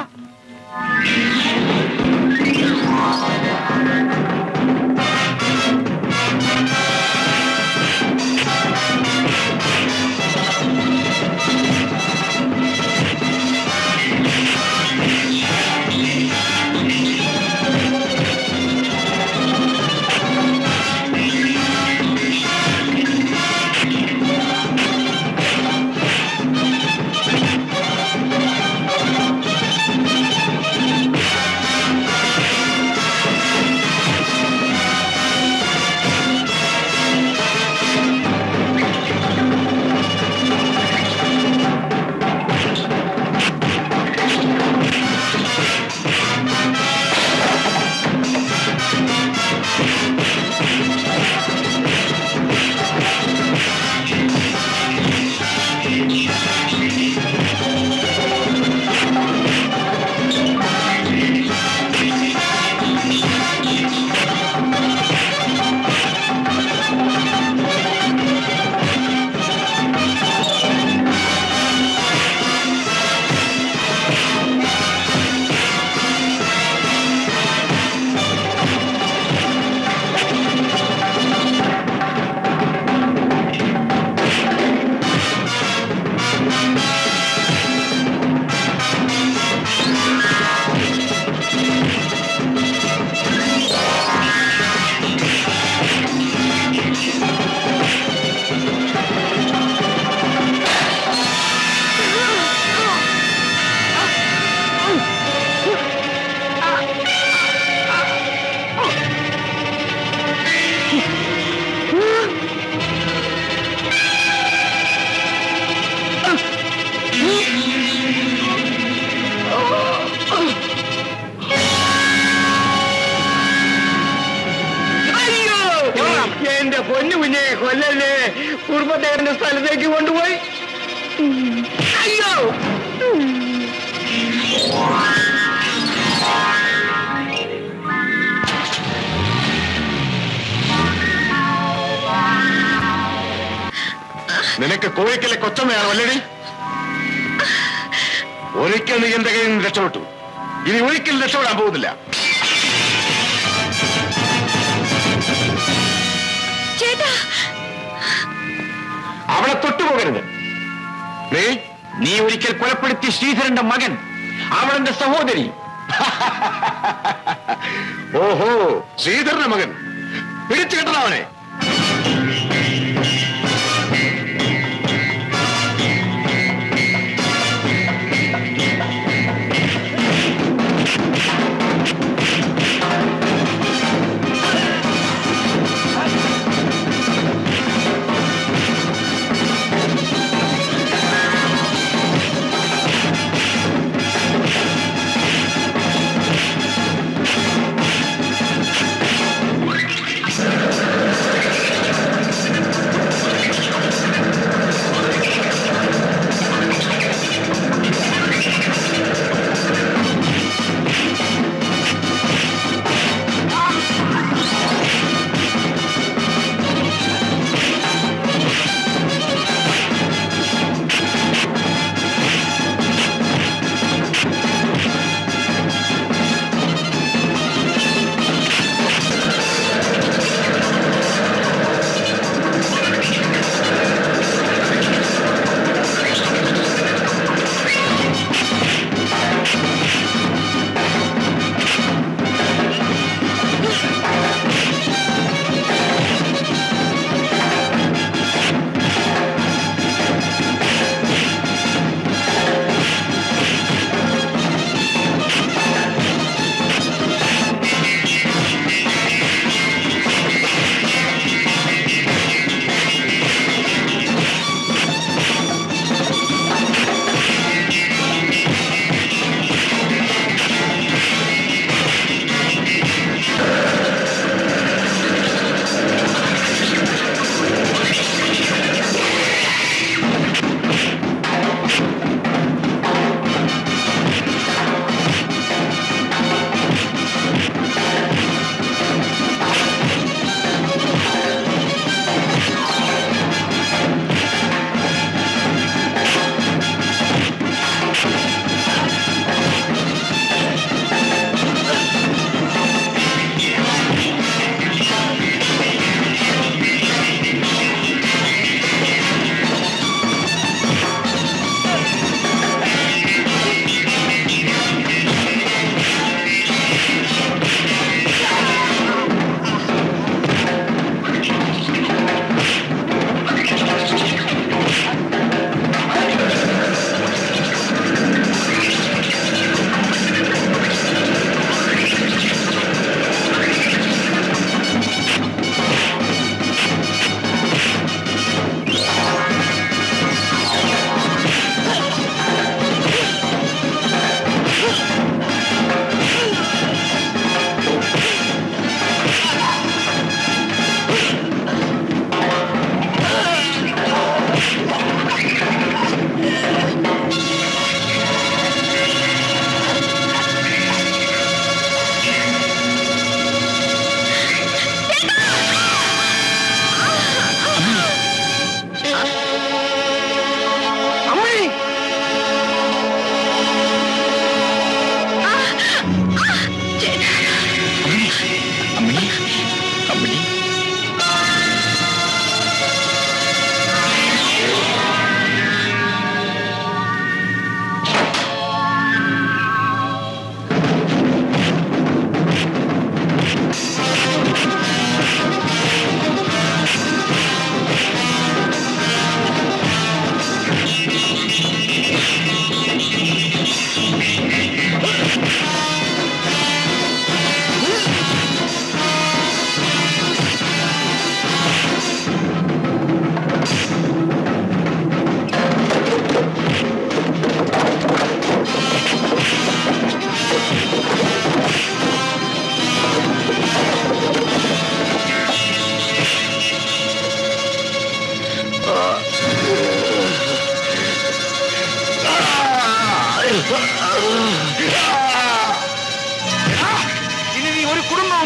അയ്യോ എന്റെ പൊന്നു കുഞ്ഞെ കൊല്ലല്ലേ കുടുംബത്തേറിന്റെ സ്ഥലത്തേക്ക് കൊണ്ടുപോയി അയ്യോ നിനക്ക് കോഴിക്കലെ കൊച്ചമ്മയാണ് വല്ലടി ഒരിക്കൽ നീ എന്റെ കയ്യിൽ നിന്ന് രക്ഷപ്പെട്ടു ഇനി ഒരിക്കലും രക്ഷപ്പെടാൻ പോകുന്നില്ല ചേട്ടാ അവളെ തൊട്ടുപോകരുത് നീ നീ ഒരിക്കൽ കൊലപ്പെടുത്തിയ ശ്രീധരന്റെ മകൻ അവളെന്റെ സഹോദരി ഓഹോ ശ്രീധരന്റെ മകൻ പിടിച്ചു കിട്ടണം അവനെ ആ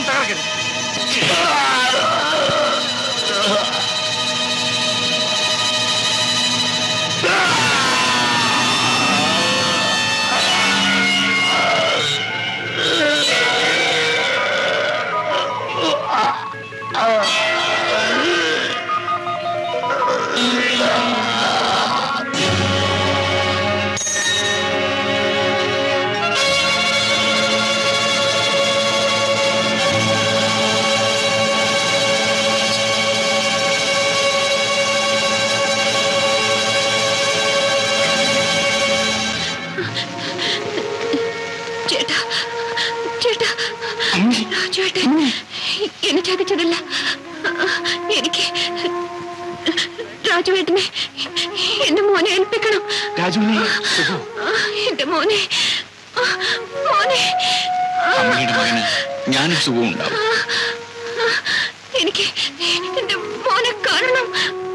തകർക്കരുത് ചേട്ടാ ചേട്ടാ രാജുവേട്ടൻ എന്നെ ചതിച്ചതല്ല എനിക്ക് രാജുവേട്ടനെ എന്റെ മോനെ ഏൽപ്പിക്കണം രാജുവിനെ എന്റെ മോനെ മോനെ അമ്മയുടെ മകന് ഞാനും സുഖവും ഉണ്ടാവും എനിക്ക് എന്റെ മോനെ കാണണം